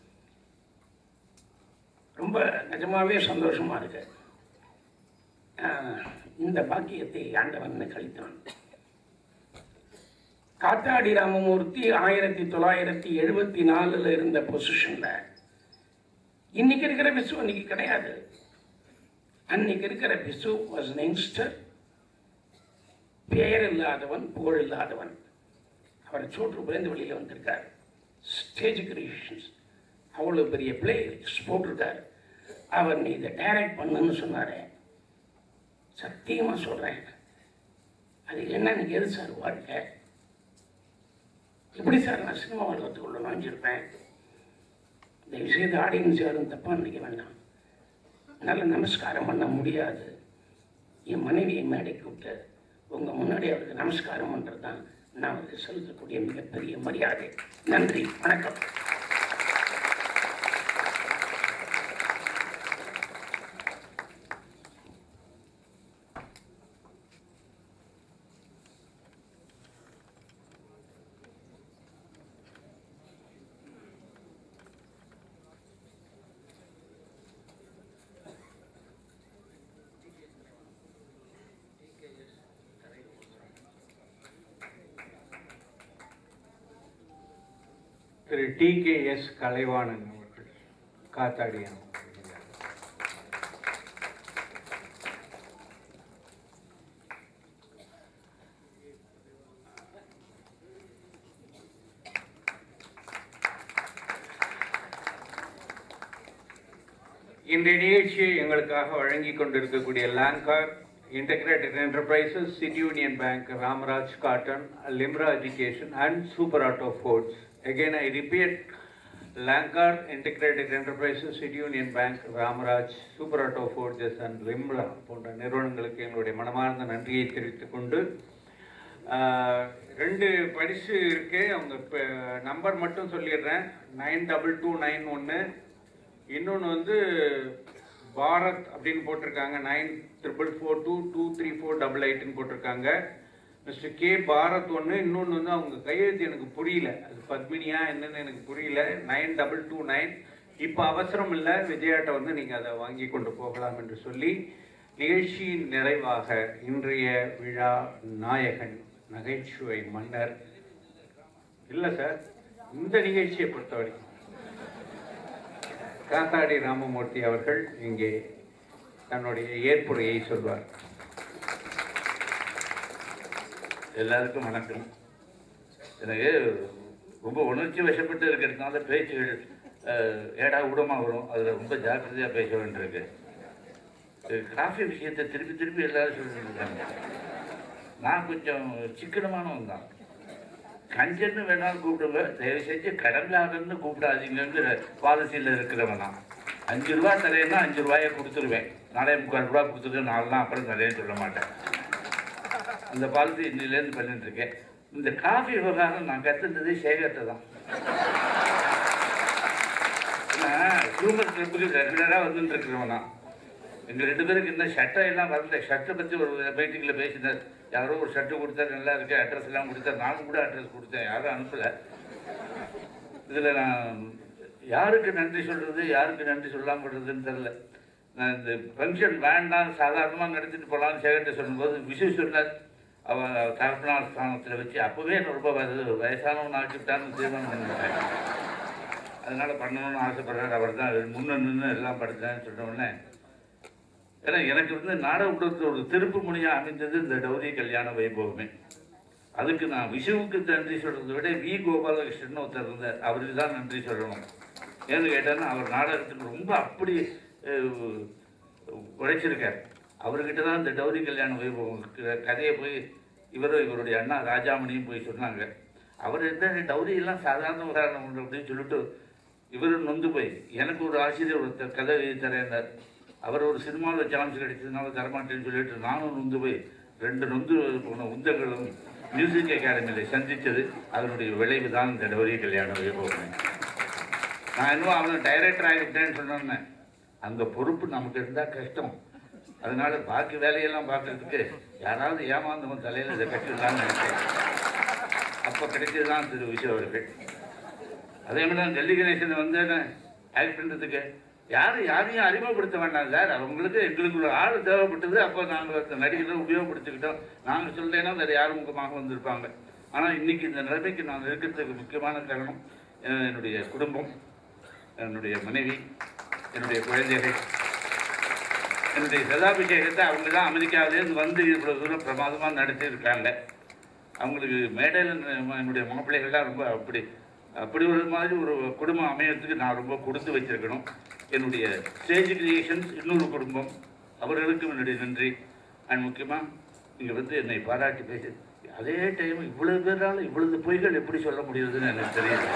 ரொம்ப நிஜமாவே சந்தோஷமா இருக்கு ஆஹ், இந்த பாக்கியத்தை ஆண்டவன் கழித்தான் காத்தாடி ராமமூர்த்தி ஆயிரத்தி தொள்ளாயிரத்தி எழுபத்தி நாலுல இருந்த பொசிஷன்ல இன்னைக்கு இருக்கிற விசு அன்னைக்கு கிடையாது அன்னைக்கு இருக்கிற விசு வாஸ் யங்ஸ்டர் பெயர் இல்லாதவன் புகழ் இல்லாதவன் அவர் சோற்று புரிந்து வெளியில் வந்திருக்கார் ஸ்டேஜ் கிரியேஷன்ஸ் அவ்வளோ பெரிய பிளே போட்டிருக்கார் அவர் நீ இதை டைரக்ட் பண்ணுன்னு சொன்னார் சத்தியமாக சொல்கிறேன் அது என்ன எனக்கு எது சார் வாழ்க்கை எப்படி சார் நான் சினிமா வளர்த்துக்குள்ள நுழைஞ்சிருப்பேன் தயவுசெய்து ஆடியன்ஸ் யாரும் தப்பாக நினைக்க வேண்டாம் என்னால் நமஸ்காரம் பண்ண முடியாது என் மனைவியை மேடை கூப்பிட்டு உங்கள் முன்னாடி அவருக்கு நமஸ்காரம் பண்ணுறது தான் நான் அவருக்கு செலுத்தக்கூடிய மிகப்பெரிய மரியாதை நன்றி வணக்கம் திரு டி கே எஸ் கலைவாணன் அவர்கள் காத்தாடியான் இன்றைய நிகழ்ச்சியை எங்களுக்காக வழங்கி கொண்டிருக்கக்கூடிய Lancor integrated enterprises City Union Bank Ramraj cotton Limra education and super auto forge again I repeat Lancor integrated enterprises City Union Bank Ramraj super auto forges and Limra போன்ற நிறுவனங்களுக்கு எங்களுடைய மனமார்ந்த நன்றியை தெரிவித்துக் கொண்டு ஆஹ், ரெண்டு பரிசு இருக்கு அவங்க நம்பர் மட்டும் சொல்லிடுறேன் நைன் டபுள் டூ நைன் ஒன்று இன்னொன்று வந்து பாரத் அப்படின்னு போட்டிருக்காங்க nine triple four two two three four double எயிட்னு போட்டிருக்காங்க மிஸ்டர் கே பாரத் ஒன்று இன்னொன்று வந்து அவங்க கையெழுத்து எனக்கு புரியல அது பத்மினியா என்னன்னு எனக்கு புரியல நைன் டபுள் டூ நைன் இப்போ அவசரம் இல்லை விஜயாட்ட வந்து நீங்கள் அதை வாங்கி கொண்டு போகலாம் என்று சொல்லி நிகழ்ச்சியின் நிறைவாக இன்றைய விழா நாயகன் நகைச்சுவை மன்னர் இல்லை சார் இந்த நிகழ்ச்சியை பொறுத்த வரைக்கும் காத்தாடி ராமமூர்த்தி அவர்கள் இங்கே தன்னுடைய ஏற்புரையை சொல்வார் எல்லாருக்கும் வணக்கம் எனக்கு ரொம்ப உணர்ச்சி வசப்பட்டு இருக்கிறதுனால பேச்சுகள் அஹ், ஏடா ஊடமாக வரும் அதில் ரொம்ப ஜாக்கிரதையாக பேச வேண்டியிருக்கு அஹ், காஃபி விஷயத்தை திருப்பி திருப்பி எல்லாரும் சொல்லிட்டு இருக்காங்க நான் கொஞ்சம் சிக்கனமானவன் தான் கஞ்சன்னு வேணாலும் கூப்பிடுங்க தயவு செஞ்சு கடங்காரன்னு கூப்பிடாதீங்கன்னு பாலிசியில் இருக்கிறவன் நான் அஞ்சு ரூபா தரேன்னா அஞ்சு ரூபாயை கொடுத்துருவேன் நாலே முக்கால் ரூபா கொடுத்துட்டு நாலுலாம் அப்புறம் தரேன்னு சொல்ல மாட்டேன் அந்த பாலிசி இன்னிலேருந்து பண்ணிட்டு இருக்கேன் இந்த காஃபி விவகாரம் நான் கற்றுனது சேகர்ட்ட தான் ஹியூமர் கிளப்புக்கு ரெகுலராக வந்துட்டு இருக்கிறவன் நான் எங்கள் ரெண்டு பேருக்கு இன்னும் ஷர்ட்டை எல்லாம் வரல ஷர்ட்டை பற்றி ஒரு மீட்டிங்கில் பேசினார் யாரோ ஒரு ஷர்ட்டு கொடுத்தா நல்லா இருக்கு அட்ரஸ் எல்லாம் கொடுத்தா நானும் கூட அட்ரஸ் கொடுத்தேன் யாரும் அனுப்பலை இதில் நான் யாருக்கு நன்றி சொல்கிறது யாருக்கு நன்றி சொல்லாம விடுறதுன்னு தெரில நான் இந்த ஃபங்க்ஷன் வேண்டாம் சாதாரணமாக நடத்திட்டு போகலான்னு சேகர்ட்ட சொல்லும்போது விஷு சொன்னார் அவன் தகப்பனார் ஸ்தானத்தில் வச்சு அப்போவே என்ன ரொம்ப வயது வயசானவன் ஆக்கிவிட்டான்னு தீர்மானம் பண்ணிவிட்டேன் அதனால் பண்ணணும்னு ஆசைப்படுறாரு அவர் தான் முன்ன நின்று எல்லாம் படித்தேன்னு சொன்ன உடனே ஏன்னா எனக்கு வந்து நாடகத்தில் ஒரு திருப்பு முனையாக அமைந்தது இந்த டௌரி கல்யாண வைபவமே அதுக்கு நான் விஷுவுக்கு நன்றி சொல்றதை விட வி கோபாலகிருஷ்ணன் ஒருத்தர் இருந்தார் அவருக்கு தான் நன்றி சொல்லணும் ஏன்னு கேட்டாங்கன்னா அவர் நாடகத்துக்கு ரொம்ப அப்படி அஹ், உழைச்சிருக்கார் அவர்கிட்ட தான் இந்த டௌரி கல்யாண வைபவம் க- கதையை போய் இவரும் இவருடைய அண்ணா ராஜாமணியும் போய் சொன்னாங்க அவர் என்ன டௌரி எல்லாம் சாதாரண உதாரணம் உண்டு அப்படின்னு சொல்லிட்டு இவர் நொந்து போய் எனக்கு ஒரு ஆசிரியர் ஒருத்தர் கதை எழுதி தரேன்னார் அவர் ஒரு சினிமாவில் சான்ஸ் கிடைச்சதுனால தரமாட்டேன்னு சொல்லிட்டு நானும் நொந்து போய் ரெண்டு நொந்து போன உந்தங்களும் மியூசிக் அகாடமியில் சந்தித்தது அதனுடைய விளைவு தான் இந்த டௌரி கல்யாண வைபவம் நான் இன்னும் அவனை டைரக்டர் ஆகிவிட்டேன்னு சொன்னேன் அந்த பொறுப்பு நமக்கு இருந்தால் கஷ்டம் அதனால பாக்கி வேலையெல்லாம் பார்க்கறதுக்கு யாராவது ஏமாந்தவன் தலையில் இதை கட்டிடலாம்னு நினைச்சேன் அப்போ கிடைச்சது தான் திரு விஜய் அவர்கள் அதே மாதிரி தான் டெல்லி கணேசனை வந்து ஆக்ட் பண்ணுறதுக்கு யாரும் யாரையும் அறிமுகப்படுத்த வேண்டாம் சார் அவங்களுக்கு எங்களுக்கு ஒரு ஆள் தேவைப்பட்டது அப்போ நாங்கள் நடிகர்களை உபயோகப்படுத்திக்கிட்டோம் நாங்கள் சொல்லலைன்னா வேறு யாரும் முகமாக வந்திருப்பாங்க ஆனால் இன்னைக்கு இந்த நிலைமைக்கு நான் இருக்கிறதுக்கு முக்கியமான காரணம் அஹ், என்னுடைய குடும்பம் என்னுடைய மனைவி என்னுடைய குழந்தைகள் என்னுடைய சதாபிஷேகத்தை அவங்க தான் அமெரிக்காவிலேருந்து வந்து இவ்வளோ தூரம் பிரமாதமாக நடத்தி இருக்காங்க அவங்களுக்கு மேடையில் என்னுடைய மாப்பிள்ளைகள்லாம் ரொம்ப அப்படி அப்படி ஒரு மாதிரி ஒரு குடும்பம் அமையறதுக்கு நான் ரொம்ப கொடுத்து வச்சிருக்கணும் என்னுடைய ஸ்டேஜ் கிரியேஷன்ஸ் இன்னொரு குடும்பம் அவர்களுக்கும் என்னுடைய நன்றி அண்ட் முக்கியமாக இங்கே வந்து என்னை பாராட்டி பேசி அதே டைம் இவ்வளவு பேரால் இவ்வளவு பொய்கள் எப்படி சொல்ல முடியுதுன்னு எனக்கு தெரியல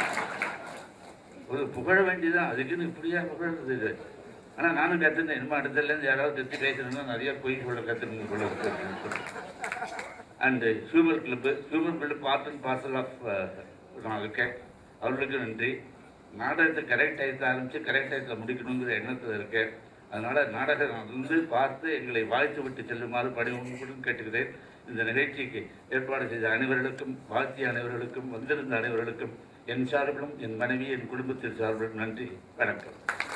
ஒரு புகழ வேண்டியதான் அதுக்குன்னு இப்படியா புகழ்றது இது ஆனால் நானும் கற்றுனேன் இனிமே அடுத்ததுலேருந்து யாராவது கற்று பேசணும்னா நிறைய பொய் சொல்ல கற்றுக்கணும் போல இருக்கு அப்படின்னு சொல்லிட்டு and humour club humour club part and parcel of நான் இருக்கேன் அவர்களுக்கு நன்றி நாடகத்தை கரெக்ட் டயத்தில் ஆரம்பித்து கரெக்ட் டயத்தில் முடிக்கணுங்கிற எண்ணத்தில் இருக்கேன் அதனால் நாடகம் வந்து பார்த்து எங்களை வாழ்த்து விட்டு செல்லுமாறு பணிவுடன் கேட்டுக்கிறேன் இந்த நிகழ்ச்சிக்கு ஏற்பாடு செய்த அனைவர்களுக்கும் வாழ்த்திய அனைவர்களுக்கும் வந்திருந்த அனைவர்களுக்கும் என் சார்பிலும் என் மனைவி என் குடும்பத்தின் சார்பிலும் நன்றி வணக்கம்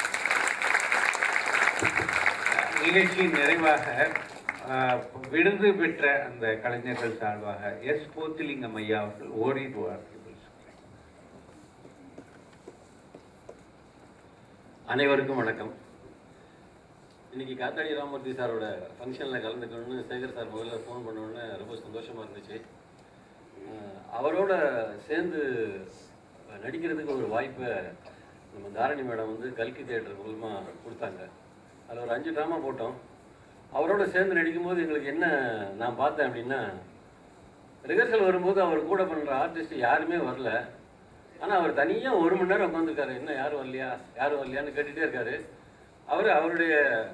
நிகழ்ச்சியின் நிறைவாக ஆஹ், விருது பெற்ற அந்த கலைஞர்கள் சார்பாக எஸ் போத்திலிங்கம் ஐயா அவர்கள் ஓரிரு வார்த்தைகள் அனைவருக்கும் வணக்கம் இன்னைக்கு காத்தாடி ராமூர்த்தி சாரோட ஃபங்க்ஷனில் கலந்துக்கணும்னு சேகர் சார் முதல்ல ஃபோன் பண்ணோன்னே ரொம்ப சந்தோஷமாக இருந்துச்சு அஹ் அவரோட சேர்ந்து நடிக்கிறதுக்கு ஒரு வாய்ப்பை நம்ம தாரணி மேடம் வந்து கல்கி தேட்டர் மூலமாக கொடுத்தாங்க அதில் ஒரு அஞ்சு ட்ராமா போட்டோம் அவரோட சேர்ந்து நடிக்கும்போது எங்களுக்கு என்ன நான் பார்த்தேன் அப்படின்னா ரிஹர்சல் வரும்போது அவர் கூட பண்ணுற ஆர்டிஸ்ட் யாருமே வரல ஆனால் அவர் தனியாக ஒரு மணி நேரம் உட்காந்துருக்காரு என்ன யாரும் வரலையா யாரும் வரலையான்னு கேட்டுகிட்டே இருக்காரு அவர் அவருடைய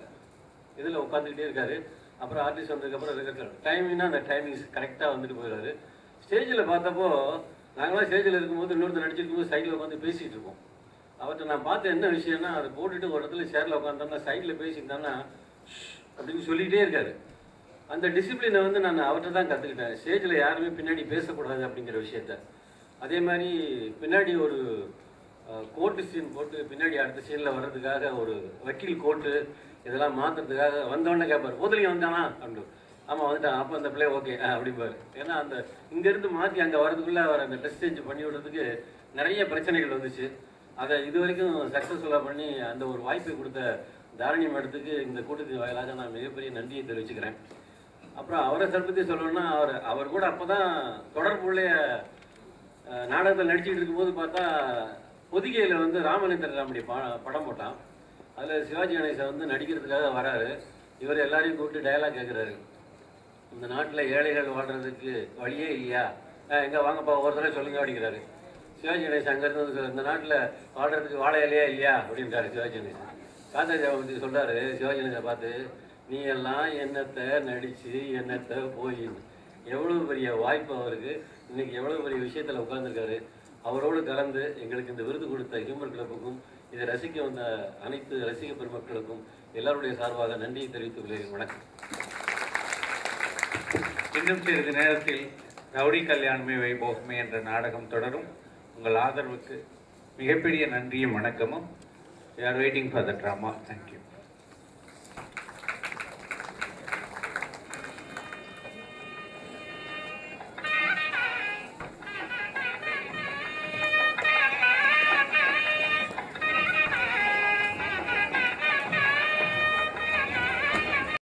இதில் உட்காந்துக்கிட்டே இருக்காரு அப்புறம் ஆர்டிஸ்ட் வந்ததுக்கப்புறம் ரிஹர்சல் டைமிங்னா அந்த டைமிங்ஸ் கரெக்டாக வந்துட்டு போயிடுறாரு ஸ்டேஜில் பார்த்தப்போ நாங்களாம் ஸ்டேஜில் இருக்கும்போது இன்னொருத்தர் நடிச்சிருக்கும்போது சைடில் உட்காந்து பேசிகிட்டு இருக்கோம் அவர்கிட்ட நான் பார்த்த என்ன விஷயம்னா அதை போட்டுட்டு ஒரு இடத்துல சேரில் உட்காந்தோம்னா சைடில் பேசிக்கிட்டோம்னா அப்படின்னு சொல்லிக்கிட்டே இருக்காரு அந்த டிசிப்ளினை வந்து நான் அவர்கிட்ட தான் கற்றுக்கிட்டேன் ஸ்டேஜில் யாருமே பின்னாடி பேசக்கூடாது அப்படிங்கிற விஷயத்த அதே மாதிரி பின்னாடி ஒரு கோர்ட்டு சீன் போட்டு பின்னாடி அடுத்த சீனில் வர்றதுக்காக ஒரு வக்கீல் கோர்ட்டு இதெல்லாம் மாற்றுறதுக்காக வந்தவொடனே கேட்பார் போதலிங்க வந்தானா அப்படின்னு ஆமாம் வந்துட்டான் அப்போ அந்த பிள்ளை ஓகே அப்படிம்பாரு ஏன்னா அந்த இங்கேருந்து மாற்றி அங்கே வரதுக்குள்ளே அவர் அந்த ட்ரெஸ் சேஞ்ச் பண்ணி விடுறதுக்கு நிறைய பிரச்சனைகள் வந்துச்சு அதை இது வரைக்கும் சக்ஸஸ்ஃபுல்லாக பண்ணி அந்த ஒரு வாய்ப்பை கொடுத்த தாரணி மேடத்துக்கு இந்த கூட்டத்தின் வாயிலாக நான் மிகப்பெரிய நன்றியை தெரிவிச்சுக்கிறேன் அப்புறம் அவரை சார் பற்றி சொல்லணும்னா அவர் அவர் கூட அப்போ தான் தொடர்புடைய அஹ், நாடகத்தில் நடிச்சுட்டு இருக்கும்போது பார்த்தா பொதிகையில் வந்து ராமலிங்கர் ராமடி பா படம் போட்டான் அதில் சிவாஜி கணேசன் வந்து நடிக்கிறதுக்காக வராரு இவர் எல்லாரையும் கூப்பிட்டு டயலாக் கேட்குறாரு இந்த நாட்டில் ஏழைகள் வாழ்றதுக்கு வழியே இல்லையா எங்கே வாங்கப்பா ஒரு தடவை சொல்லுங்க அப்படிங்கிறாரு சிவாஜி கணேசன் அங்கேருந்து வந்து சொல்றாரு, இந்த நாட்டில் வாழ்றதுக்கு வாழை இலையா இல்லையா அப்படின்றாரு சிவாஜி கணேசன் காந்தாஜி பற்றி சொல்கிறாரு சிவாஜி கணேசன் பார்த்து நீ எல்லாம் என்னத்தை நடித்து என்னத்தை போய் எவ்வளோ பெரிய வாய்ப்பு அவருக்கு இன்னைக்கு எவ்வளோ பெரிய விஷயத்தில் உட்கார்ந்திருக்காரு அவரோடு கலந்து எங்களுக்கு இந்த விருது கொடுத்த ஹியூமர் கிளப்புக்கும் இதை ரசிக்க வந்த அனைத்து ரசிக பெருமக்களுக்கும் எல்லாருடைய சார்பாக நன்றியை தெரிவித்துக் கொள்கிறேன் வணக்கம் இன்னும் சிறிது நேரத்தில் ரவுடி கல்யாணமே வைபோகமே என்ற நாடகம் தொடரும் உங்கள் ஆதரவுக்கு மிகப்பெரிய நன்றியும் வணக்கமும் we are waiting for the drama thank you